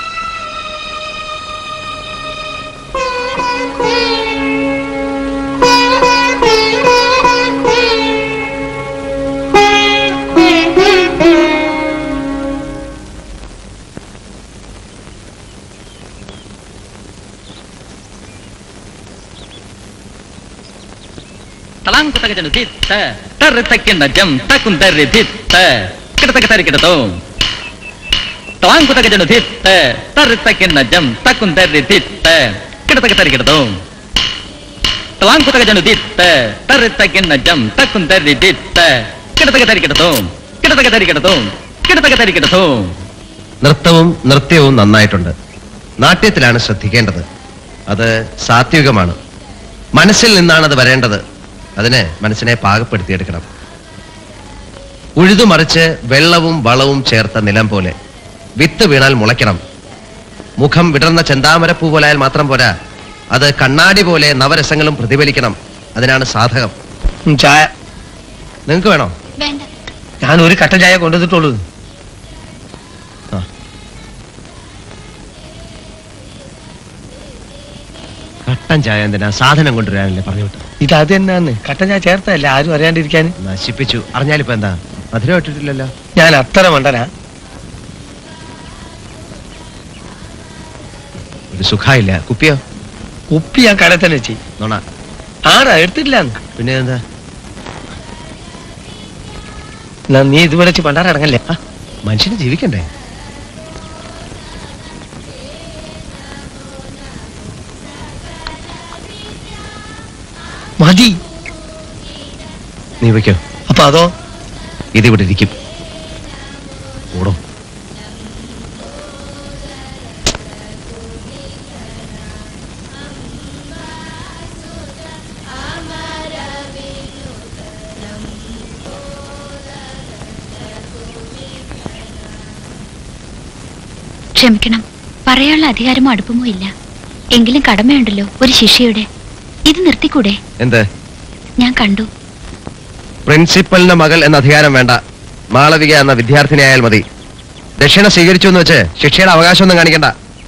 తలాంకు తగజను దిత్త తర్రి తక్కిన జం తక్కుం తర్రి దిత్త కిట తగ్గ తరి కిటతో తలాంకు తగజను దిత్త తర్రి తక్కిన జం తక్కుం తర్రి దిత్త కిట తగ్గ తరి కిటతో తలాంకు తగజను దిత్త తర్రి తక్కిన జం తక్కుం తర్రి దిత్త కిట తగ్గ తరి కిటతో కిట తగ్గ తరి కిటతో కిట తగ్గ తరి కిటతో നൃത്തവും നൃത്യവും നന്നായിട്ടുണ്ട് നാട്യത്തിലാണ് ശ്രദ്ധിക്കേണ്ടത് അത് സാത്വികമാണ് മനസ്സിൽ നിന്നാണ് അത് വരേണ്ടത് അതിന് മനസ്സിനെ പാകപ്പെടുത്തിയെടുക്കണം ഉഴുതുമറിച്ച് വെള്ളവും വളവും ചേർത്ത നിലം പോലെ വിത്ത് വീണാൽ മുളയ്ക്കണം മുഖം വിടർന്ന ചെന്താമരപ്പൂ പോലായാൽ മാത്രം പോരാ അത് കണ്ണാടി പോലെ നവരസങ്ങളും പ്രതിഫലിക്കണം അതിനാണ് സാധകം ചായ നിങ്ങൾക്ക് വേണോ വേണ്ട ഞാൻ ഒരു കട്ടൻ ചായ കൊണ്ടുവന്നിട്ടുള്ളൂ കട്ടൻ ചായ എന്തിനാ സാധനം കൊണ്ടുവരാനല്ലേ പറഞ്ഞു വിട്ടു ഇത് അത് തന്നെയാണ് കട്ടൻ ചായ ചേർത്തല്ലേ ആരും അറിയാണ്ടിരിക്കാൻ നശിപ്പിച്ചു അറിഞ്ഞാലിപ്പോ എന്താ മധുരം ഇട്ടിട്ടില്ലല്ലോ ഞാൻ അത്ര മണ്ടനാ ഒരു സുഖമില്ല കുപ്പിയോ കുപ്പി ഞാൻ കടയിൽ തന്നെ വെച്ച് നോണ ആടാ എടുത്തിട്ടില്ല പിന്നെ എന്താ എന്നാ നീ ഇതുവരെ വെച്ച് പണ്ടാറടങ്ങല്ലേ മനുഷ്യന് ജീവിക്കണ്ടേ മതി നീ വയ്ക്കോ അപ്പൊ അതോ ഇതിവിടെ ഇരിക്കും ഓടോ ക്ഷമിക്കണം പറയാനുള്ള അധികാരമോ അടുപ്പമോ ഇല്ല എങ്കിലും കടമയുണ്ടല്ലോ ഒരു ശിഷ്യയുടെ ഇത് നിർത്തിക്കൂടെ എന്ത് ഞാൻ കണ്ടു പ്രിൻസിപ്പലിന്റെ മകൾ എന്ന അധികാരം വേണ്ട മാളവിക എന്ന വിദ്യാർത്ഥിനിയായാൽ മതി ദക്ഷിണ സ്വീകരിച്ചു എന്ന് വെച്ച് ശിക്ഷയുടെ അവകാശമൊന്നും കാണിക്കണ്ട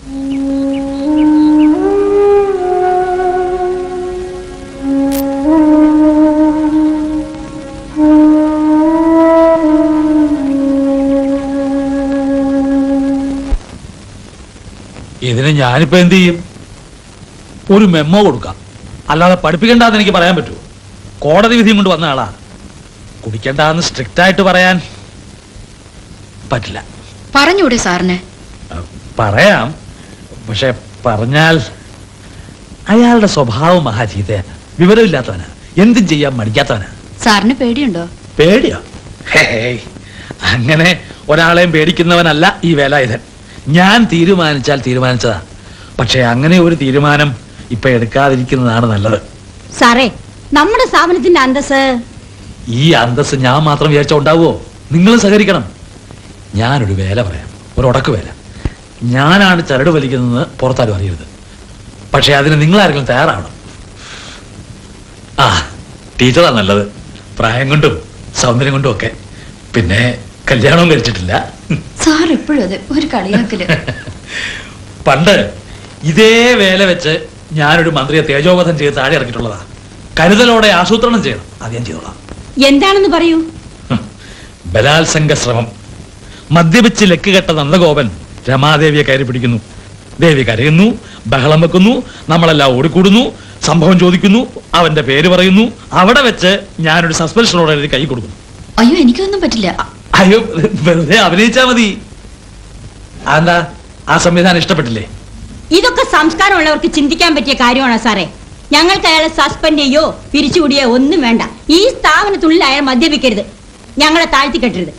ഇതിന് ഞാനിപ്പോ എന്ത് ചെയ്യും ഒരു മെമ്മോ കൊടുക്കാം അല്ലാതെ പഠിപ്പിക്കണ്ടെന്ന് എനിക്ക് പറയാൻ പറ്റുമോ കോടതി വിധിയും കൊണ്ട് വന്ന ആളാ കുടിക്കണ്ടെന്ന് സ്ട്രിക്റ്റ് ആയിട്ട് പറയാൻ പറ്റില്ല പറഞ്ഞൂടെ സാറിന് പറയാം പക്ഷെ പറഞ്ഞാൽ അയാളുടെ സ്വഭാവം മഹാചീതയാണ് വിവരമില്ലാത്തവനാ എന്തും ചെയ്യാൻ മടിക്കാത്തവനാ സാറിന് പേടിയുണ്ടോ പേടിയോ ഹേയ് അങ്ങനെ ഒരാളെയും പേടിക്കുന്നവനല്ല ഈ വേലായുധൻ ഞാൻ തീരുമാനിച്ചാൽ തീരുമാനിച്ചതാ പക്ഷെ അങ്ങനെ ഒരു തീരുമാനം ഇപ്പൊ എടുക്കാതിരിക്കുന്നതാണ് നല്ലത് സാറേ നമ്മുടെ സ്ഥാപനത്തിന്റെ അന്തസ് ഈ അന്തസ് ഞാൻ മാത്രം വിചാരിച്ച ഉണ്ടാവുമോ നിങ്ങൾ സഹകരിക്കണം ഞാനൊരു വേല പറയാം ഒരു ഉടക്ക് വേല ഞാനാണ് ചരട് വലിക്കുന്നത് പുറത്താരും അറിയരുത് പക്ഷെ അതിന് നിങ്ങൾ ആരെങ്കിലും തയ്യാറാവണം ആ ടീച്ചറാ നല്ലത് പ്രായം കൊണ്ടും സൗന്ദര്യം കൊണ്ടും ഒക്കെ പിന്നെ കല്യാണവും കഴിച്ചിട്ടില്ല സാർ എപ്പോഴും അതെ ഒരു കളിയാക്കല് പണ്ട് ഇതേ വേല വെച്ച് ഞാനൊരു മന്ത്രിയെ തേജോവധം ചെയ്ത് താഴെ ഇറക്കിയിട്ടുള്ളതാ കരുതലോടെ ആസൂത്രണം ചെയ്യണം അത് ഞാൻ ചെയ്തോളാം എന്താണെന്ന് പറയൂ ബലാത്സംഗ ശ്രമം മദ്യപിച്ച് ലക്കുകെട്ട നന്ദഗോപൻ രമാദേവിയെ കയറി പിടിക്കുന്നു ദേവി കരയുന്നു ബഹളം വെക്കുന്നു നമ്മളെല്ലാം ഓടിക്കൂടുന്നു സംഭവം ചോദിക്കുന്നു അവന്റെ പേര് പറയുന്നു അവിടെ വെച്ച് ഞാനൊരു സസ്പെൻഷനോടെ എഴുതി കൈ കൊടുക്കുന്നു അയ്യോ എനിക്കൊന്നും പറ്റില്ല അയ്യോ വെറുതെ അഭിനയിച്ചാ മതി അതെന്താ ആ സംവിധാനം ഇഷ്ടപ്പെട്ടില്ലേ ഇതൊക്കെ സംസ്കാരമുള്ളവർക്ക് ചിന്തിക്കാൻ പറ്റിയ കാര്യമാണോ സാറേ ഞങ്ങൾക്ക് അയാളെ സസ്പെൻഡ് ചെയ്യോ പിരിച്ചുവിടിയോ ഒന്നും വേണ്ട ഈ സ്ഥാപനത്തുള്ളിൽ അയാൾ മദ്യപിക്കരുത് ഞങ്ങളെ താഴ്ത്തി കെട്ടരുത്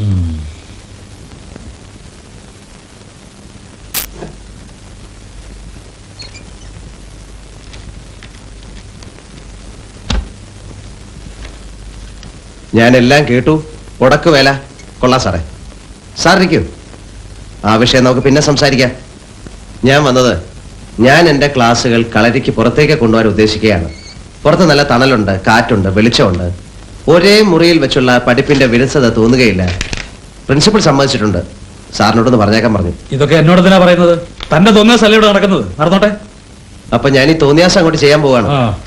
ഞാൻ എല്ലാം കേട്ടു ഉടക്ക് വേല കൊള്ളാം സാറേ സാർ ഇരിക്കൂ ആ വിഷയം നമുക്ക് പിന്നെ സംസാരിക്കാം ഞാൻ വന്നത് ഞാൻ എൻ്റെ ക്ലാസ്സുകൾ കളരിക്ക് പുറത്തേക്ക് കൊണ്ടുപോകാൻ ഉദ്ദേശിക്കുകയാണ് പുറത്ത് നല്ല തണലുണ്ട് കാറ്റുണ്ട് വെളിച്ചമുണ്ട് ഒരേ മുറിയിൽ വെച്ചുള്ള പഠിപ്പിന്റെ വിരസത തോന്നുകയില്ല പ്രിൻസിപ്പൽ സമ്മതിച്ചിട്ടുണ്ട് സാറിനോടൊന്ന് പറഞ്ഞേക്കാൻ പറഞ്ഞു ഇതൊക്കെ എന്നോട് എന്തിനാ പറയുന്നത് തന്റെ തോന്നിയ സ്ഥലം ഇവിടെ നടക്കുന്നത് നടന്നോട്ടെ അപ്പൊ ഞാൻ ഈ തോന്നിയാസം അങ്ങോട്ട് ചെയ്യാൻ പോവാണ്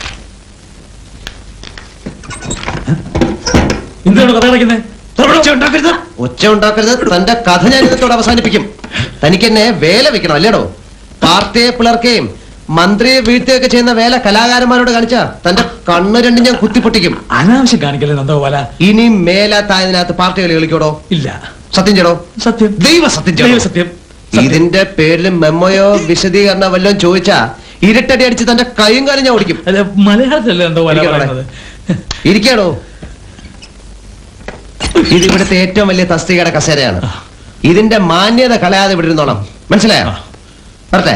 എന്തിനാണ് കഥ കളിക്കുന്നത് ഒച്ച ഉണ്ടാക്കരുത് തന്റെ കഥ ഞാൻ ഇന്നത്തോടെ അവസാനിപ്പിക്കും തനിക്ക് എന്നെ വേല വെക്കണം അല്ലേടോ പാർട്ടിയെ പിളർക്കുകയും മന്ത്രിയെ വീഴ്ത്തുകയൊക്കെ ചെയ്യുന്ന വേല കലാകാരന്മാരോട് കാണിച്ച തന്റെ കണ്ണ് രണ്ടും ഞാൻ കുത്തിപ്പൊട്ടിക്കും അനാവശ്യം കാണിക്കല്ലേ നന്ദഗോപാല ഇനി മേലാത്തായതിനകത്ത് പാർട്ടി കളി കളിക്കോടോ ഇല്ല സത്യം ചെയ്യടോ സത്യം ദൈവ സത്യം ചെയ്യടോ. സത്യം ഇതിന്റെ പേരിൽ മെമ്മോയോ വിശദീകരണ വല്ലതും ചോദിച്ചാ ഇരുട്ടടി അടിച്ച് തന്റെ കൈയും കാലും ഞാൻ ഓടിക്കും മലയാളത്തിലല്ലേ നന്ദഗോപാല ഇരിക്കണോ പറയുന്നത് ഇരിക്കാണോ ഇത് ഇവിടുത്തെ ഏറ്റവും വലിയ തസ്തികയുടെ കസേരയാണ് ഇതിന്റെ മാന്യത കളയാതെ ഇവിടെ ഇരുന്നോണം മനസ്സിലായോ വരട്ടെ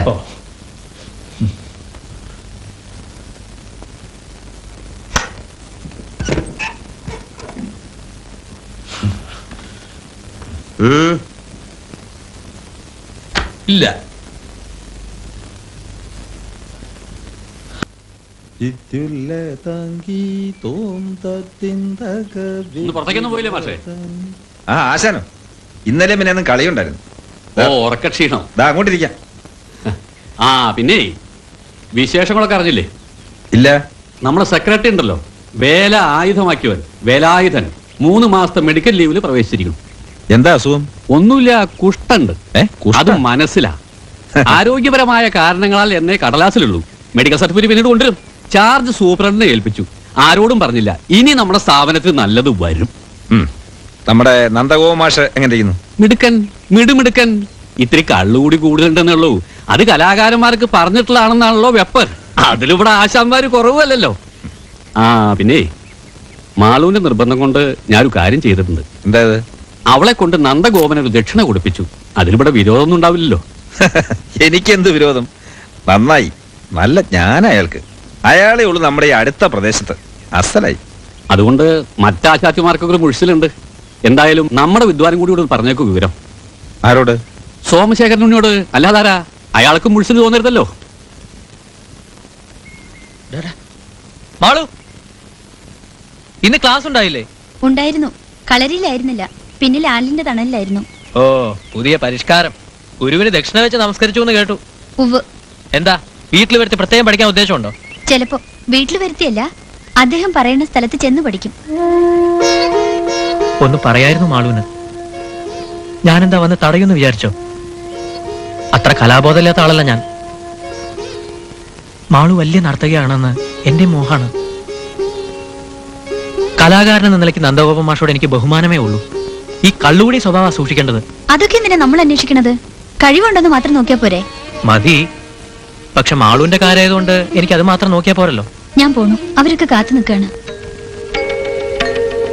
ഉം. ഇല്ല ഒന്ന് പുറത്തേക്കൊന്നും പോയില്ലേ മാഷേ ആ ആശാനോ ഇന്നലെ പിന്നെ ഒന്നും കളിയുണ്ടായിരുന്നു ഓ ഉറക്കക്ഷീണം ദാ അങ്ങോട്ടിരിക്കാം ആ പിന്നെ വിശേഷങ്ങളൊക്കെ അറിഞ്ഞില്ലേ ഇല്ല നമ്മുടെ സെക്രട്ടറി ഉണ്ടല്ലോ വേല ആയുധമാക്കിയവൻ വേലായുധൻ മൂന്ന് മാസത്തെ മെഡിക്കൽ ലീവിൽ പ്രവേശിച്ചിരിക്കുന്നു എന്താ അസുഖം ഒന്നുമില്ല കുഷ്ടുണ്ട് അത് മനസ്സിലാ ആരോഗ്യപരമായ കാരണങ്ങളാൽ എന്നെ കടലാസിലുള്ളൂ മെഡിക്കൽ സർട്ടിഫിക്കറ്റ് പിന്നീട് കൊണ്ടുവരും ചാർജ് സൂപ്രണ്ടിനെ ഏൽപ്പിച്ചു ആരോടും പറഞ്ഞില്ല ഇനി നമ്മുടെ സ്ഥാപനത്തിൽ നല്ലത് വരും നമ്മുടെ നന്ദഗോപ മാഷ് എങ്ങനെ ഇരിക്കുന്നു മിടുക്കൻ മിടുമിടുക്കൻ ഇത്തിരി കള്ളുകൂടി കൂടുതലുണ്ടെന്നുള്ളൂ അത് കലാകാരന്മാർക്ക് പറഞ്ഞിട്ടുള്ളതാണെന്നാണല്ലോ വെപ്പർ അതിലിവിടെ ആശാന്മാര് കുറവല്ലല്ലോ ആ പിന്നെ മാളുവിന്റെ നിർബന്ധം കൊണ്ട് ഞാനൊരു കാര്യം ചെയ്തിട്ടുണ്ട് എന്താ അവളെ കൊണ്ട് നന്ദഗോപന ഒരു ദക്ഷിണ കൊടുപ്പിച്ചു അതിലിവിടെ വിരോധമൊന്നും ഉണ്ടാവില്ലല്ലോ എനിക്കെന്ത് വിരോധം നന്നായി നല്ല ജ്ഞാന അയാൾക്ക് അയാളെ ഉള്ളു നമ്മുടെ ഈ അടുത്ത പ്രദേശത്ത് അസലായി അതുകൊണ്ട് മറ്റാശാച്ചിമാർക്കൊക്കെ ഒരു മുഴിച്ചിലുണ്ട് എന്തായാലും നമ്മുടെ വിദ്വാനും കൂടി ഇവിടെ പറഞ്ഞേക്കു വിവരം ആരോട് സോമശേഖരൻ ഉണ്ണിയോട് അല്ലാതാരാ അയാൾക്ക് മുഴിച്ചിൽ തോന്നരുതല്ലോ മാളു ഇന്ന് ക്ലാസ് ഉണ്ടായില്ലേ ഉണ്ടായിരുന്നു കളരിയിലായിരുന്നില്ല പിന്നിൽ ആലിന്റെ തണലിലായിരുന്നു ഓ പുതിയ പരിഷ്കാരം ഗുരുവിന് ദക്ഷിണ വെച്ച് നമസ്കരിച്ചു എന്ന് കേട്ടു ഉവ് എന്താ വീട്ടിൽ വരുത്തി പ്രത്യേകം പഠിക്കാൻ ഉദ്ദേശമുണ്ടോ ചിലപ്പോ വീട്ടിൽ വരുത്തിയല്ല അദ്ദേഹം പറയുന്ന സ്ഥലത്ത് ചെന്ന് പഠിക്കും ഒന്ന് പറയായിരുന്നു മാളുവിന് ഞാനെന്താ വന്ന് തടയുമെന്ന് വിചാരിച്ചോ അത്ര കലാബോധമില്ലാത്ത ആളല്ല ഞാൻ മാളു വലിയ നർത്തകിയാണെന്ന് എന്റെ മോഹാണ് കലാകാരൻ എന്ന നിലയ്ക്ക് നന്ദഗോപ മാഷോട് എനിക്ക് ബഹുമാനമേ ഉള്ളൂ ഈ കള്ളുകൂടി സ്വഭാവം സൂക്ഷിക്കേണ്ടത് അതൊക്കെ എന്തിനാ നമ്മൾ അന്വേഷിക്കണത് കഴിവുണ്ടെന്ന് മാത്രം നോക്കിയാ പോരെ മതി പക്ഷെ മാളുവിന്റെ കാര്യമായതുകൊണ്ട് എനിക്ക് അത് മാത്രം നോക്കിയാൽ പോരല്ലോ ഞാൻ പോണു അവരൊക്കെ കാത്തു നിൽക്കാണ്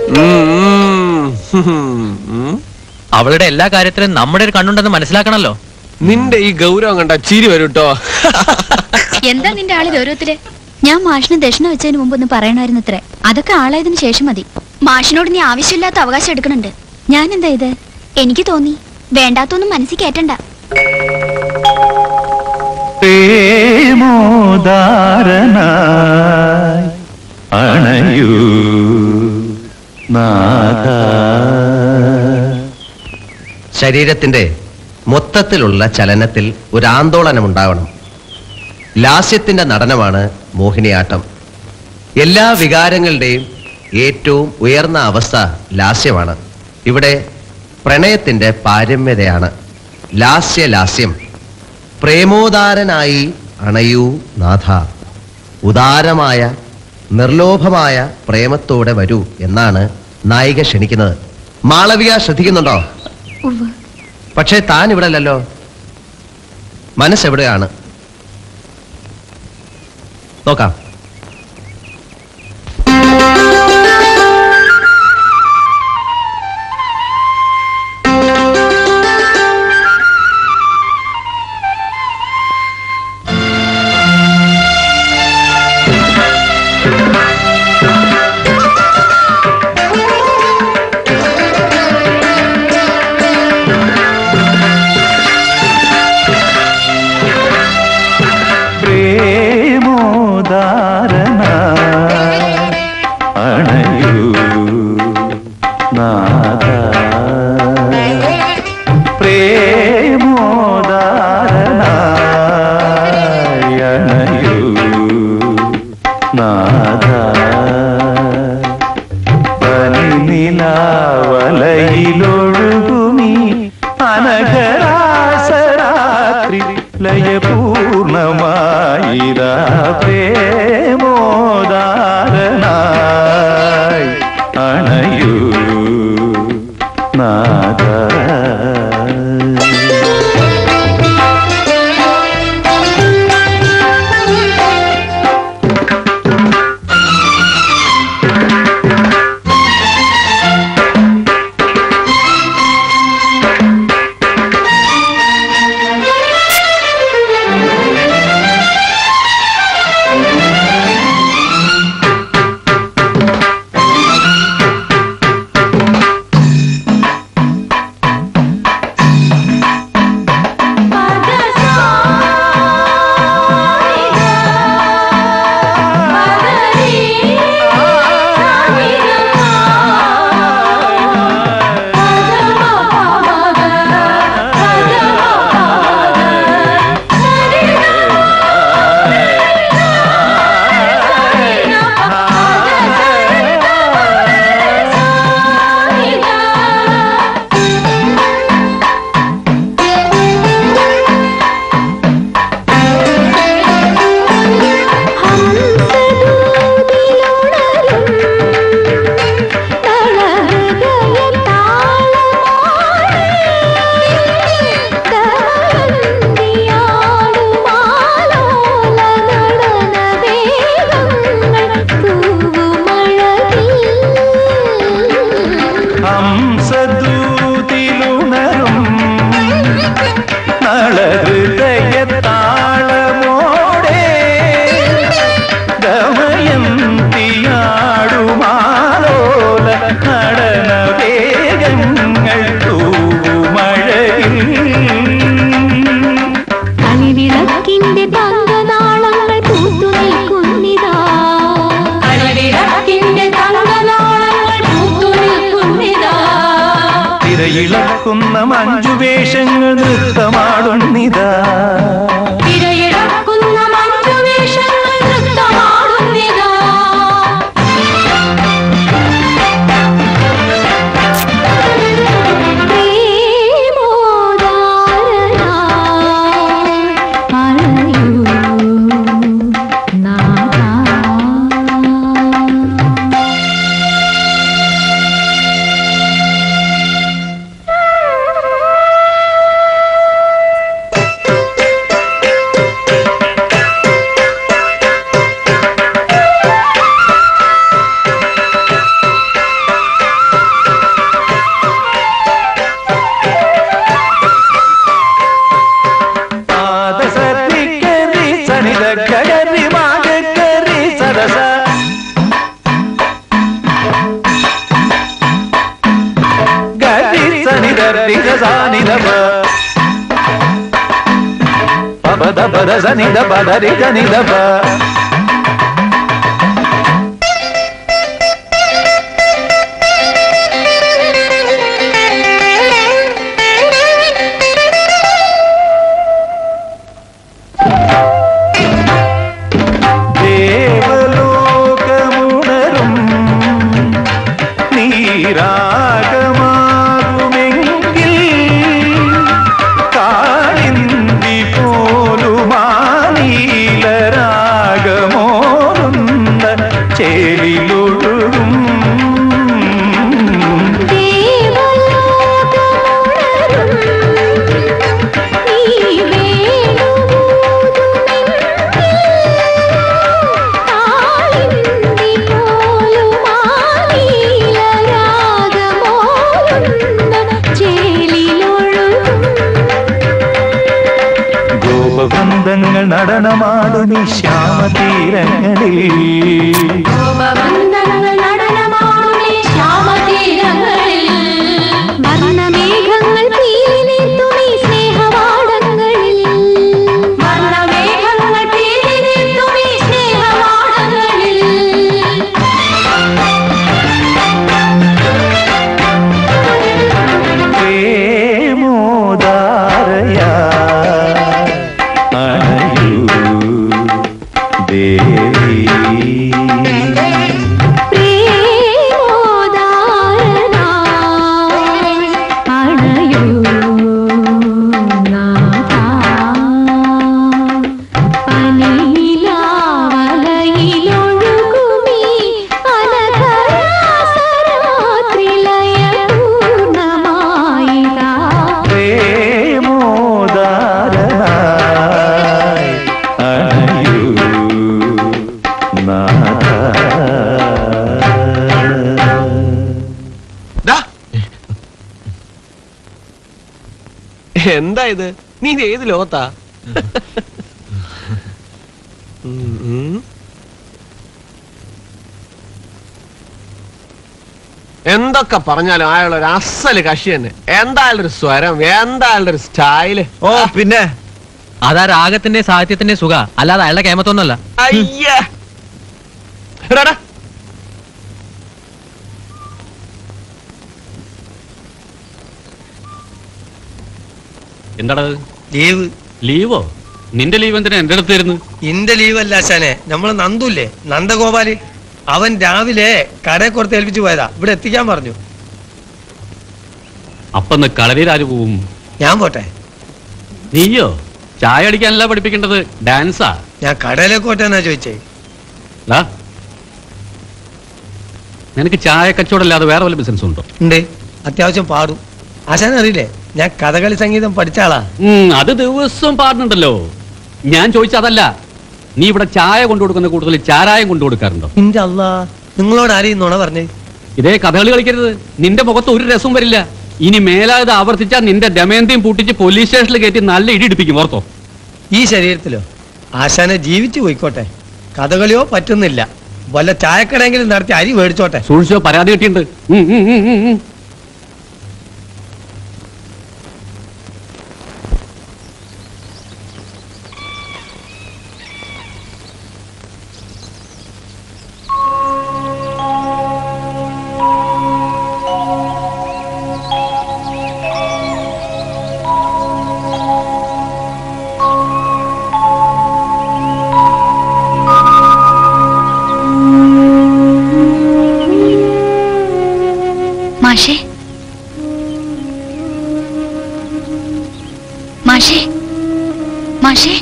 അവളുടെ എല്ലാ കാര്യത്തിലും നമ്മുടെ ഒരു കണ്ണുണ്ടെന്ന് മനസ്സിലാക്കണല്ലോ നിന്റെ ഈ ഗൗരവം കണ്ട ചിരി വരും കേട്ടോ എന്താ നിന്റെ ആള് ഗൗരവത്തില് ഞാൻ മാഷിന് ദക്ഷിണ വെച്ചതിന് മുമ്പ് ഒന്ന് പറയണമായിരുന്നു ഇത്രേ അതൊക്കെ ആളായതിനു ശേഷം മതി മാഷിനോട് നീ ആവശ്യമില്ലാത്ത അവകാശം എടുക്കണുണ്ട് ഞാൻ എന്താ ഇത് എനിക്ക് തോന്നി വേണ്ടാത്തൊന്നും മനസ്സിൽ കേറ്റണ്ട പ്രേമോദാരനായി അണയൂ നാഥ ശരീരത്തിന്റെ മൊത്തത്തിലുള്ള ചലനത്തിൽ ഒരു ആന്തോളനം ഉണ്ടാവണം ലാസ്യത്തിന്റെ നടനമാണ് മോഹിനിയാട്ടം എല്ലാ വികാരങ്ങളുടെയും ഏറ്റവും ഉയർന്ന അവസ്ഥ ലാസ്യമാണ് ഇവിടെ പ്രണയത്തിന്റെ പാരമ്യതയാണ് ലാസ്യലാസ്യം പ്രേമോദാരനായി അണയൂ നാഥ ഉദാരമായ നിർലോഭമായ പ്രേമത്തോടെ വരൂ എന്നാണ് നായിക ക്ഷണിക്കുന്നത് മാളവിക ശ്രദ്ധിക്കുന്നുണ്ടോ പക്ഷേ താൻ ഇവിടെ അല്ലല്ലോ മനസ്സെവിടെയാണ് നോക്കാം പ്രേമോദാരനായി അണയൂ നാഥ പ്രേമോദാരനായി അണയൂ നാഥ പനിനിലാവലയിലൊഴുകുമീ അനഘരാസരാത്രി ലയപൂർണമായിരാ പ്രേമോദാരനായി അണയൂ നാഥ ഹംസദൂതിലുണരും നളഹൃദയത്താളമോടെ ദമയന്തിയാടുമാലോല നടന വേഗങ്ങൾ തൂമഴയിൽ കളിവിളക്കിന്റെ തങ്കനാളങ്ങൾ പൂത്തു നിൽക്കുന്നിതാ കളിവിളക്കിന്റെ തങ്കനാളങ്ങൾ പൂത്തു നിൽക്കുന്നിതാ തിരയിളക്കുന്ന മഞ്ജുവേഷങ്ങൾ നൃത്തമാടുന്നിതാ തിരയിളക്കുന്ന മഞ്ജുവേഷങ്ങൾ നൃത്തമാടുന്നിതാ ും రిగ సాని దబ పద పద సని దబ దరి గని దబ ദേവലോകമുണരും നീരാഗമാകുമെങ്കിൽ കാളിന്തി പോലുമാനീലരാഗമോറുന്ന ചേലിലൊഴുകും ഗോപവൃന്ദങ്ങൾ നടനമാടും ഈ ശ്യാമതീരങ്ങളിൽ വർണ്ണമേഘങ്ങൾ പീലിനീർത്തുമീ സ്നേഹവാടങ്ങളിൽ വർണ്ണമേഘങ്ങൾ പീലിനീർത്തുമീ സ്നേഹവാടങ്ങളിൽ പ്രേമോദാരയ അണയൂ ദേവി പ്രേമോദാരനായി അണയൂ എന്താ ഇത് നീ ഇത് ഏത് ലോകത്താ ഉം, ഉം. എന്തൊക്കെ പറഞ്ഞാലും അയാൾ ഒരു അസല് കക്ഷി തന്നെ എന്തായാലും ഒരു സ്വരം എന്തായാലും ഒരു സ്റ്റൈല് ഓ പിന്നെ അതാ രാഗത്തിന്റെ സാഹിത്യത്തിന്റെ സുഖ അല്ലാതെ അയാളുടെ കേമത്തൊന്നുമല്ല അയ്യേ എടാടാ. എന്താടാ ലീവ് ലീവോ നിന്റെ ലീവ് എന്തിനാ എന്റെ അടുത്ത് തരുന്നു ഇന്റെ ലീവ് അല്ല അച്ഛനെ നമ്മളെ നന്ദുല്ലേ നന്ദഗോപാല് അവൻ രാവിലെ കടയെ കുറത്ത് ഏൽപ്പിച്ചു പോയതാ ഇവിടെ എത്തിക്കാൻ പറഞ്ഞു അപ്പൊ കളരിയിൽ ആര് പോവും ഞാൻ പോട്ടെ നീയോ ചായ അടിക്കാനല്ല പഠിപ്പിക്കേണ്ടത് ഡാൻസാ ഞാൻ കടയിലേക്ക് പോട്ടെ എന്നാ ചോദിച്ചേ ടാ. നിനക്ക് ചായ കച്ചവടം അല്ലാതെ വേറെ വല്ല ബിസിനസ് ഉണ്ടോ ഉണ്ട് അത്യാവശ്യം പാടും ആശാൻ അറിയില്ലേ ഞാൻ കഥകളി സംഗീതം പഠിച്ച ആളാ ഉം, അത് ദിവസവും പാടുന്നുണ്ടല്ലോ ഞാൻ ചോദിച്ച അതല്ല നീ ഇവിടെ ചായ കൊണ്ടു കൊടുക്കുന്ന കൂടുതൽ ചാരായം കൊണ്ടു കൊടുക്കാറുണ്ടോ ഇന്റെ അല്ലാ നിങ്ങളോട് ആരെയും നുണ പറഞ്ഞേ ഇതേ കഥകളി കളിക്കരുത് നിന്റെ മുഖത്ത് ഒരു രസവും വരില്ല ഇനി മേലായത് ആവർത്തിച്ചാൽ നിന്റെ ദമയന്തിയും പൂട്ടിച്ച് പോലീസ് സ്റ്റേഷനിൽ കയറ്റി നല്ല ഇടി ഇടിപ്പിക്കും ഓർത്തോ ഈ ശരീരത്തിലോ ആശാനെ ജീവിച്ചു പോയിക്കോട്ടെ കഥകളിയോ പറ്റുന്നില്ല വല്ല ചായക്കടയെങ്കിലും നടത്തി അരി മേടിച്ചോട്ടെ സൂക്ഷിച്ചോ പരാതി കിട്ടിയിട്ടുണ്ട് ഉം, ഉം, ഉം, ഉം, ഉം. മാഷേ മാഷേ മാഷേ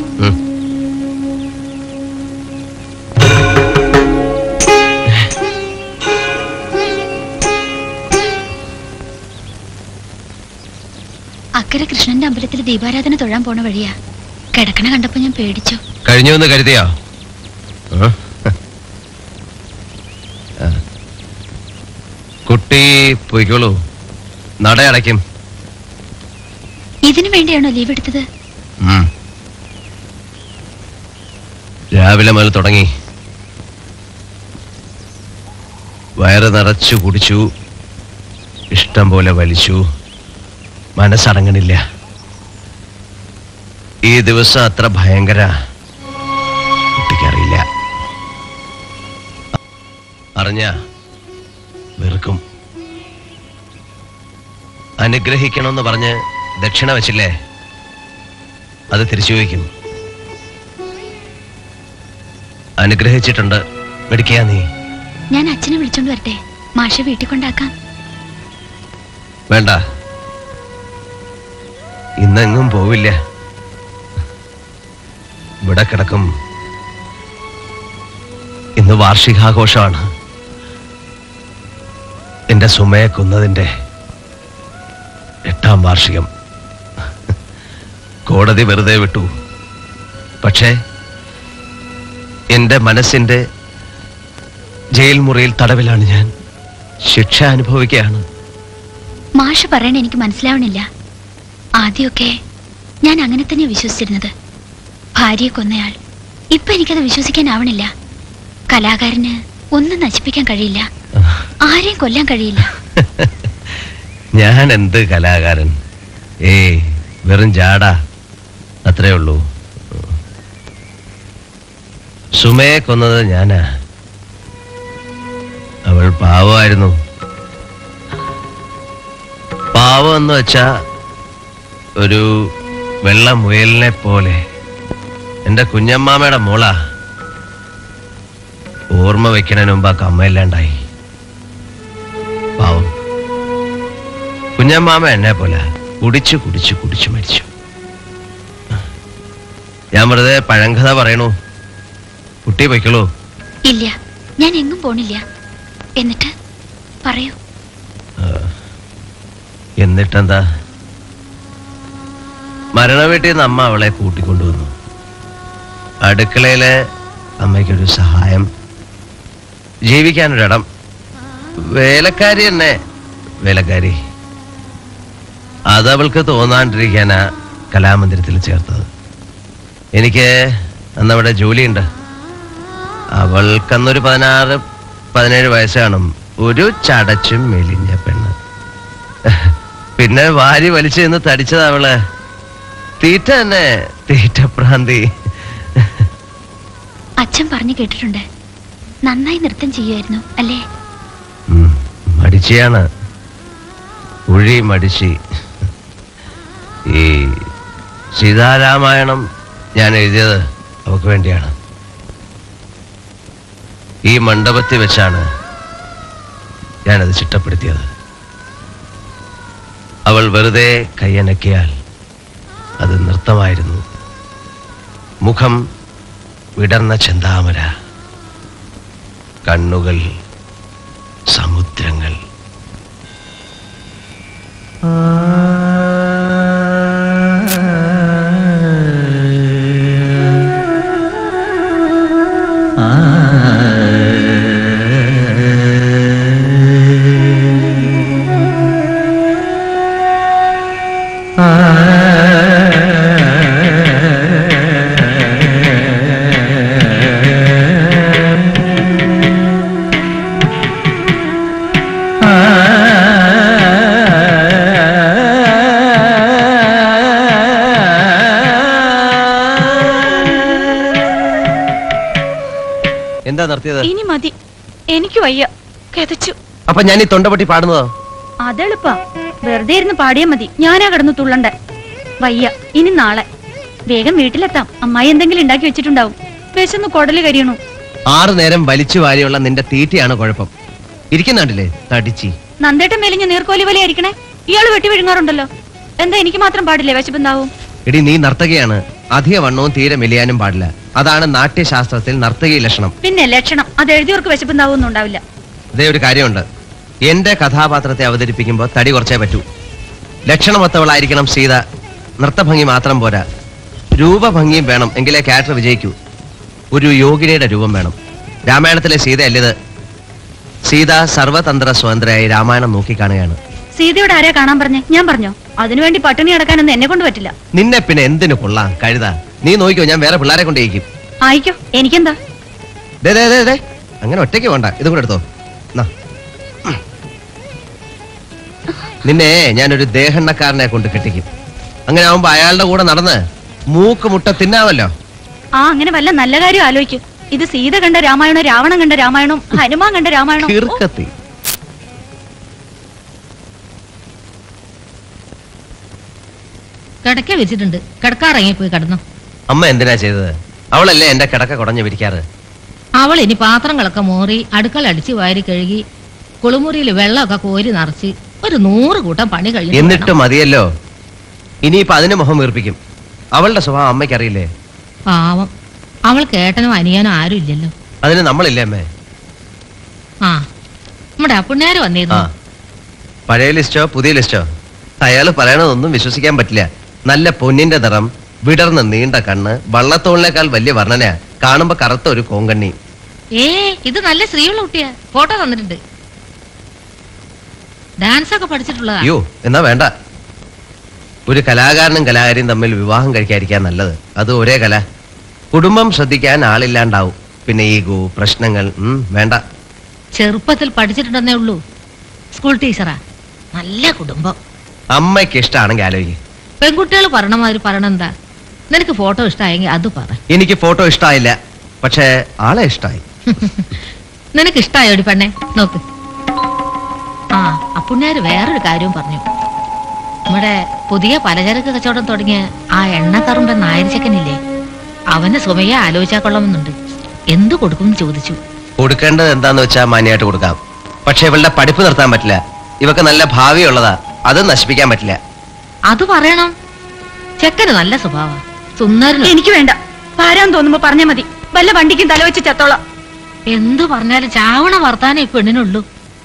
അക്കരെ കൃഷ്ണന്റെ അമ്പലത്തിൽ ദീപാരാധന തൊഴാൻ പോണ വഴിയാ കിടക്കണ കണ്ടപ്പോ ഞാൻ പേടിച്ചു കഴിഞ്ഞു എന്ന് കരുതിയോ ആ? ആ. കുട്ടി പോയിക്കോളൂ നടയടയ്ക്കും ഇതിനു വേണ്ടിയാണോ ലീവ് എടുത്തത് ഉം. രാവിലെ മുതൽ തുടങ്ങി വയറ് നിറച്ചു കുടിച്ചു ഇഷ്ടം പോലെ വലിച്ചു മനസ്സടങ്ങണില്ല ഈ ദിവസം അത്ര ഭയങ്കര കുട്ടിക്കറിയില്ല അറിഞ്ഞ വെറുക്കും അനുഗ്രഹിക്കണമെന്ന് പറഞ്ഞ് ദക്ഷിണ വെച്ചില്ലേ അത് തിരിച്ചു വയ്ക്കും അനുഗ്രഹിച്ചിട്ടുണ്ട് മെടിക്കുക നീ ഞാൻ അച്ഛനെ വിളിച്ചോണ്ട് വരട്ടെ മാഷ വീട്ടിൽ കൊണ്ടാക്കാം വേണ്ട ഇന്നെങ്ങും പോവില്ല ഇവിടെ കിടക്കും ഇന്ന് വാർഷികാഘോഷമാണ് എന്റെ സുമയെ കൊന്നതിന്റെ എട്ടാം വാർഷികം കോടതി വെറുതെ വിട്ടു പക്ഷേ എന്റെ മനസ്സിന്റെ ജയിൽ മുറിയിൽ തടവിലാണ് ഞാൻ ശിക്ഷ അനുഭവിക്കുകയാണ് മാഷ് പറയണ എനിക്ക് മനസ്സിലാവണില്ല ആദ്യമൊക്കെ ഞാൻ അങ്ങനെ തന്നെ വിശ്വസിച്ചിരുന്നത് ഭാര്യയെ കൊന്നയാൾ ഇപ്പൊ എനിക്കത് വിശ്വസിക്കാനാവണില്ല കലാകാരന് ഒന്നും നശിപ്പിക്കാൻ കഴിയില്ല ആരെയും കൊല്ലാൻ കഴിയില്ല ഞാൻ എന്ത് കലാകാരൻ ഏയ് വെറും ജാട അത്രേ ഉള്ളൂ സുമയെ കൊന്നത് ഞാനാ അവൾ പാവമായിരുന്നു പാവം എന്ന് വെച്ചാ ഒരു വെള്ള മുയലിനെ പോലെ എന്റെ കുഞ്ഞമ്മാമയുടെ മോള ഓർമ്മ വെക്കണതിന് മുമ്പ് ആ കമ്മയില്ലാണ്ടായി പാവം കുഞ്ഞമ്മാമ എന്നെ പോലെ കുടിച്ചു കുടിച്ചു കുടിച്ചു മരിച്ചു ഞാൻ വെറുതെ പഴങ്കഥ പറയണു കുട്ടി പൊയ്ക്കോളൂ ഇല്ല ഞാൻ എങ്ങും പോണില്ല എന്നിട്ട് പറയൂ എന്നിട്ടെന്താ മരണ വീട്ടിൽ നിന്ന് അമ്മ അവളെ കൂട്ടിക്കൊണ്ടുവന്നു അടുക്കളയിലെ അമ്മയ്ക്കൊരു സഹായം ജീവിക്കാനൊരിടം വേലക്കാരി തന്നെ വേലക്കാരി അതവൾക്ക് തോന്നാണ്ടിരിക്കാനാ കലാമന്ദിരത്തിൽ ചേർത്തത് എനിക്ക് അന്നവിടെ ജോലിയുണ്ട് അവൾക്കന്നൊരു പതിനാറ് പതിനേഴ് വയസ്സ് കാണും ഒരു ചടച്ചും മെലിഞ്ഞ പെണ്ണ് പിന്നെ വാരി വലിച്ചു നിന്ന് തടിച്ചത് അവള് തീറ്റ തന്നെ തീറ്റപ്രാന്തി അച്ഛൻ പറഞ്ഞു കേട്ടിട്ടുണ്ട് നന്നായി നൃത്തം ചെയ്യുമായിരുന്നു അല്ലേ മടിച്ചിയാണ് ഉഴി മടിച്ചി ഈ സീതാരാമായണം ഞാൻ എഴുതിയത് അവക്ക് വേണ്ടിയാണ് ഈ മണ്ഡപത്തിൽ വെച്ചാണ് ഞാനത് ചിട്ടപ്പെടുത്തിയത് അവൾ വെറുതെ കൈയനക്കിയാൽ അത് നൃത്തമായിരുന്നു മുഖം വിടർന്ന ചെന്താമര കണ്ണുകൾ സമുദ്രങ്ങൾ എന്താ നിർത്തിയത് ഇനി മതി എനിക്ക് വയ്യ കിതച്ചു അപ്പൊ ഞാൻ ഈ തൊണ്ടപൊട്ടി പാടുന്നതോ അതെളുപ്പാ വെറുതെ ഇരുന്ന് പാടിയാ മതി ഞാനാ കിടന്ന് തുള്ളണ്ട വയ്യ ഇനി നാളെ വേഗം വീട്ടിലെത്താം അമ്മായി എന്തെങ്കിലും ഉണ്ടാക്കി വെച്ചിട്ടുണ്ടാവും വിശന്ന് കൊടല് കരിയണു ആറു നേരം വലിച്ചു വാരിയുള്ള നിന്റെ തീറ്റയാണ് കുഴപ്പം ഇരിക്കുന്നുണ്ടല്ലേ തടിച്ചി നന്ദേട്ടൻ മെലിഞ്ഞ നീർക്കോലി പോലെ ആയിരിക്കണേ ഇയാള് വെട്ടി വിഴുങ്ങാറുണ്ടല്ലോ എന്താ എനിക്ക് മാത്രം പാടില്ലേ വിശപ്പുണ്ടാവും എടി നീ നർത്തകിയാണ് അധിക വണ്ണവും തീരെ മെലിയാനും പാടില്ല അതാണ് നാട്യശാസ്ത്രത്തിൽ നർത്തകി ലക്ഷണം പിന്നെ ലക്ഷണം അത് എഴുതിയവർക്ക് വിശപ്പുണ്ടാവും ഉണ്ടാവില്ല ഇതേ ഒരു കാര്യമുണ്ട് എന്റെ കഥാപാത്രത്തെ അവതരിപ്പിക്കുമ്പോൾ തടി കുറച്ചേ പറ്റൂ ലക്ഷണമൊത്തവളായിരിക്കണം സീത നൃത്തഭംഗി മാത്രം പോരാ രൂപഭംഗിയും വേണം എങ്കിലേ ക്യാരക്ടർ വിജയിക്കൂ ഒരു യോഗിനിയുടെ രൂപം വേണം രാമായണത്തിലെ സീതയല്ലിത് സീത സർവതന്ത്ര സ്വതന്ത്രയായി രാമായണം നോക്കിക്കാണുകയാണ് സീതയോട് ആരാ കാണാൻ പറഞ്ഞേ ഞാൻ പറഞ്ഞോ അതിനുവേണ്ടി പട്ടിണി കിടക്കാനൊന്നും എന്നെ കൊണ്ട് പറ്റില്ല നിന്നെ പിന്നെ എന്തിനു കൊള്ളാം കഴുത നീ നോക്കിക്കോ ഞാൻ വേറെ പിള്ളേരെ കൊണ്ടേക്കും ആയിക്കോ എനിക്കെന്താ ദേ ദേ ദേ ദേ അങ്ങനെ ഒറ്റയ്ക്ക് വേണ്ട ഇത് കൂടെ എടുത്തോ നാ. നിന്നെ ഞാനൊരു ദേഹണ്ണക്കാരനെ കൊണ്ട് കെട്ടിക്കും അങ്ങനെ ആവുമ്പോ അയാളുടെ കൂടെ നടന്ന് മൂക്ക് മുട്ട തിന്നാവല്ലോ ആ അങ്ങനെ വല്ല നല്ല കാര്യം ആലോചിക്കും ഇത് സീത കണ്ട രാമായണം രാവണൻ കണ്ട രാമായണം ഹനുമാൻ കണ്ട രാമായണം ഓ, കീർക്കത്തി കിടക്ക വെച്ചിട്ടുണ്ട് കിടക്കാറങ്ങി പോയി കിടന്നു അമ്മ എന്തിനാ ചെയ്തത് അവളല്ലേ എന്റെ കിടക്ക കുടഞ്ഞു വിരിക്കാറ് അവൾ ഇനി പാത്രങ്ങളൊക്കെ മോറി അടുക്കള അടിച്ച് വാരി കഴുകി കുളിമുറിയിൽ വെള്ളമൊക്കെ കോരി നിറച്ച് ഒരു നൂറ് കൂട്ടം പണി കഴിഞ്ഞു എന്നിട്ട് മതിയല്ലോ ഇനിയിപ്പൊ അതിന് മുഖം വീർപ്പിക്കും അവളുടെ സ്വഭാവം അമ്മയ്ക്ക് അറിയില്ലേ പാവം അവൾ കേട്ടനോ അനിയാനോ ആരും ഇല്ലല്ലോ അതിന് നമ്മളില്ലേ അമ്മേ ആ നമ്മുടെ അപ്പുണ്ണേര് ആ വന്നിരുന്നു പഴയ ലിസ്റ്റോ പുതിയ ലിസ്റ്റോ അയാൾ പറയണതൊന്നും വിശ്വസിക്കാൻ പറ്റില്ല നല്ല പൊന്നിന്റെ നിറം വിടർന്ന നീണ്ട കണ്ണ് വള്ളത്തോളിനേക്കാൾ വലിയ വർണ്ണനയാ കാണുമ്പോ കറുത്ത ഒരു കോങ്കണ്ണി ഏ ഇത് നല്ല സ്ത്രീയുള്ള കുട്ടിയാ ഫോട്ടോ തന്നിട്ടുണ്ട് ഡാൻസ് ഒക്കെ പഠിച്ചിട്ടുള്ളതാ അയ്യോ എന്നാ വേണ്ട ഒരു കലാകാരനും കലാകാരിയും തമ്മിൽ വിവാഹം കഴിക്കാതിരിക്കാൻ നല്ലത് അത് ഒരേ കല കുടുംബം ശ്രദ്ധിക്കാൻ ആളില്ലാണ്ടാവും പിന്നെ ഈഗോ പ്രശ്നങ്ങൾ ഉം, വേണ്ട ചെറുപ്പത്തിൽ പഠിച്ചിട്ടുണ്ടെന്നേ ഉള്ളൂ സ്കൂൾ ടീച്ചറാ നല്ല കുടുംബം അമ്മയ്ക്ക് ഇഷ്ടമാണെങ്കിൽ ആലോചിക്കും പെൺകുട്ടികൾ പറയണ മാതിരി പറയണെന്താ നിനക്ക് ഫോട്ടോ ഇഷ്ടമായെങ്കിൽ അത് പറ എനിക്ക് ഫോട്ടോ ഇഷ്ടമായില്ല പക്ഷേ ആളെ ഇഷ്ടമായി നിനക്ക് ഇഷ്ടമായോടി പെണ്ണെ നോക്ക് ആ അപ്പുണ്ണാര് വേറൊരു കാര്യവും പറഞ്ഞു നമ്മുടെ പുതിയ പലചരക്ക് കച്ചവടം തുടങ്ങിയ ആ എണ്ണക്കറുമ്പൻ നായരിച്ചക്കനില്ലേ അവന് സുമയെ ആലോചിച്ചാൽ കൊള്ളാമെന്നുണ്ട് എന്തു കൊടുക്കുമെന്ന് ചോദിച്ചു കൊടുക്കേണ്ടത് എന്താന്ന് വെച്ചാൽ മാന്യമായിട്ട് കൊടുക്കാം പക്ഷെ ഇവളുടെ പഠിപ്പ് നിർത്താൻ പറ്റില്ല ഇവക്ക് നല്ല ഭാവിയുള്ളതാ അത് നശിപ്പിക്കാൻ പറ്റില്ല അത് പറയണം ചെക്കന് നല്ല സ്വഭാവ സുന്ദരൻ എനിക്ക് വേണ്ട പാരാൻ തോന്നുമ്പോ പറഞ്ഞാ മതി വല്ല വണ്ടിക്കും തലവെച്ച് ചത്തോളാം എന്തു പറഞ്ഞാലും ചാവണ വർത്താനം ഈ പെണ്ണിനുള്ളൂ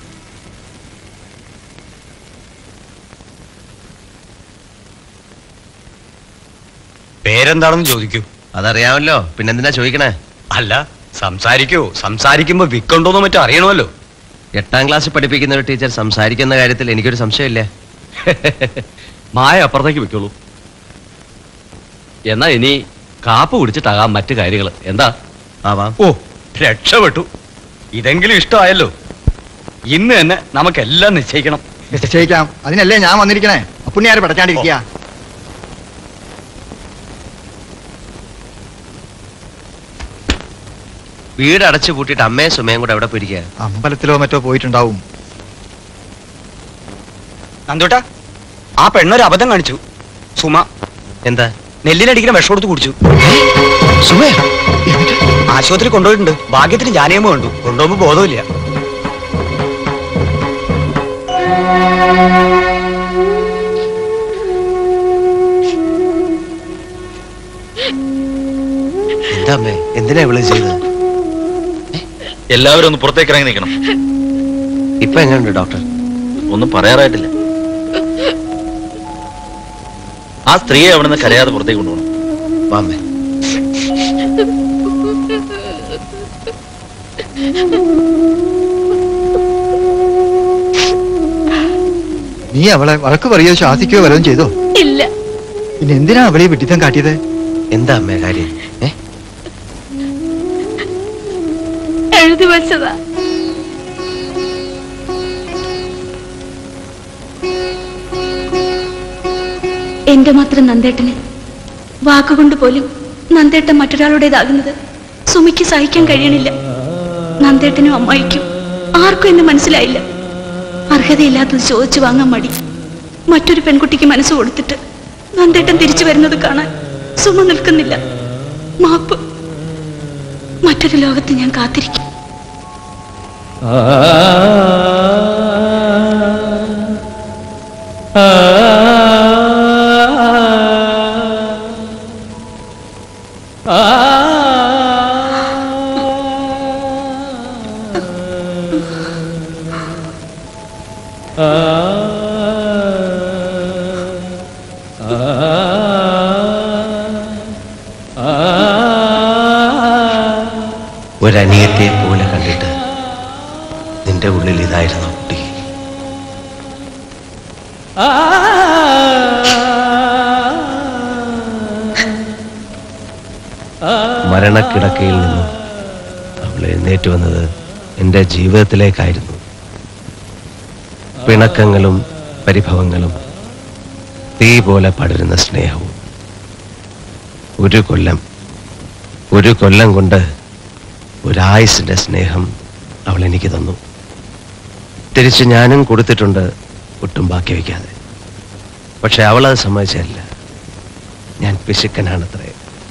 പേരെന്താണെന്ന് ചോദിക്കൂ അതറിയാമല്ലോ പിന്നെന്തിനാ ചോദിക്കണേ അല്ല സംസാരിക്കൂ സംസാരിക്കുമ്പോ വിക്കുണ്ടോന്നോ മറ്റോ അറിയണമല്ലോ എട്ടാം ക്ലാസ്സിൽ പഠിപ്പിക്കുന്ന ഒരു ടീച്ചർ സംസാരിക്കുന്ന കാര്യത്തിൽ എനിക്കൊരു സംശയമില്ല മായ അപ്പുറത്തേക്ക് വെക്കുള്ളൂ എന്നാ ഇനി കാപ്പ് കുടിച്ചിട്ടാകാം മറ്റു കാര്യങ്ങൾ എന്താ ആവാം ഓ രക്ഷപ്പെട്ടു ഇതെങ്കിലും ഇഷ്ടമായല്ലോ ഇന്ന് തന്നെ നമുക്കെല്ലാം നിശ്ചയിക്കണം നിശ്ചയിക്കാം അതിനല്ലേ ഞാൻ വന്നിരിക്കണേ അപ്പുണ്ണിയാര് പടച്ചാണ്ടിരിക്കുക വീട് അടച്ചു പൂട്ടിയിട്ട് അമ്മയും സുമയും കൂടെ എവിടെ പോയിരിക്കുക അമ്പലത്തിലോ മറ്റോ പോയിട്ടുണ്ടാവും നന്ദോട്ടാ ആ പെണ്ണൊരു അബദ്ധം കാണിച്ചു സുമ എന്താ നെല്ലിനടിക്കുന്ന വിഷം കൊടുത്ത് കുടിച്ചു സുമ ആശുപത്രി കൊണ്ടുപോയിട്ടുണ്ട് ഭാഗ്യത്തിന് ജാനയമ്മ കണ്ടു കൊണ്ടുപോകുമ്പോ ബോധമില്ല എന്താ അമ്മേ എന്തിനാ ഇവള് ചെയ്തത് എല്ലാവരും ഒന്ന് പുറത്തേക്ക് ഇറങ്ങി നിൽക്കണം ഇപ്പൊ എങ്ങനെയുണ്ട് ഡോക്ടർ ഒന്നും പറയാറായിട്ടില്ല ആ സ്ത്രീയെ അവിടെ നിന്ന് കരയാതെ പുറത്തേക്ക് കൊണ്ടുപോകണം വാമ്മേ നീ അവളെ വഴക്ക് പറയോ ശാസിക്കുകയോ വല്ലതും ചെയ്തോ ഇല്ല പിന്നെ എന്തിനാ അവളെ ഈ വിഡിത്തം കാട്ടിയത് എന്താ അമ്മേ കാര്യം ഏ എഴുതി വെച്ചതാ എന്റെ മാത്രം നന്ദേട്ടന് വാക്കുകൊണ്ട് പോലും നന്ദേട്ടൻ മറ്റൊരാളുടേതാകുന്നത് സുമിക്ക് സഹിക്കാൻ കഴിയണില്ല നന്ദേട്ടനും അമ്മായിക്കും ആർക്കും എന്നെ മനസ്സിലായില്ല അർഹതയില്ലാത്തത് ചോദിച്ചു വാങ്ങാൻ മടി മറ്റൊരു പെൺകുട്ടിക്ക് മനസ്സ് കൊടുത്തിട്ട് നന്ദേട്ടൻ തിരിച്ചു വരുന്നത് കാണാൻ സുമ നിൽക്കുന്നില്ല മാപ്പ് മറ്റൊരു ലോകത്ത് ഞാൻ കാത്തിരിക്കും ഒരനിയത്തെ പോലെ കണ്ടിട്ട് നിന്റെ ഉള്ളിൽ ഇതായിരുന്നു കുട്ടി മരണക്കിടക്കയിൽ നിന്നും അവൾ എഴുന്നേറ്റ് വന്നത് എൻ്റെ ജീവിതത്തിലേക്കായിരുന്നു പിണക്കങ്ങളും പരിഭവങ്ങളും തീ പോലെ പടരുന്ന സ്നേഹവും ഒരു കൊല്ലം ഒരു കൊല്ലം കൊണ്ട് ഒരായുസിന്റെ സ്നേഹം അവൾ എനിക്ക് തന്നു തിരിച്ച് ഞാനും കൊടുത്തിട്ടുണ്ട് ഒട്ടും ബാക്കി വയ്ക്കാതെ പക്ഷെ അവളത് സമ്മതിച്ചല്ല ഞാൻ പിശുക്കനാണത്രേ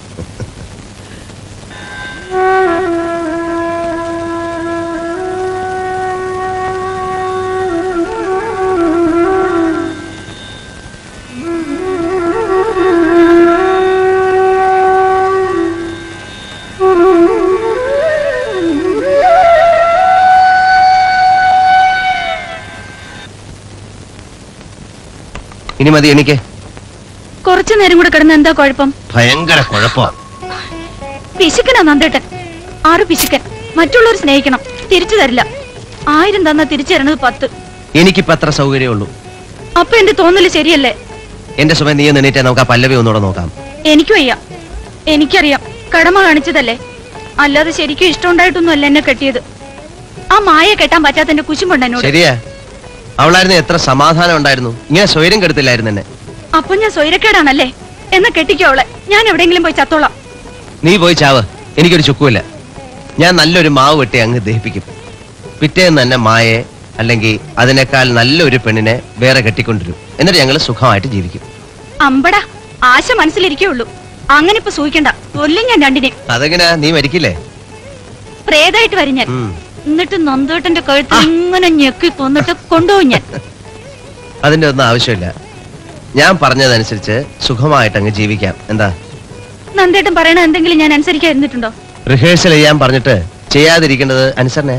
ഇനി മതി എനിക്ക് കുറച്ചു നേരം കൂടെ കിടന്ന് എന്താ കുഴപ്പം ഭയങ്കര കുഴപ്പമാണ് പിശുക്കനാ നന്ദേട്ടൻ ആറ് പിശുക്കൻ മറ്റുള്ളവർ സ്നേഹിക്കണം തിരിച്ചു തരില്ല ആയിരം തന്നാ തിരിച്ചു തരണത് പത്ത് എനിക്കിപ്പോ അത്ര സൗകര്യമുള്ളൂ അപ്പൊ എന്റെ തോന്നല് ശരിയല്ലേ എന്റെ സമയം നീ ഒന്ന് എണീറ്റാ നമുക്ക് ആ പല്ലവി ഒന്നുകൂടെ നോക്കാം എനിക്കും വയ്യ എനിക്കറിയാം കടമ കാണിച്ചതല്ലേ അല്ലാതെ ശരിക്കും ഇഷ്ടമുണ്ടായിട്ടൊന്നും അല്ല എന്നെ കെട്ടിയത് ആ മായ കെട്ടാൻ പറ്റാത്ത എന്റെ കുശുമ്പുണ്ട് എന്നോട് ശരിയാ അവളായിരുന്നു എത്ര സമാധാനം ഉണ്ടായിരുന്നു ഇങ്ങനെ സ്വൈര്യം കെടുത്തില്ലായിരുന്നു എന്നെ അപ്പൊ ഞാൻ സ്വൈരക്കേടാണല്ലേ എന്നാ കെട്ടിക്കോ അവളെ ഞാൻ എവിടെയെങ്കിലും പോയി ചത്തോളാം നീ പോയി ചാവ് എനിക്കൊരു ചുക്കുമില്ല ഞാൻ നല്ലൊരു മാവ് വെട്ടി അങ്ങ് ദഹിപ്പിക്കും പിറ്റേന്ന് തന്നെ മായെ അല്ലെങ്കിൽ അതിനേക്കാൾ നല്ലൊരു പെണ്ണിനെ വേറെ കെട്ടിക്കൊണ്ടിരും എന്നിട്ട് ഞങ്ങൾ സുഖമായിട്ട് ജീവിക്കും അമ്പടാ ആശ മനസ്സിലിരിക്കുള്ളൂ അങ്ങനെ ഇപ്പൊ സൂഹിക്കണ്ട കൊല്ലും ഞാൻ രണ്ടിനെ അതെങ്ങനെയാ നീ മരിക്കില്ലേ പ്രേതായിട്ട് വരും ഞാൻ ഉം. എന്നിട്ട് നന്ദോട്ടന്റെ കഴുത്ത് ഇങ്ങനെ ഞെക്കി കൊന്നിട്ട് കൊണ്ടുപോകും ഞാൻ അതിന്റെ ഒന്നും ആവശ്യമില്ല ഞാൻ പറഞ്ഞതനുസരിച്ച് സുഖമായിട്ട് അങ്ങ് ജീവിക്കാം എന്താ നന്ദേട്ടൻ പറയണ എന്തെങ്കിലും ഞാൻ അനുസരിക്കാതിരുന്നിട്ടുണ്ടോ റിഹേഴ്സൽ ചെയ്യാൻ പറഞ്ഞിട്ട് ചെയ്യാതിരിക്കേണ്ടത് അനുസരണേ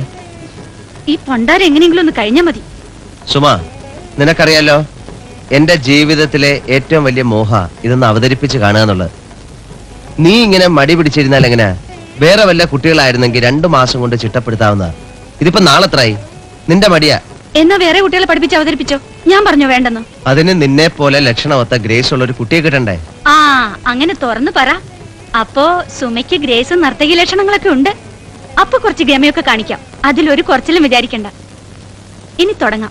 ഈ പണ്ടാരം എങ്ങനെയെങ്കിലും ഒന്ന് കഴിഞ്ഞാ മതി സുമ നിനക്കറിയാലോ എന്റെ ജീവിതത്തിലെ ഏറ്റവും വലിയ മോഹ ഇതൊന്ന് അവതരിപ്പിച്ച് കാണുക എന്നുള്ളത് നീ ഇങ്ങനെ മടി പിടിച്ചിരുന്നാൽ എങ്ങനെ വേറെ വല്ല കുട്ടികളായിരുന്നെങ്കിൽ രണ്ടു മാസം കൊണ്ട് ചിട്ടപ്പെടുത്താവുന്ന ഇതിപ്പോ നാളെത്രായി നിന്റെ മടിയാ എന്നാ വേറെ കുട്ടികളെ പഠിപ്പിച്ച് അവതരിപ്പിച്ചോ ഞാൻ പറഞ്ഞോ വേണ്ടെന്ന് അതിന് നിന്നെ പോലെ ലക്ഷണമൊത്ത ഗ്രേസ് ഉള്ള ഒരു കുട്ടിയെ കിട്ടണ്ടേ ആ അങ്ങനെ തുറന്നു പറ അപ്പോ സുമയ്ക്ക് ഗ്രേസും നർത്തകി ലക്ഷണങ്ങളൊക്കെ ഉണ്ട് അപ്പൊ കുറച്ച് ഗമയൊക്കെ കാണിക്കാം അതിലൊരു കുറച്ചിലും വിചാരിക്കണ്ട ഇനി തുടങ്ങാം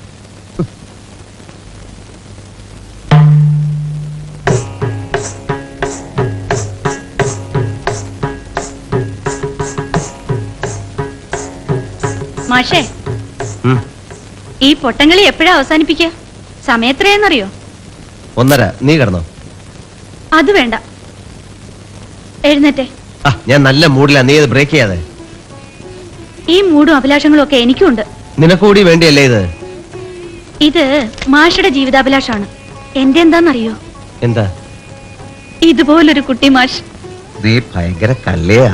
മാഷേ ഉം. ഈ പൊട്ടങ്ങളി എപ്പോഴാ അവസാനിപ്പിക്കുക സമയത്രയെന്നറിയോ ഒന്നര നീ കിടന്നോ അത് വേണ്ട എഴുന്നേറ്റെ ആ ഞാൻ നല്ല മൂഡിലാ നീ ഇത് ബ്രേക്ക് ചെയ്യാതെ ഈ മൂടും അഭിലാഷങ്ങളും ഒക്കെ എനിക്കുണ്ട് നിനക്കൂടി വേണ്ടിയല്ലേ ഇത് ഇത് മാഷയുടെ ജീവിതാഭിലാഷാണ് എന്റെ എന്താന്നറിയോ എന്താ ഇതുപോലൊരു കുട്ടി മാഷ് നീ ഭയങ്കര കള്ളിയാ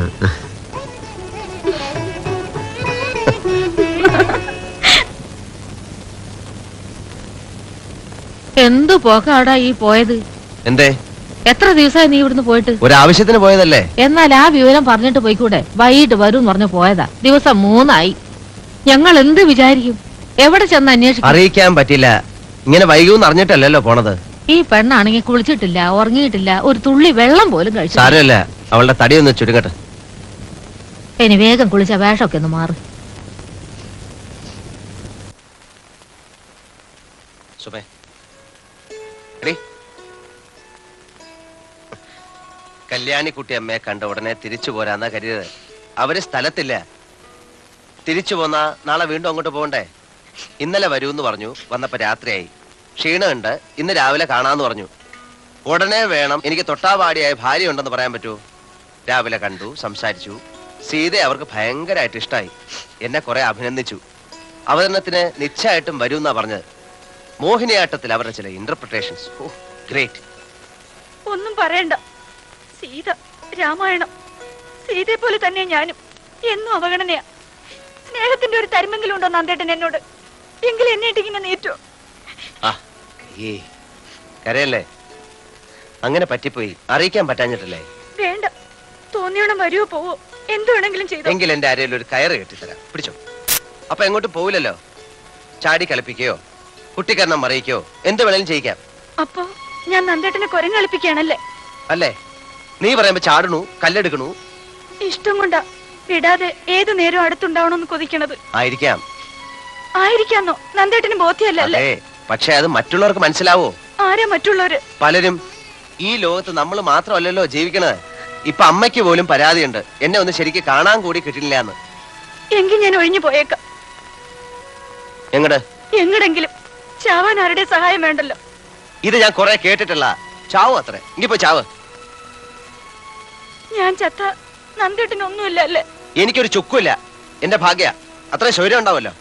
എന്തു പോക്കാടാ ഈ പോയത് എന്തേ എത്ര ദിവസമായി നീ ഇവിടുന്ന് പോയിട്ട് ഒരാവശ്യത്തിന് പോയതല്ലേ എന്നാൽ ആ വിവരം പറഞ്ഞിട്ട് പോയിക്കൂടെ വൈകിട്ട് വരും എന്ന് പറഞ്ഞു പോയതാ ദിവസം മൂന്നായി ഞങ്ങൾ എന്ത് വിചാരിക്കും എവിടെ ചെന്ന് അന്വേഷിക്കും അറിയിക്കാൻ പറ്റില്ല ഇങ്ങനെ വൈകുമെന്ന് അറിഞ്ഞിട്ടല്ലല്ലോ പോണത് ഈ പെണ്ണാണെങ്കിൽ കുളിച്ചിട്ടില്ല ഉറങ്ങിയിട്ടില്ല ഒരു തുള്ളി വെള്ളം പോലും കഴിച്ചു സാരമില്ല അവളുടെ തടിയൊന്ന് ചുരുങ്ങട്ടെ ഇനി വേഗം കുളിച്ച വേഷമൊക്കെ ഒന്ന് മാറും സുമേ എടീ. കല്യാണിക്കുട്ടി അമ്മയെ കണ്ട ഉടനെ തിരിച്ചു പോരാന്നാ കരുതത് അവര് സ്ഥലത്തില്ല തിരിച്ചു പോന്നാ നാളെ വീണ്ടും അങ്ങോട്ട് പോകണ്ടേ ഇന്നലെ വരൂന്ന് പറഞ്ഞു വന്നപ്പോ രാത്രിയായി ക്ഷീണമുണ്ട് ഇന്ന് രാവിലെ കാണാന്ന് പറഞ്ഞു ഉടനെ വേണം എനിക്ക് തൊട്ടാവാടിയായ ഭാര്യ ഉണ്ടെന്ന് പറയാൻ പറ്റുമോ രാവിലെ കണ്ടു സംസാരിച്ചു സീത അവർക്ക് ഭയങ്കരമായിട്ട് ഇഷ്ടമായി എന്നെ കുറെ അഭിനന്ദിച്ചു അവതരണത്തിന് നിശ്ചയമായിട്ടും വരുമെന്നാ പറഞ്ഞത് മോഹിനിയാട്ടത്തിൽ അവരുടെ ചില ഇന്റർപ്രിട്ടേഷൻസ് ഗ്രേറ്റ് ഒന്നും പറയണ്ട സീത രാമായണം സീതയെ പോലെ തന്നെ ഞാനും എന്നും അവഗണനയാ സ്നേഹത്തിന്റെ ഒരു തരിമെങ്കിലും ഉണ്ടോ നന്ദേട്ടൻ എന്നോട് എങ്കിലും എന്നിട്ട് ഇങ്ങനെ നീറ്റോ ഏ കരയല്ലേ അങ്ങനെ പറ്റിപ്പോയി അറിയിക്കാൻ പറ്റാഞ്ഞിട്ടല്ലേ വേണ്ട തോന്നിയോണം വരുവോ പോവോ എന്ത് വേണമെങ്കിലും ചെയ്തോ എങ്കിൽ എന്റെ ആരെയും ഒരു കയറ് കെട്ടിത്തരാം പിടിച്ചോ അപ്പൊ എങ്ങോട്ട് പോവില്ലല്ലോ ചാടി കളിപ്പിക്കയോ കുട്ടിക്കരണം മറിയിക്കോ എന്ത് വേണേലും ചെയ്യിക്കാം അപ്പോ ഞാൻ നന്ദേട്ടനെ കുരങ്ങളിപ്പിക്കുകയാണല്ലേ അല്ലേ നീ പറയുമ്പോ ചാടണു കല്ലെടുക്കണു ഇഷ്ടം കൊണ്ടാ വിടാതെ ഏതു നേരം അടുത്തുണ്ടാവണമെന്ന് കൊതിക്കണത് ആയിരിക്കാം ആയിരിക്കാന്നോ നന്ദേട്ടന് ബോധ്യമല്ല അല്ലേ അതെ പക്ഷെ അത് മറ്റുള്ളവർക്ക് മനസ്സിലാവോ ആരാ മറ്റുള്ളവര് പലരും ഈ ലോകത്ത് നമ്മൾ മാത്രമല്ലല്ലോ ജീവിക്കണത് ഇപ്പൊ അമ്മയ്ക്ക് പോലും പരാതിയുണ്ട് എന്നെ ഒന്ന് ശരിക്ക് കാണാൻ കൂടി കിട്ടില്ല എന്ന് എങ്കിൽ ഞാൻ ഒഴിഞ്ഞു പോയേക്കാം എങ്ങട് എങ്ങടെങ്കിലും ചാവാൻ ആരുടെ സഹായം വേണ്ടല്ലോ ഇത് ഞാൻ കുറെ കേട്ടിട്ടുള്ള ചാവും അത്രേ ഇനിയിപ്പോ ചാവ് ഞാൻ ചത്ത നന്ദേട്ടനൊന്നുമില്ല അല്ലേ എനിക്കൊരു ചുക്കുമില്ല എന്റെ ഭാഗ്യ അത്രയും ശൗര്യം ഉണ്ടാവല്ലോ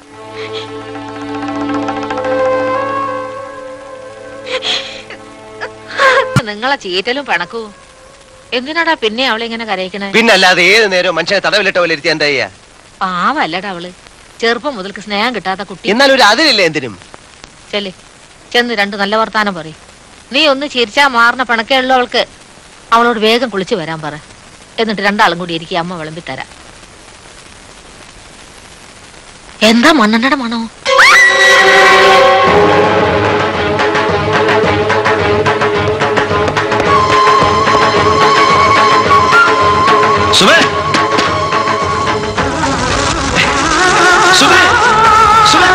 നിങ്ങളെ ചീറ്റലും പിണക്കവും എന്തിനാടാ പിന്നെ അവളെ ഇങ്ങനെ കരയിക്കണേ പിന്നല്ലാതെ ഏത് നേരവും മനുഷ്യനെ തടവിലിട്ട പോലെ ഇരുത്തി എന്താ ചെയ്യാ പാവല്ലടാ അവള് ചെറുപ്പം മുതൽക്ക് സ്നേഹം കിട്ടാത്ത കുട്ടി എന്നാൽ ഒരു അതിലില്ല എന്തിനും ചെല്ല് ചെന്ന് രണ്ട് നല്ല വർത്താനം പറയും നീ ഒന്ന് ചിരിച്ചാ മാറുന്ന പിണക്കേ ഉള്ളൂ അവൾക്ക് അവളോട് വേഗം കുളിച്ചു വരാൻ പറ എന്നിട്ട് രണ്ടാളും കൂടി ഇരിക്കുക അമ്മ വിളമ്പി തരാം എന്താ മണ്ണെണ്ണയുടെ മണോ സുബേ സുബേ സുബേ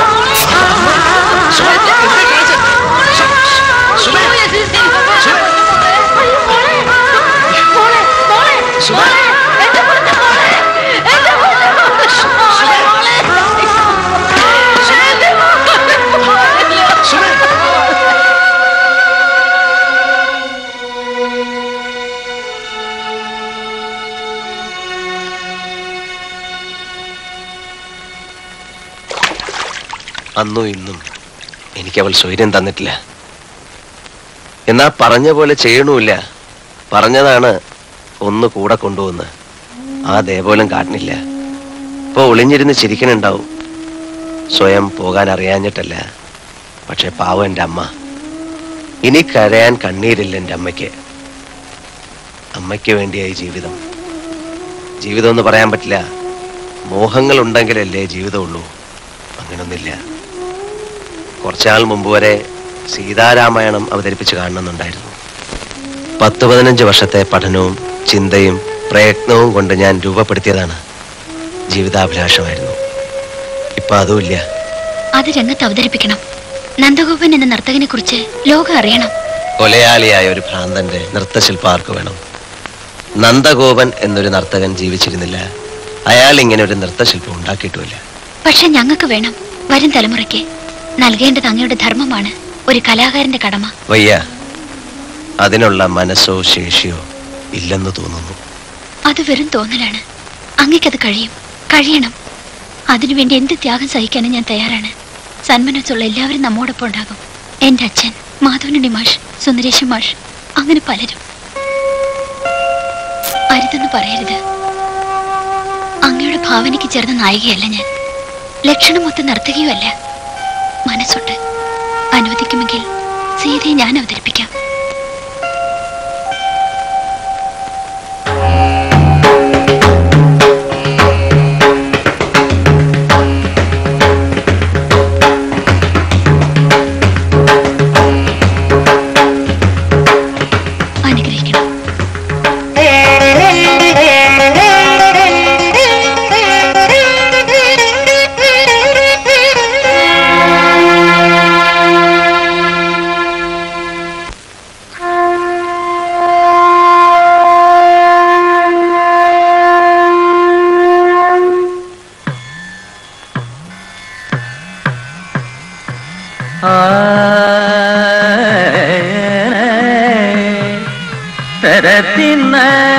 അന്നും ഇന്നും എനിക്ക് അവൾ സ്വൈര്യം തന്നിട്ടില്ല എന്നാ പറഞ്ഞ പോലെ ചെയ്യണമില്ല പറഞ്ഞതാണ് ഒന്ന് കൂടെ കൊണ്ടുവന്ന് ആ ദേപോലും കാട്ടണില്ല ഇപ്പൊ ഒളിഞ്ഞിരുന്ന് ചിരിക്കണുണ്ടാവും സ്വയം പോകാൻ അറിയാഞ്ഞിട്ടല്ല പക്ഷെ പാവം എൻ്റെ അമ്മ ഇനി കരയാൻ കണ്ണീരില്ല എൻ്റെ അമ്മയ്ക്ക് അമ്മയ്ക്ക് വേണ്ടിയായി ജീവിതം ജീവിതം എന്ന് പറയാൻ പറ്റില്ല മോഹങ്ങൾ ഉണ്ടെങ്കിലല്ലേ ജീവിതമുള്ളൂ അങ്ങനൊന്നില്ല കുറച്ചാൾ മുമ്പ് വരെ സീതാരാമായണം അവതരിപ്പിച്ച് കാണണമെന്നുണ്ടായിരുന്നു പത്ത് പതിനഞ്ച് വർഷത്തെ പഠനവും ചിന്തയും പ്രയത്നവും കൊണ്ട് ഞാൻ രൂപപ്പെടുത്തിയതാണ് ജീവിതാഭിലാഷമായിരുന്നു ഇപ്പൊ അതുമില്ല അത് രംഗത്ത് അവതരിപ്പിക്കണം നന്ദഗോപൻ എന്ന നർത്തകനെ കുറിച്ച് ലോകം അറിയണം കൊലയാളിയായ ഒരു ഭ്രാന്തന്റെ നൃത്തശില്പം ആർക്ക് വേണം നന്ദഗോപൻ എന്നൊരു നർത്തകൻ ജീവിച്ചിരുന്നില്ല അയാൾ ഇങ്ങനെ ഒരു നൃത്തശില്പം ഉണ്ടാക്കിയിട്ടുമില്ല പക്ഷെ ഞങ്ങൾക്ക് വേണം വരും തലമുറയ്ക്ക് നൽകേണ്ടത് അങ്ങയുടെ ധർമ്മമാണ് ഒരു കലാകാരന്റെ കടമ വയ്യ അതിനുള്ള മനസ്സോ ശേഷിയോ ഇല്ലെന്ന് തോന്നുന്നു അത് വെറും തോന്നലാണ് അങ്ങയ്ക്കത് കഴിയും കഴിയണം അതിനുവേണ്ടി എന്ത് ത്യാഗം സഹിക്കാനും ഞാൻ തയ്യാറാണ് സന്മനസ്സുള്ള എല്ലാവരും നമ്മോടൊപ്പം ഉണ്ടാകും എന്റെ അച്ഛൻ മാധവനുണ്ണി മാഷ് സുന്ദരേശൻ മാഷ് അങ്ങനെ പലരും അരുതെന്ന് പറയരുത് അങ്ങയുടെ ഭാവനയ്ക്ക് ചേർന്ന നായികയല്ല ഞാൻ ലക്ഷണമൊത്ത നർത്തകിയുമല്ല മനസ്സുണ്ട് അനുവദിക്കുമെങ്കിൽ സീതയെ ഞാൻ അവതരിപ്പിക്കാം അനുഗ്രഹിക്കണം തരത്തിന്ന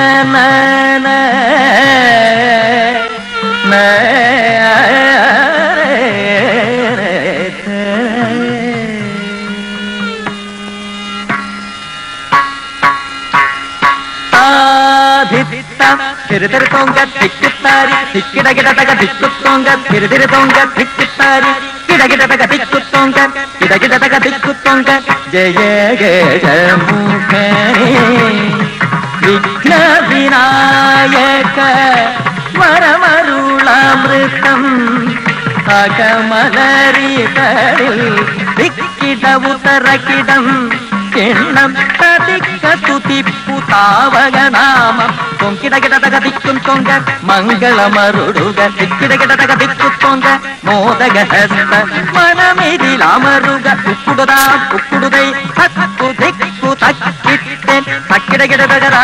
തിരുതിരുത്തോങ്ക തിക്കുത്താരി തിക്കിടകിടതക തിക്കുത്തോങ്ക തിരുതിരുത്തോങ്ക തിക്കുത്താരി കിടകിടതക തിക്കുത്തോങ്ക കിടകിടതക തിക്കുത്തോങ്ക ജയ ഗജമുഖനേ വിഘ്ന വിനായക വരമരുളാമൃതം അകമലരിതരിൽ ദിക്കിട ഉത്തരകിടം കിണ്ണം തതിക്ക സ്തുതിപ്പു താവകനാമം തൊങ്കിടകിടതകതിക്കും തൊങ്ക മംഗളമരുടുക തിക്കിടകിടതകതിക്കു തൊങ്ക മോദകഹസ്ത മനമിതിലമരുക ഉക്കുടുതാ ഉക്കുടുതൈ തക്കു ദിക്കു തക്കിട്ടൻ തക്കിടകിടതകരാ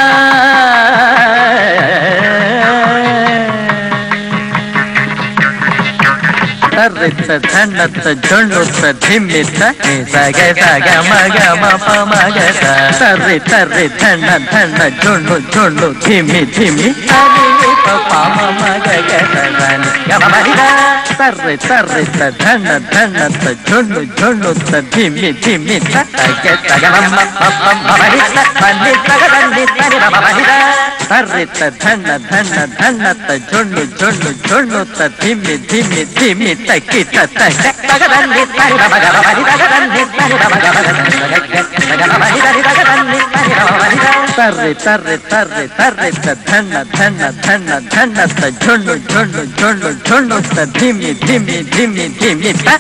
ತರ್ರಿತ್ತ ಧಣ್ಣತ್ತ ಜೊಣ್ಣುತ್ತ ಧಿಮ್ಮಿತ್ತ ಸಗ ಸಗ ಮಗ ಮಪ ಮಗ ಸ. ತರ್ರಿ ತರ್ರಿ ಧಣ್ಣ ಧಣ್ಣ ಜೊಣ್ಣು ಜೊಣ್ಣು ಧಿಮ್ಮಿ ಧಿಮ್ಮಿ ತರಿ ಪಪ ಮಗ ಗ ಸ ಸ ನಿ ಗ ಮ ಮ ರಿ ಗ. ತರ್ರಿ ತರ್ರಿತ್ತ ಧಣ್ಣ ಧಣ್ಣತ್ತ ಜೊಣ್ಣು ಜೊಣ್ಣುತ್ತ ಧಿಮ್ಮಿ ಧಿಮ್ಮಿ ತ ತಗ ತಗ ಮಮ್ಮ ಪಪ ಮಮ ರಿ ತ ಪನ್ನಿ ತಗ ದಂಡಿ ತರಿ ಮಮ ಮ ರಿ ಗ. ತರ್ರಿತ್ತ ಧಣ್ಣ ಧಣ್ಣ ಧಣ್ಣತ್ತ ಜೊಣ್ಣು ಜೊಣ್ಣು ಜೊಣ್ಣುತ್ತ ಧಿಮ್ಮಿ ಧಿಮ್ಮಿ ಧಿಮ್ಮಿ ತಕ್ಕಿ ತತ್ತ ತಗದಂಡಿ ತರಿ ಮಮ ಗ ಮಮ ರಿ ತಗದಂಡಿ ತರಿ ಮಮ ಗ ಮಗ ತಗ ಮಮ ರಿ ತರಿ ತಗದಂಡಿ ತರಿ ಮಮ ಮ ರಿ ಗ. ತರ್ರಿ ತರ್ರಿ ತರ್ರಿ ತರ್ರಿತ್ತ ಧಣ್ಣ ಧಣ್ಣ ಧಣ್ಣ ಧಣ್ಣತ್ತ ಜೊಣ್ಣು ಜೊಣ್ಣು ಜೊಣ್ಣು ಜೊಣ್ಣುತ್ತ ಧಿಮ್ಮಿ ಧಿಮ್ಮಿ ಧಿಮ್ಮಿ ಧಿಮ್ಮಿ ತ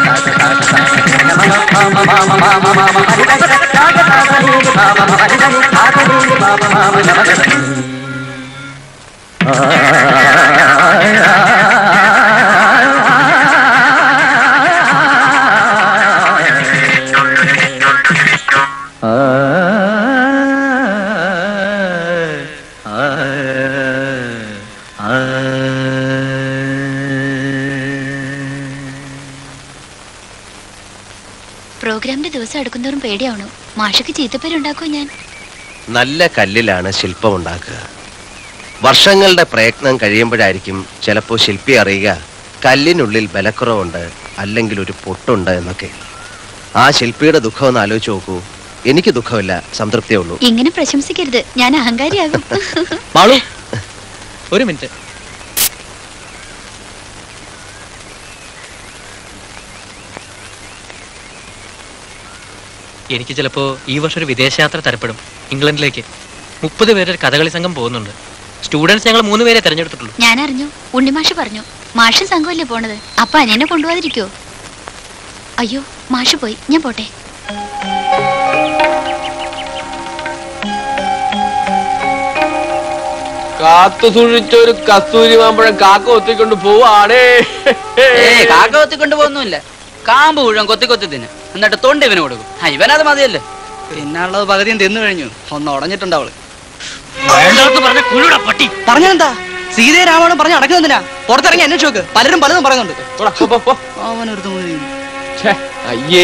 പ്രോഗ്രാമിന്റെ ദിവസം അടുക്കുന്നവരും പേടിയാവണു മാഷക്ക് ചീത്തപ്പേരുണ്ടാക്കൂ ഞാൻ നല്ല കല്ലിലാണ് ശില്പം ഉണ്ടാക്കുക വർഷങ്ങളുടെ പ്രയത്നം കഴിയുമ്പോഴായിരിക്കും ചിലപ്പോൾ ശില്പി അറിയുക കല്ലിനുള്ളിൽ ബലക്കുറവുണ്ട് അല്ലെങ്കിൽ ഒരു പൊട്ടുണ്ട് എന്നൊക്കെ ആ ശില്പിയുടെ ദുഃഖം ഒന്ന് ആലോചിച്ച് നോക്കൂ എനിക്ക് ദുഃഖമില്ല സംതൃപ്തിയേ ഉള്ളൂ ഇങ്ങനെ പ്രശംസിക്കരുത് ഞാൻ അഹങ്കാരിയാകും മാളു ഒരു മിനിറ്റ് എനിക്ക് ചിലപ്പോ ഈ വർഷം ഒരു വിദേശയാത്ര തരപ്പെടും ഇംഗ്ലണ്ടിലേക്ക് മുപ്പത് പേരുടെ ഒരു കഥകളി സംഘം പോകുന്നുണ്ട് സ്റ്റുഡൻസ് ഞങ്ങൾ മൂന്ന് പേരെ തെരഞ്ഞെടുത്തിട്ടുള്ളൂ ഞാൻ അറിഞ്ഞു ഉണ്ണിമാഷ് പറഞ്ഞു മാഷ് സംഘമല്ലേ പോണത് അപ്പൊ അനിയനെ കൊണ്ടുപോകാതിരിക്കോ അയ്യോ മാഷ് പോയി ഞാൻ പോട്ടെ കാത്തു സൂക്ഷിച്ച ഒരു കസ്തൂരി മാമ്പഴം കാക്ക ഒത്തിക്കൊണ്ട് പോവാണേ ഏയ് കാക്ക കൊത്തിക്കൊണ്ട് പോകുന്നില്ല കാമ്പ് മുഴുവൻ കൊത്തി കൊത്തി തിന്ന് എന്നിട്ട് തൊണ്ട് ഇവന് കൊടുക്കും ആ, ഇവനത് മതിയല്ലേ പിന്നുള്ളത് പകുതിയും തിന്നു കഴിഞ്ഞു ഒന്ന് ഉടഞ്ഞിട്ടുണ്ട് അവള് പറഞ്ഞ കുഴിയുടെ പട്ടി പറഞ്ഞെന്താ സീതയെ രാമായണം പറഞ്ഞ് അടക്കുന്നതിനാ പുറത്തിറങ്ങി അന്വേഷിച്ച് നോക്ക് പലരും പലതും പറയുന്നുണ്ട് അവനൊരു ഛേ, അയ്യേ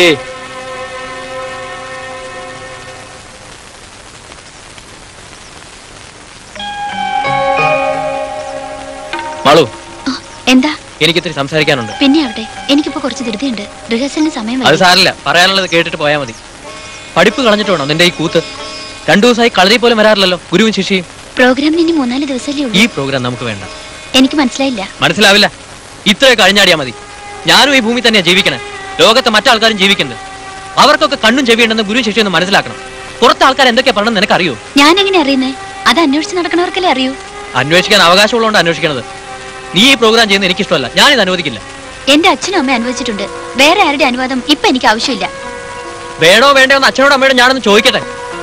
മാളു എന്താ എനിക്ക് ഇത്തിരി സംസാരിക്കാനുണ്ട് പിന്നെ അവിടെ എനിക്കിപ്പോ കുറച്ച് ധൃതിയുണ്ട് റിഹേഴ്സലിന് സമയം അത് വൈകി. സാരില്ല പറയാനുള്ളത് കേട്ടിട്ട് പോയാൽ മതി പഠിപ്പ് കളഞ്ഞിട്ട് വേണം നിന്റെ ഈ കൂത്ത് രണ്ടു ദിവസമായി കളരി പോലും വരാറില്ലല്ലോ ഗുരുവും ശിഷ്യയും പ്രോഗ്രാമിന് ഇനി മൂന്നാല് ദിവസമല്ലേ ഈ ഉള്ളൂ പ്രോഗ്രാം നമുക്ക് വേണ്ട എനിക്ക് മനസ്സിലായില്ല മനസ്സിലാവില്ല ഇത്രയൊക്കെ കഴിഞ്ഞാടിയാ മതി ഞാനും ഈ ഭൂമി തന്നെയാ ജീവിക്കണേ ലോകത്തെ മറ്റാൾക്കാരും ജീവിക്കുന്നത് അവർക്കൊക്കെ കണ്ണും ചെവിയുണ്ടെന്ന് ഗുരു ശിഷ്യൊന്ന് മനസ്സിലാക്കണം പുറത്തെ ആൾക്കാർ എന്തൊക്കെയാ പറഞ്ഞത് നിനക്കറിയോ ഞാൻ എങ്ങനെ അറിയുന്നേ അത് അന്വേഷിച്ച് നടക്കണവർക്കല്ലേ അറിയൂ അന്വേഷിക്കാൻ അവകാശമുള്ളതുകൊണ്ട് അന്വേഷിക്കണത് നീ ഈ പ്രോഗ്രാം ചെയ്യുന്നത് എനിക്കിഷ്ടമല്ല ഞാനിത് അനുവദിക്കില്ല എന്റെ അച്ഛനും അമ്മ അനുവദിച്ചിട്ടുണ്ട് വേറെ ആരുടെ അനുവാദം ഇപ്പൊ എനിക്ക് ആവശ്യമില്ല വേണോ വേണ്ടോ എന്ന് അച്ഛനോടും അമ്മയോടും ഞാനൊന്ന് ചോദിക്കട്ടെ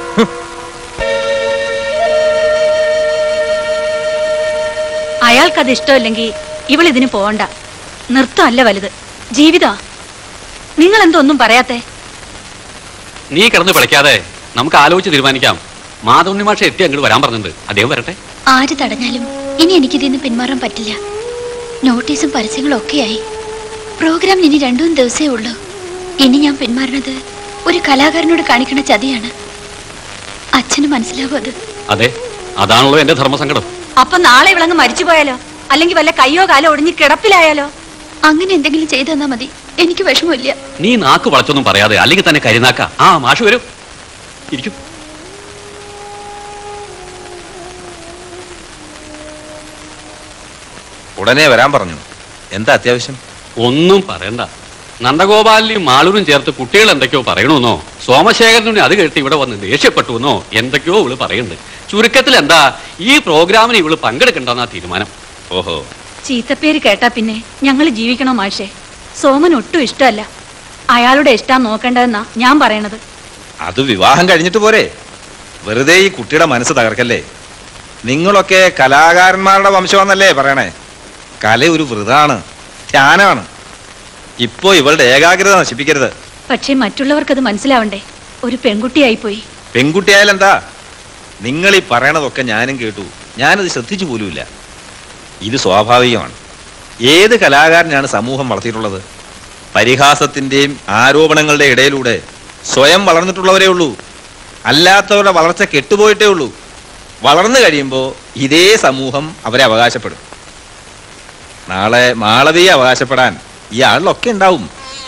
അയാൾക്കത് ഇഷ്ടമില്ലെങ്കിൽ ഇവൾ ഇതിന് പോവണ്ട നൃത്തമല്ല വലുത് ജീവിതാ നിങ്ങൾ എന്തൊന്നും പറയാത്തെ നീ കിടന്ന് പിളയ്ക്കാതെ നമുക്ക് ആലോചിച്ച് തീരുമാനിക്കാം മാധവണ്ണി മാഷ എത്തി അങ്ങോട്ട് വരാൻ പറഞ്ഞിട്ടുണ്ട് അദ്ദേഹം വരട്ടെ ആര് തടഞ്ഞാലും ഇനി എനിക്കിതിൽ നിന്ന് പിന്മാറാൻ പറ്റില്ല നോട്ടീസും പരസ്യങ്ങളും ഒക്കെയായി പ്രോഗ്രാമിന് ഇനി രണ്ടു മൂന്ന് ദിവസമേ ഉള്ളൂ ഇനി ഞാൻ പിന്മാറുന്നത് ഒരു കലാകാരനോട് കാണിക്കുന്ന ചതിയാണ് അച്ഛന് മനസ്സിലാവും അത് അതെ അതാണല്ലോ എന്റെ ധർമ്മസങ്കടം അപ്പൊ നാളെ ഇവളങ്ങ് മരിച്ചു പോയാലോ അല്ലെങ്കിൽ വല്ല കയ്യോ കാലോ ഒടിഞ്ഞ് കിടപ്പിലായാലോ അങ്ങനെ എന്തെങ്കിലും ചെയ്തു തന്നാ മതി എനിക്ക് വിഷമമില്ല നീ നാക്ക് വളച്ചൊന്നും പറയാതെ അല്ലെങ്കിൽ തന്നെ കരിനാക്ക ആ മാഷ് വരും ഇരിക്കും ഉടനെ വരാൻ പറഞ്ഞു എന്താ അത്യാവശ്യം ഒന്നും പറയണ്ട നന്ദഗോപാലിനെയും മാളൂരും ചേർത്ത് കുട്ടികൾ എന്തൊക്കെയോ പറയണമെന്നോ സോമശേഖരനെ അത് കേട്ട് ഇവിടെ വന്ന് ദേഷ്യപ്പെട്ടു എന്നോ എന്തൊക്കെയോ ഇവള് പറയുന്നുണ്ട് ചുരുക്കത്തിൽ എന്താ ഈ പ്രോഗ്രാമിന് ഇവള് പങ്കെടുക്കണ്ടെന്നാ തീരുമാനം ഓഹോ ചീത്തപ്പേര് കേട്ടാ പിന്നെ ഞങ്ങൾ ജീവിക്കണോ മാഷേ സോമൻ ഒട്ടും ഇഷ്ടമല്ല അയാളുടെ ഇഷ്ടം നോക്കേണ്ടതെന്നാ ഞാൻ പറയണത് അത് വിവാഹം കഴിഞ്ഞിട്ട് പോരെ വെറുതെ ഈ കുട്ടിയുടെ മനസ്സ് തകർക്കല്ലേ നിങ്ങളൊക്കെ കലാകാരന്മാരുടെ വംശമാണെന്നല്ലേ പറയണേ കല ഒരു വൃതാണ് ധ്യാനമാണ് ഇപ്പോ ഇവളുടെ ഏകാഗ്രത നശിപ്പിക്കരുത് പക്ഷേ മറ്റുള്ളവർക്കത് മനസ്സിലാവണ്ടേ ഒരു പെൺകുട്ടിയായി പോയി പെൺകുട്ടിയായാലും എന്താ നിങ്ങൾ ഈ പറയണതൊക്കെ ഞാനും കേട്ടു ഞാനത് ശ്രദ്ധിച്ചു പോലുമില്ല ഇത് സ്വാഭാവികമാണ് ഏത് കലാകാരനാണ് സമൂഹം വളർത്തിയിട്ടുള്ളത് പരിഹാസത്തിന്റെയും ആരോപണങ്ങളുടെയും ഇടയിലൂടെ സ്വയം വളർന്നിട്ടുള്ളവരേ ഉള്ളൂ അല്ലാത്തവരുടെ വളർച്ച കെട്ടുപോയിട്ടേ ഉള്ളൂ വളർന്നു കഴിയുമ്പോൾ ഇതേ സമൂഹം അവരെ അവകാശപ്പെടും നാളെ മാളവിയെ അവകാശപ്പെടാൻ ഈ ആളിലൊക്കെ ഉണ്ടാവും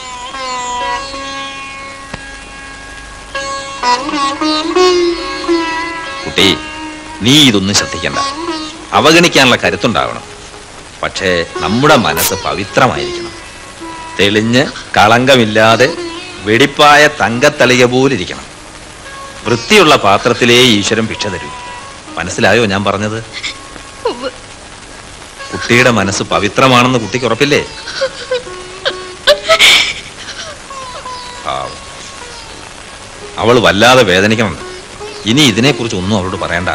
കുട്ടി നീ ഇതൊന്നും ശ്രദ്ധിക്കണ്ട അവഗണിക്കാനുള്ള കരുത്തുണ്ടാവണം പക്ഷേ നമ്മുടെ മനസ്സ് പവിത്രമായിരിക്കണം തെളിഞ്ഞ് കളങ്കമില്ലാതെ വെടിപ്പായ തങ്കത്തളിക പോലിരിക്കണം വൃത്തിയുള്ള പാത്രത്തിലേ ഈശ്വരൻ ഭിക്ഷ തരൂ മനസ്സിലായോ ഞാൻ പറഞ്ഞത് കുട്ടിയുടെ മനസ്സ് പവിത്രമാണെന്ന് കുട്ടിക്ക് ഉറപ്പില്ലേ പാവം. അവൾ വല്ലാതെ വേദനിക്കണം ഇനി ഇതിനെക്കുറിച്ച് ഒന്നും അവളോട് പറയണ്ട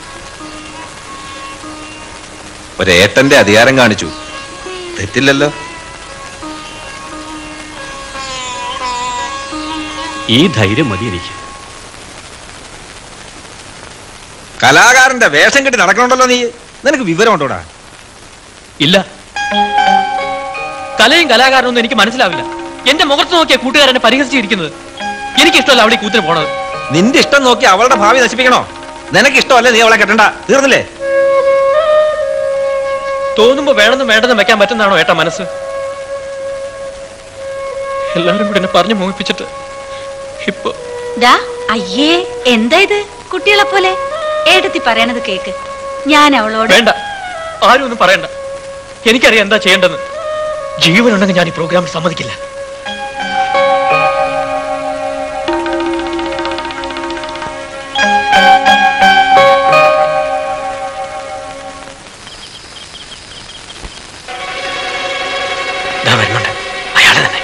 ഒരേട്ടന്റെ അധികാരം കാണിച്ചു തെറ്റില്ലല്ലോ ഈ ധൈര്യം മതി എനിക്ക് കലാകാരന്റെ വേഷം കെട്ടി നടക്കണുണ്ടല്ലോ നീ നിനക്ക് വിവരമുണ്ടോടാ ഇല്ല കലയും കലാകാരനൊന്നും എനിക്ക് മനസ്സിലാവില്ല എന്റെ മുഖത്ത് നോക്കിയ കൂട്ടുകാരനെ പരിഹസിച്ചിരിക്കുന്നത് എനിക്കിഷ്ടമല്ല അവിടെ ഈ കൂത്തിന് പോണത് നിന്റെ ഇഷ്ടം നോക്കി അവളുടെ ഭാവി നശിപ്പിക്കണോ നിനക്ക് ഇഷ്ടമല്ലേ നീ അവളെ കെട്ടണ്ട തീർന്നില്ലേ തോന്നുമ്പോ വേണമെന്നും വേണ്ടെന്നും വെക്കാൻ പറ്റുന്നതാണോ ഏട്ടാ മനസ്സ് എല്ലാവരും കൂടി എന്നെ പറഞ്ഞു മോഹിപ്പിച്ചിട്ട് ഇപ്പൊ ദാ അയ്യേ എന്താ ഇത് കുട്ടികളെ പോലെ ഏടത്തി പറയണത് കേക്ക് ഞാൻ അവളോട് വേണ്ട ആരും ഒന്നും പറയണ്ട എനിക്കറിയാം എന്താ ചെയ്യേണ്ടത് ജീവനുണ്ടെങ്കിൽ ഞാൻ ഈ പ്രോഗ്രാമിൽ സമ്മതിക്കില്ല ദാ വരുന്നുണ്ട് അയാളെ തന്നെ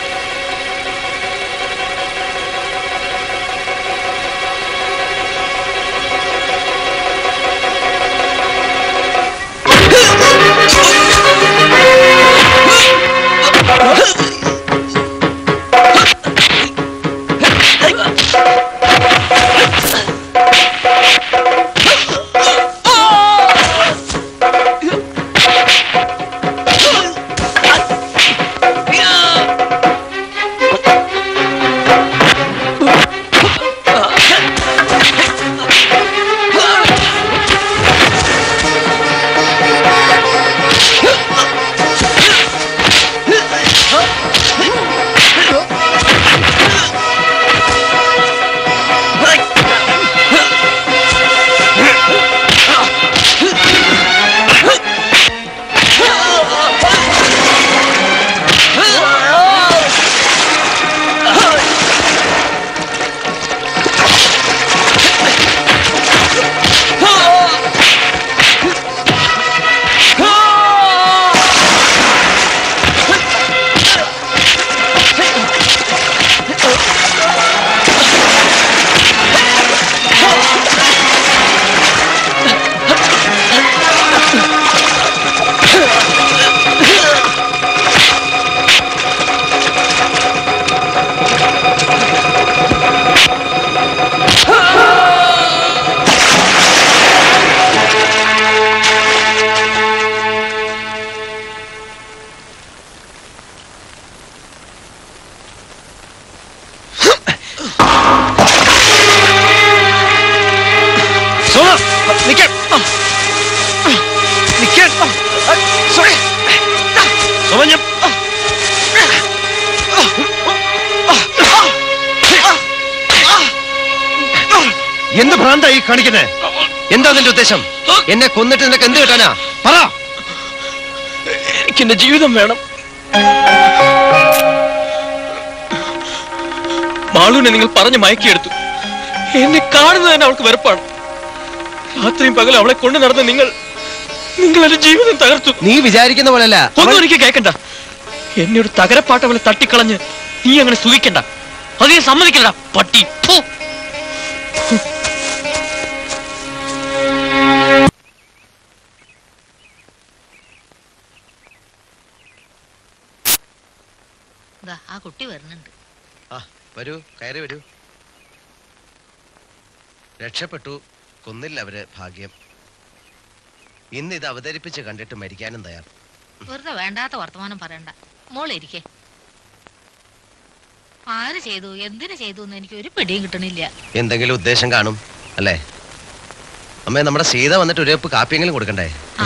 എന്ത് ഭ്രാന്താ ഈ കാണിക്കുന്നേ എന്താ നിന്റെ ഉദ്ദേശം എന്നെ കൊന്നിട്ട് നിനക്ക് എന്ത് കിട്ടാനാ പറ എനിക്ക് എന്റെ ജീവിതം വേണം മാളുവിനെ നിങ്ങൾ പറഞ്ഞു മയക്കിയെടുത്തു എന്നെ കാണുന്നത് തന്നെ അവൾക്ക് വെറുപ്പാണ് രാത്രിയും പകലും അവളെ കൊണ്ടു നടന്ന നിങ്ങൾ നിങ്ങൾ എന്റെ ജീവിതം തകർത്തു നീ വിചാരിക്കുന്ന പോലല്ല ഒന്നും എനിക്ക് കേൾക്കണ്ട എന്നെ ഒരു തകരപ്പാട്ട പോലെ തട്ടിക്കളഞ്ഞ് നീ അങ്ങനെ സുഖിക്കണ്ട അത് നീ സമ്മതിക്കില്ലടാ പട്ടി ഫു. ദാ, ആ കുട്ടി വരുന്നുണ്ട് ആ വരൂ കയറി വരൂ രക്ഷപ്പെട്ടു കൊന്നില്ല അവര് ഭാഗ്യം ഇന്ന് ഇത് അവതരിപ്പിച്ച് കണ്ടിട്ട് മരിക്കാനും തയ്യാർ വെറുതെ വേണ്ടാത്ത വർത്തമാനം പറയണ്ട മോളെ ഇരിക്കേ ആര് ചെയ്തു എന്തിനു ചെയ്തു എന്ന് എനിക്ക് ഒരു പിടിയും കിട്ടണില്ല എന്തെങ്കിലും ഉദ്ദേശം കാണും അല്ലേ അമ്മേ നമ്മുടെ സീത വന്നിട്ട് ഒരു കപ്പ് കാപ്പിയെങ്കിലും കൊടുക്കണ്ടേ ആ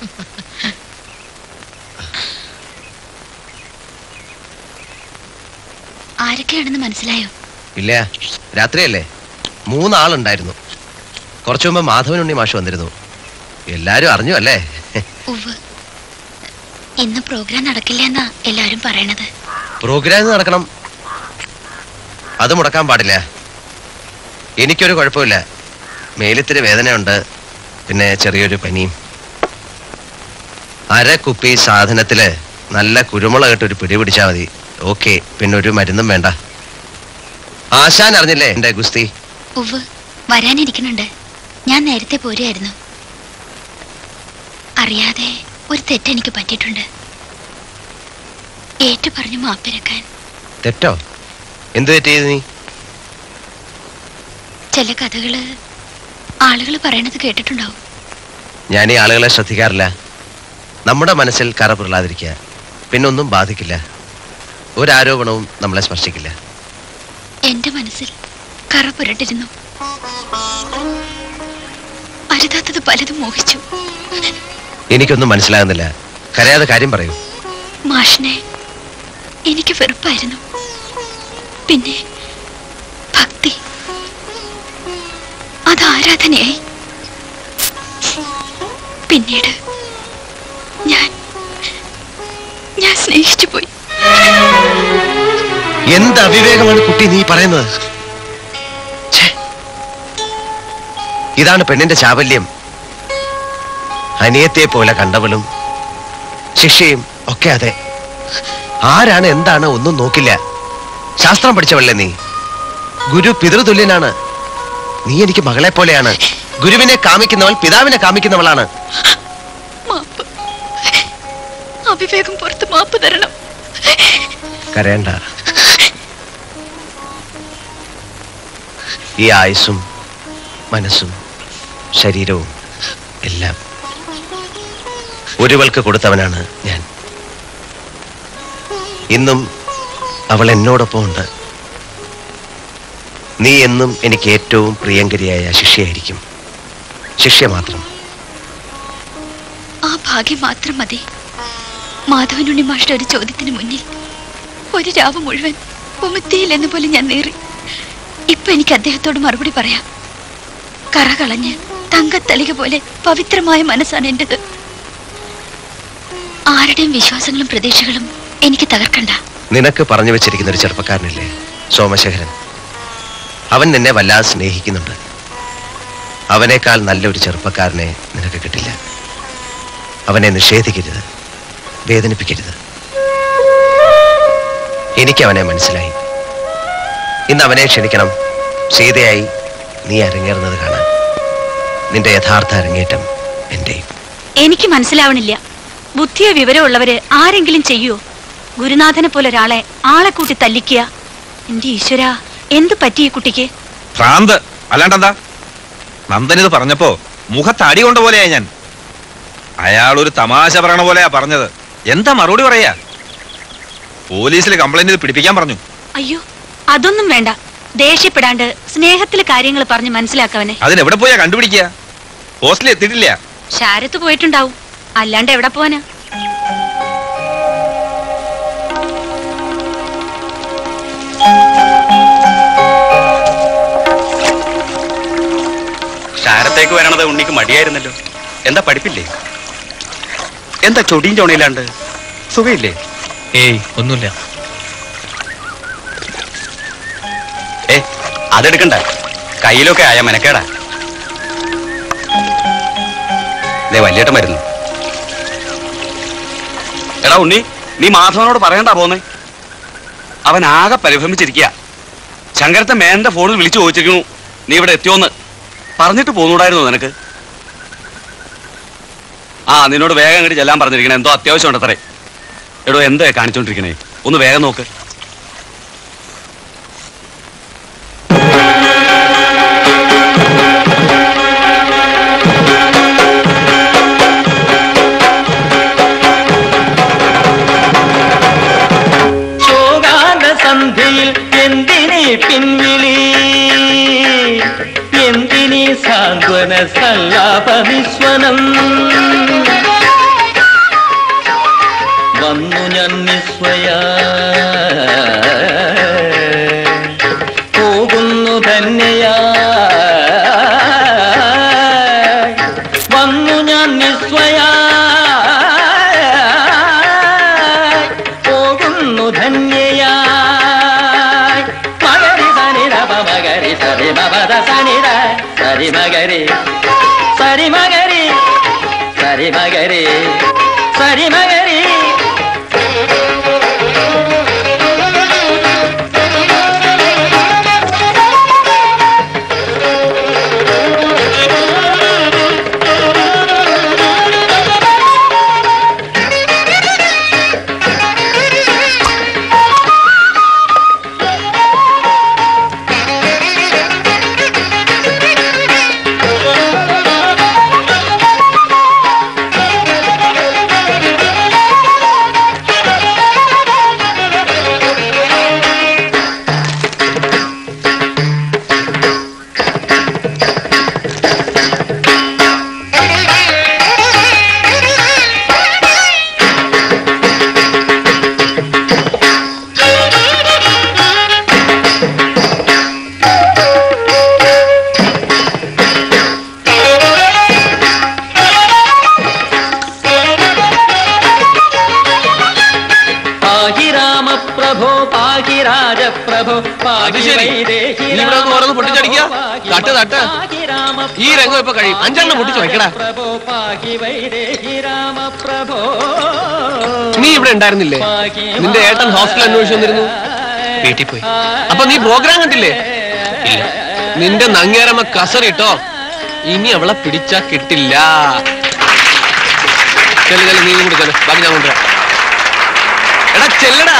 ആരൊക്കെയാണെന്ന് മനസ്സിലായോ ഇല്ല രാത്രിയല്ലേ മൂന്നാളുണ്ടായിരുന്നു കുറച്ചു മുമ്പ് മാധവൻ ഉണ്ണി മാഷ് വന്നിരുന്നു എല്ലാരും അറിഞ്ഞു അല്ലേ ഉവ് ഇന്ന് പ്രോഗ്രാം നടക്കില്ല എന്നാ എല്ലാരും പറയണത് പ്രോഗ്രാം നടക്കണം അത് മുടക്കാൻ പാടില്ല എനിക്കൊരു കുഴപ്പമില്ല മേലിത്തിരി വേദനയുണ്ട് പിന്നെ ചെറിയൊരു പനിയും അര കുപ്പി സാധനത്തില് നല്ല കുരുമുളക് ഒരു പിടി പിടിച്ചാൽ മതി ഓക്കെ പിന്നെ ഒരു മരുന്നും വേണ്ട ആശാൻ അറിഞ്ഞില്ലേ എന്റെ ഗുസ്തി ഉവ് വരാനിരിക്കുന്നുണ്ട് ഞാൻ നേരത്തെ പോരുമായിരുന്നു അറിയാതെ ഒരു തെറ്റ് എനിക്ക് പറ്റിയിട്ടുണ്ട് ഏറ്റു പറഞ്ഞു മാപ്പിരക്കാൻ തെറ്റോ എന്ത് തെറ്റ് ചെയ്തു നീ ചില കഥകള് ആളുകൾ പറയണത് കേട്ടിട്ടുണ്ടാവും ഞാൻ ഈ ആളുകളെ ശ്രദ്ധിക്കാറില്ല നമ്മുടെ മനസ്സിൽ കറ പുരളാതിരിക്കുക പിന്നൊന്നും ബാധിക്കില്ല ഒരാരോപണവും നമ്മളെ സ്പർശിക്കില്ല എന്റെ മനസ്സിൽ കറ പുരട്ടിരുന്നു അരുതാത്തത് പലതും മോഹിച്ചു എനിക്കൊന്നും മനസ്സിലാകുന്നില്ല കരയാതെ കാര്യം പറയൂ മാഷിനെ എനിക്ക് വെറുപ്പായിരുന്നു പിന്നെ ഭക്തി അത് ആരാധനയായി പിന്നീട് ഞാൻ ഞാൻ സ്നേഹിച്ചു പോയി എന്ത് അവിവേകമാണ് കുട്ടി നീ പറയുന്നത് ഛേ. ഇതാണ് പെണ്ണിന്റെ ചാവല്യം അനിയത്തെ പോലെ കണ്ടവളും ശിക്ഷയും ഒക്കെ അതെ ആരാണ് എന്താണ് ഒന്നും നോക്കില്ല ശാസ്ത്രം പഠിച്ചവളല്ലേ നീ ഗുരു പിതൃതുല്യനാണ് നീ എനിക്ക് മകളെ പോലെയാണ് ഗുരുവിനെ കാമിക്കുന്നവൾ പിതാവിനെ കാമിക്കുന്നവളാണ് മാപ്പ് അവിവേകം പുറത്ത് മാപ്പ് തരണം കരയണ്ട ഈ ആയുസ്സും മനസ്സും ശരീരവും എല്ലാം ഒരുവൾക്ക് കൊടുത്തവനാണ് ഞാൻ ഇന്നും അവൾ എന്നോടൊപ്പം ഉണ്ട് നീ എന്നും എനിക്ക് ഏറ്റവും പ്രിയങ്കരിയായ ശിഷ്യയായിരിക്കും ശിഷ്യ മാത്രം ആ ഭാഗ്യം മാത്രം മതി മാധവനുണ്ണി മാഷ്ട ഒരു ചോദ്യത്തിന് മുന്നിൽ ഒരു രാവ് മുഴുവൻ ഉമിത്തിയില്ലെന്ന് പോലെ ഞാൻ നേറി ഇപ്പൊ എനിക്ക് അദ്ദേഹത്തോട് മറുപടി പറയാം കറ കളഞ്ഞ് തങ്കത്തളിക പോലെ പവിത്രമായ മനസ്സാണ് എന്റേത് ആരുടെയും വിശ്വാസങ്ങളും പ്രതീക്ഷകളും എനിക്ക് തകർക്കണ്ട നിനക്ക് പറഞ്ഞു വെച്ചിരിക്കുന്ന ഒരു ചെറുപ്പക്കാരനില്ലേ സോമശേഖരൻ അവൻ നിന്നെ വല്ലാതെ സ്നേഹിക്കുന്നുണ്ട് അവനേക്കാൾ നല്ലൊരു ചെറുപ്പക്കാരനെ നിനക്ക് കിട്ടില്ല അവനെ നിഷേധിക്കരുത് വേദനിപ്പിക്കരുത് എനിക്ക് അവനെ മനസ്സിലായി ഇന്ന് അവനെ ക്ഷണിക്കണം സീതയായി നീ അരങ്ങേറുന്നത് കാണാൻ നിന്റെ യഥാർത്ഥ അരങ്ങേറ്റം എന്റെയും എനിക്ക് മനസ്സിലാവണില്ല ബുദ്ധിയോ വിവരമുള്ളവര് ആരെങ്കിലും ചെയ്യോ ഗുരുനാഥനെ പോലെ ഒരാളെ ആളെ കൂട്ടി തല്ലിക്കുക എന്റെ ഈശ്വര എന്ത് പറ്റി ഈ കുട്ടിക്ക് ഭ്രാന്ത് അല്ലാണ്ടെന്താ നന്ദൻ ഇത് പറഞ്ഞപ്പോ മുഖത്ത് അടി കൊണ്ട പോലെയായി ഞാൻ അയാൾ ഒരു തമാശ പറയണ പോലെയാ പറഞ്ഞത് എന്താ മറുപടി പറയാ പോലീസിൽ കംപ്ലൈന്റ് ചെയ്ത് പിടിപ്പിക്കാൻ പറഞ്ഞു അയ്യോ അതൊന്നും വേണ്ട ദേഷ്യപ്പെടാണ്ട് സ്നേഹത്തിലെ കാര്യങ്ങൾ പറഞ്ഞ് മനസ്സിലാക്കവനെ അതിനെവിടെ പോയാ കണ്ടുപിടിക്കുക ഹോസ്റ്റലിൽ എത്തിയിട്ടില്ല ശാരത്ത് പോയിട്ടുണ്ടാവും അല്ലാണ്ട് എവിടെ പോവാനാ ശാരത്തേക്ക് വരണത് ഉണ്ണിക്ക് മടിയായിരുന്നല്ലോ എന്താ പഠിപ്പില്ലേ എന്താ ചൊടിയും ചോണയില്ലാണ്ട് സുഖയില്ലേ ഏയ് ഒന്നുമില്ല ഏ അതെടുക്കണ്ട കയ്യിലൊക്കെ ആയ മെനക്കേടാ ദേ വലിയേട്ടൻ വരുന്നു എടാ ഉണ്ണി നീ മാധവനോട് പറയണ്ടാ പോന്നേ അവൻ ആകെ പരിഭ്രമിച്ചിരിക്കുക ശങ്കരത്തെ മേന്റെ ഫോണിൽ വിളിച്ചു ചോദിച്ചിരിക്കണു നീ ഇവിടെ എത്തിയോന്ന് പറഞ്ഞിട്ട് പോന്നൂടായിരുന്നു നിനക്ക് ആ നിന്നോട് വേഗം അങ്ങോട്ട് ചെല്ലാൻ പറഞ്ഞിരിക്കണേ എന്തോ അത്യാവശ്യം ഉണ്ടത്രേ എടോ എന്താ കാണിച്ചോണ്ടിരിക്കണേ ഒന്ന് വേഗം നോക്ക് ശോകാന സന്ധ്യയിൽ എന്തിനീ പിൻവിളി എന്തിനീ സാന്ത്വന സല്ലാപനിസ്വനം വന്നു ഞാൻ നിസ്വയ പോകുന്നു ധന്യയാ വന്നു ഞാൻ നിസ്വയാ പോകുന്നു ധന്യയായി മകരി സനി രപ മകരി സരി മപദ സനി ര സരി മകരി സരി മകരി സരി മകരി സരി മകരി പാഹി രാമപ്രഭോ പാഹി രാജപ്രഭോ പാഹി ശരി. വൈദേഹി നീ ഇവിടെ ഒന്ന് ഓരോന്ന് പൊട്ടിച്ചടിക്കുക തട്ട് തട്ട് ഈ രംഗം ഇപ്പൊ കഴിയും അഞ്ചെണ്ണം പൊട്ടിച്ചു വയ്ക്കടാ പ്രഭോ പാഹി വൈദേഹി രാമപ്രഭോ നീ ഇവിടെ ഉണ്ടായിരുന്നില്ലേ നിന്റെ ഏട്ടൻ ഹോസ്റ്റൽ അന്വേഷിച്ചു വന്നിരുന്നു വീട്ടിൽ പോയി അപ്പൊ നീ പ്രോഗ്രാം കണ്ടില്ലേ നിന്റെ നങ്ങേരമ്മ കസറിട്ടോ ഇനി അവളെ പിടിച്ചാ കിട്ടില്ല ചെല്ലു ചെല്ലു നീ കൂടി ചെല്ലു ബാക്കി ഞാൻ കൊണ്ടുവരാം എടാ ചെല്ലടാ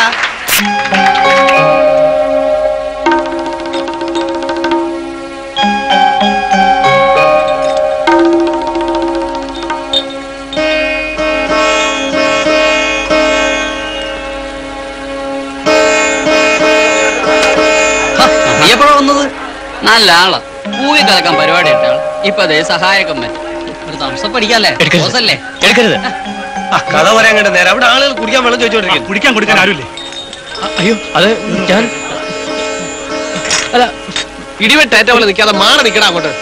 നീ എപ്പോഴാ വന്നത് നല്ല ആളാ പൂവി കലക്കാൻ പരിപാടി ഇട്ട ആൾ ഇപ്പൊ അതേ സഹായകമ്മൻ ഒരു തംസപ്പ് അടിക്കാല്ലേ ബോസല്ലേ എടുക്കരുത് കഥ പറയാൻ കണ്ട നേരം അവിടെ ആളുകൾ കുടിക്കാൻ വെള്ളം ചോദിച്ചോണ്ടിരിക്കും കുടിക്കാൻ കൊടുക്കാൻ ആരുമില്ലേ അയ്യോ അത് ഞാൻ അല്ല ഇടിവെട്ടേറ്റ പോലെ നിൽക്കാതെ മാറി നിൽക്കടാ അങ്ങോട്ട്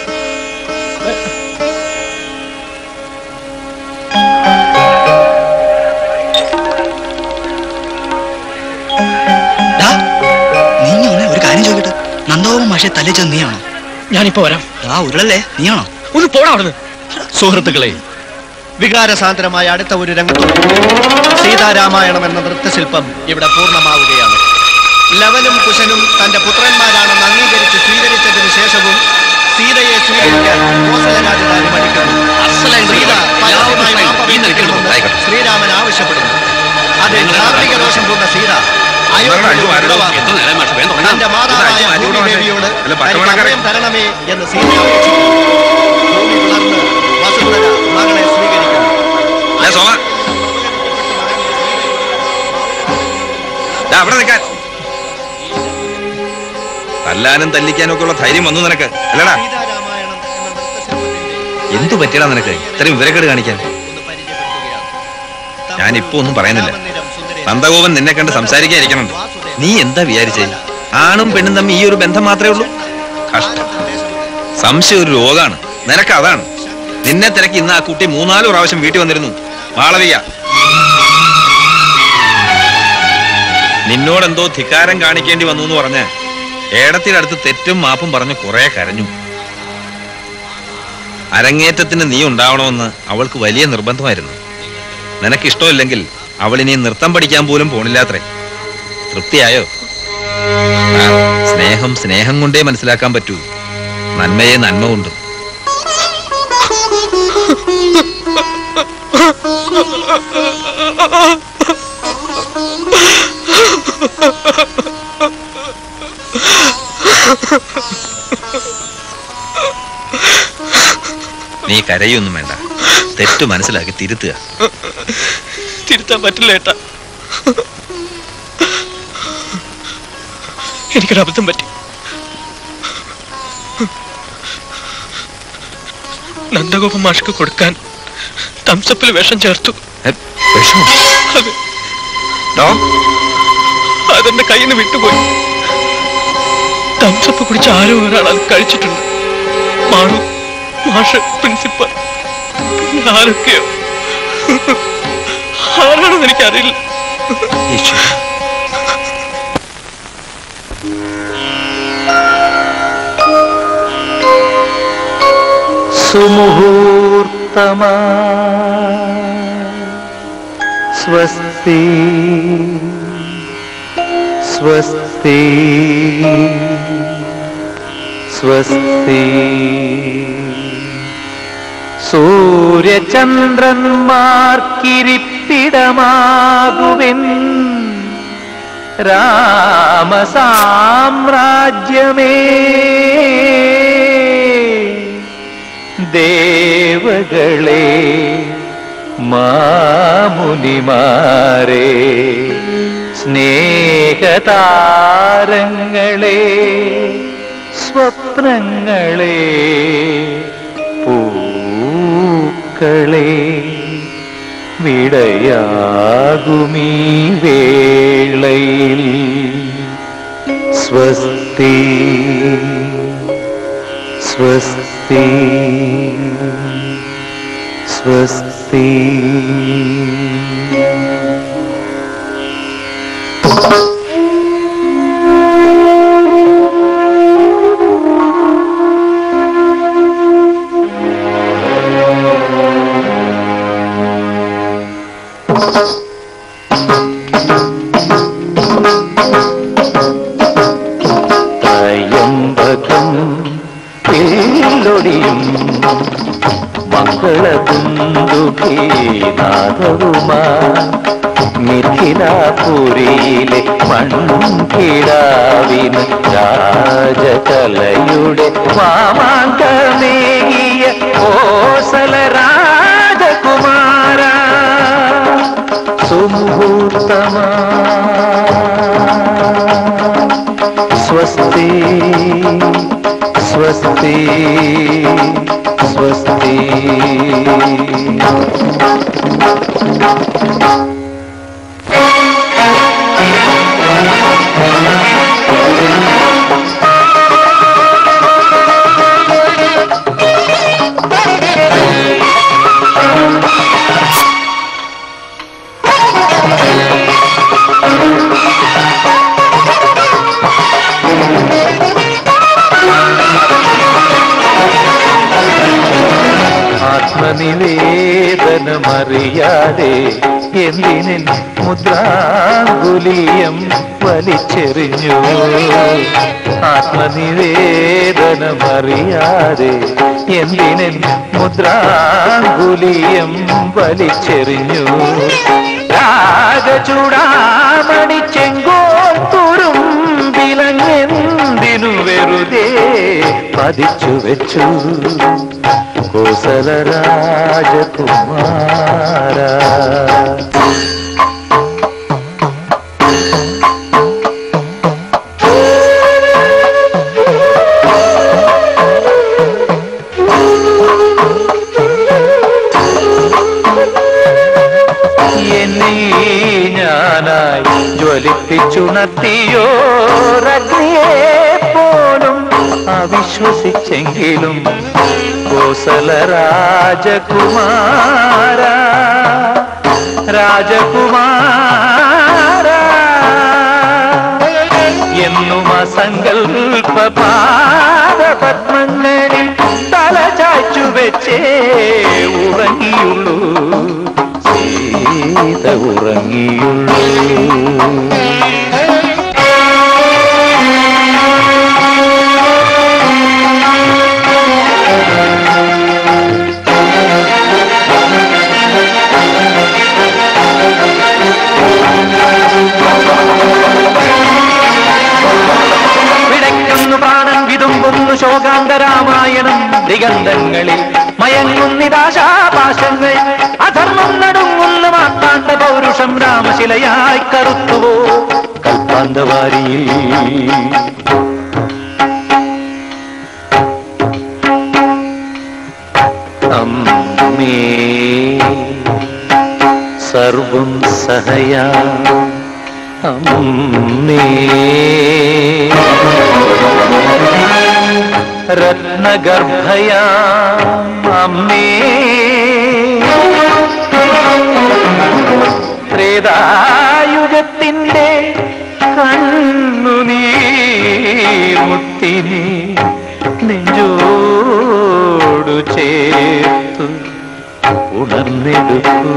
നീ ഒരു കാര്യം ചോദിക്കട്ടെ നന്ദോപം മാഷെ തല്ലിച്ചത് നീയാണോ ഞാനിപ്പോ വരാം ആ ഉരുളല്ലേ നീയാണോ ഒന്ന് പോടാ അവിടുന്ന് സുഹൃത്തുക്കളെ വികാരസാന്ദ്രമായ അടുത്ത ഒരു രംഗത്തും സീതാരാമായണം എന്ന നൃത്തശില്പം ഇവിടെ പൂർണ്ണമാവുകയാണ് ലവനും കുശനും തന്റെ പുത്രന്മാരാണെന്ന് അംഗീകരിച്ച് സ്വീകരിച്ചതിനു ശേഷവും സീതയെ സ്വീകരിക്കാൻ കോസല രാജധാനി മടിക്കുന്നു സീത പലരുമായി മാപ്പ് അപേക്ഷിക്കണമെന്ന് ശ്രീരാമൻ ആവശ്യപ്പെടുന്നു അത് ധാർമ്മിക ദോഷം പൂർണ്ണ സീത അയോധ്യയിൽ വിടവാങ്ങുന്നു. തന്റെ മാതാവായ ഭൂമിദേവിയോട് തനിക്ക് അഭയം തരണമേ എന്ന് സീത അപേക്ഷിക്കുന്നു ഭൂമി പിളർന്ന് വസുന്ധര മകളെ സ്വീകരിക്കുന്നു അവിടെ നിൽക്കാൻ തല്ലാനും തല്ലിക്കാനും ഒക്കെ ഉള്ള ധൈര്യം വന്നു നിനക്ക് അല്ലടാ എന്തു പറ്റിയടാ നിനക്ക് ഇത്രയും വിവരക്കേട് കാണിക്കാൻ ഞാൻ ഇപ്പൊ ഒന്നും പറയുന്നില്ല നന്ദഗോപൻ നിന്നെ കണ്ട് സംസാരിക്കാതിരിക്കണുണ്ട് നീ എന്താ വിചാരിച്ചേ ആണും പെണ്ണും തമ്മിൽ ഈ ഒരു ബന്ധം മാത്രമേ ഉള്ളൂ കഷ്ടം സംശയം ഒരു രോഗാണ് നിനക്ക് അതാണ് നിന്നെ തിരക്കി ഇന്ന് ആ കുട്ടി മൂന്നാല് പ്രാവശ്യം വീട്ടിൽ വന്നിരുന്നു മാളവിക നിന്നോടെന്തോ ധിക്കാരം കാണിക്കേണ്ടി വന്നു എന്ന് പറഞ്ഞ് ഏടത്തിന്റെ അടുത്ത് തെറ്റും മാപ്പും പറഞ്ഞ് കുറെ കരഞ്ഞു അരങ്ങേറ്റത്തിന് നീ ഉണ്ടാവണമെന്ന് അവൾക്ക് വലിയ നിർബന്ധമായിരുന്നു നിനക്ക് ഇഷ്ടമില്ലെങ്കിൽ അവൾ ഇനി നൃത്തം പഠിക്കാൻ പോലും പോണില്ലാത്രേ തൃപ്തിയായോ ആ, സ്നേഹം സ്നേഹം കൊണ്ടേ മനസ്സിലാക്കാൻ പറ്റൂ നന്മയെ നന്മ കൊണ്ടും നീ കരയൊന്നും വേണ്ട തെറ്റ് മനസ്സിലാക്കി തിരുത്തുക തിരുത്താൻ പറ്റില്ല ഏട്ടാ എനിക്കൊരു അബദ്ധം പറ്റി നന്ദഗോപ മാഷ്ക്ക് കൊടുക്കാൻ തംസപ്പിൽ വിഷം ചേർത്തു അതെ അതെന്റെ കയ്യിൽ നിന്ന് വിട്ടുപോയി തംസപ്പ് കുടിച്ച ആരോ ഒരാൾ അത് കഴിച്ചിട്ടുണ്ട് മാണു മാഷ് പ്രിൻസിപ്പൽ പിന്നെ ആരൊക്കെയോ ആരാണെന്ന് എനിക്കറിയില്ല സുമുഹൂർത്തമാ സ്വസ്തി സ്വസ്തി സ്വസ്തി സൂര്യചന്ദ്രന്മാർക്കിരിപ്പിടമാകുവിൻ രാമസാമ്രാജ്യമേ ദേവകളെ മാമുനിമാരെ സ്നേഹതാരങ്ങളെ സ്വപ്നങ്ങളെ പൂക്കളെ വിടയാകുമീ വേളയിൽ സ്വസ്തി സ്വസ്തി സ്വസ്തി ത്രയംബകം പേലൊടിയും മംഗളബിന്ദുഭീനാഥവുമാ മിഥിലാപുരിയിലെ മൺകിടാവിന് രാജകലയുടെ മാമാങ്കമേകിയ കോസല രാജകുമാര സുമുഹൂർത്തമാ സ്വസ്തി സ്വസ്തി സ്വസ്തി ആത്മനിവേദനമറിയാതെ എന്തിനൻ മുദ്രാങ്കുലിയം വലിച്ചെറിഞ്ഞു ആത്മനിവേദനമറിയാതെ എന്തിനൻ മുദ്രാങ്കുലിയം വലിച്ചെറിഞ്ഞു രാഗചൂടാമണി ചെങ്കോത്തുറും വിലങ്ങെന്തിനു വെറുതെ പതിച്ചു വെച്ചു കോസല രാജകുമാര എന്നെ ഞാനായി ജ്വലിപ്പിച്ചുണർത്തിയോ രഗ്നിയെ പോലും അവിശ്വസിച്ചെങ്കിലും കോസല രാജകുമാര രാജകുമാര എന്നും അസങ്കൽപ്പ പാദപത്മങ്ങളിൽ തല ചായ്ച്ചു വെച്ചേ ഉറങ്ങിയുള്ളൂ സീത ഉറങ്ങിയുള്ളൂ ലോകാന്ത രാമായണം ദിഗന്ധങ്ങളിൽ മയങ്ങുന്നിതാശാപാശങ്ങൾ അധർമ്മം നടുങ്ങുന്ന മാത്താണ്ട പൗരുഷം രാമശിലയായി കറുത്തുവോ കൽപ്പാന്തവാരിയിൽ അമ്മേ സർവം സഹയാ അമ്മേ രത്നഗർഭയാ അമ്മേ ത്രേതായുഗത്തിന്റെ കണ്ണുനീർമുത്തിനെ നെഞ്ചോടു ചേർത്തു ഉണർന്നെടുക്കൂ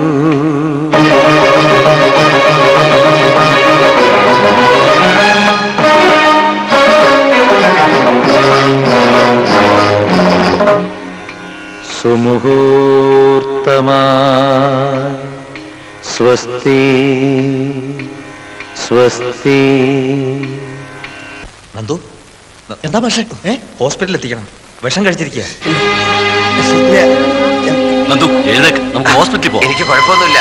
സുമുഹൂർത്തമായി സ്വസ്തി സ്വസ്തി നന്ദു എന്താ പക്ഷേ ഏ ഹോസ്പിറ്റലിൽ എത്തിക്കണം വിഷം കഴിച്ചിരിക്കുക നന്ദു എഴുന്നേക്ക് നമുക്ക് ഹോസ്പിറ്റലിൽ പോകാം എനിക്ക് കുഴപ്പമൊന്നുമില്ല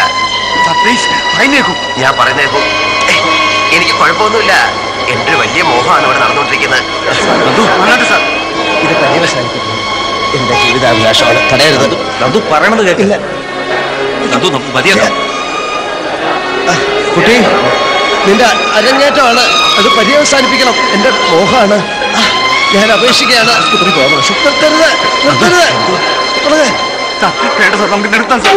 ഞാൻ പറയുന്നേക്കും എനിക്ക് കുഴപ്പമൊന്നുമില്ല എന്റെ ഒരു വലിയ മോഹമാണ് ഇവിടെ നടന്നുകൊണ്ടിരിക്കുന്നത് സാർ ഇത് പര്യവസാനിപ്പിക്കണം എന്റെ ജീവിതാഭിലാഷമാണ് തടയരുത് നന്ദു പറയണത് കേട്ടില്ല നന്ദു നമുക്ക് മതിയാക്കാം കുട്ടി നിന്റെ അരങ്ങേറ്റമാണ് അത് പര്യവസാനിപ്പിക്കണം എന്റെ മോഹമാണ് ഞാൻ അപേക്ഷിക്കുകയാണ് കുട്ടി പോകണം നിർത്തരുത് നിർത്തരുത് നിർത്തരുത്. വേണ്ട സാർ നമുക്ക് നിർത്താം സാർ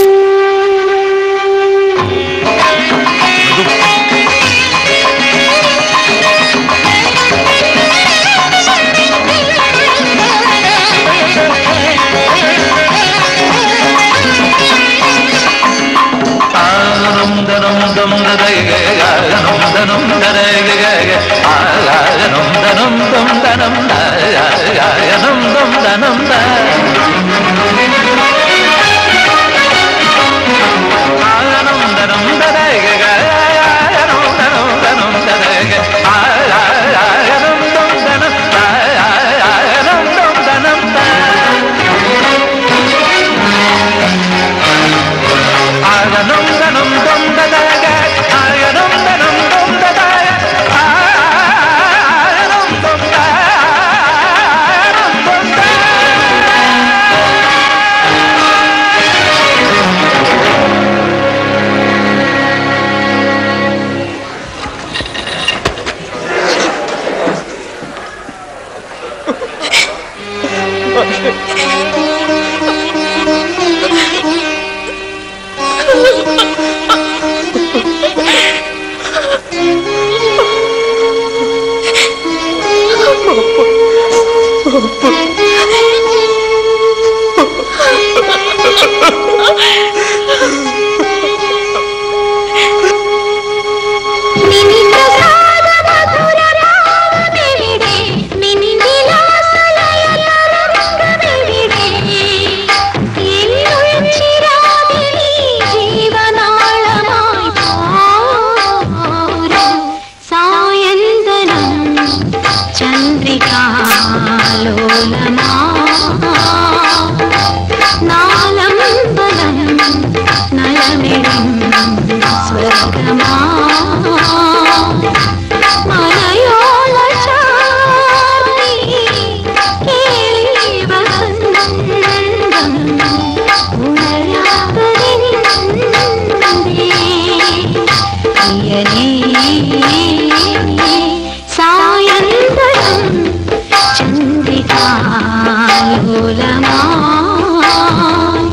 നാലമ്പലം നലമിടും സ്വർഗമാ മലയോള ചാർത്തി കേളി വസന്തം ഉണരാതരിന്തേ പ്രിയനേ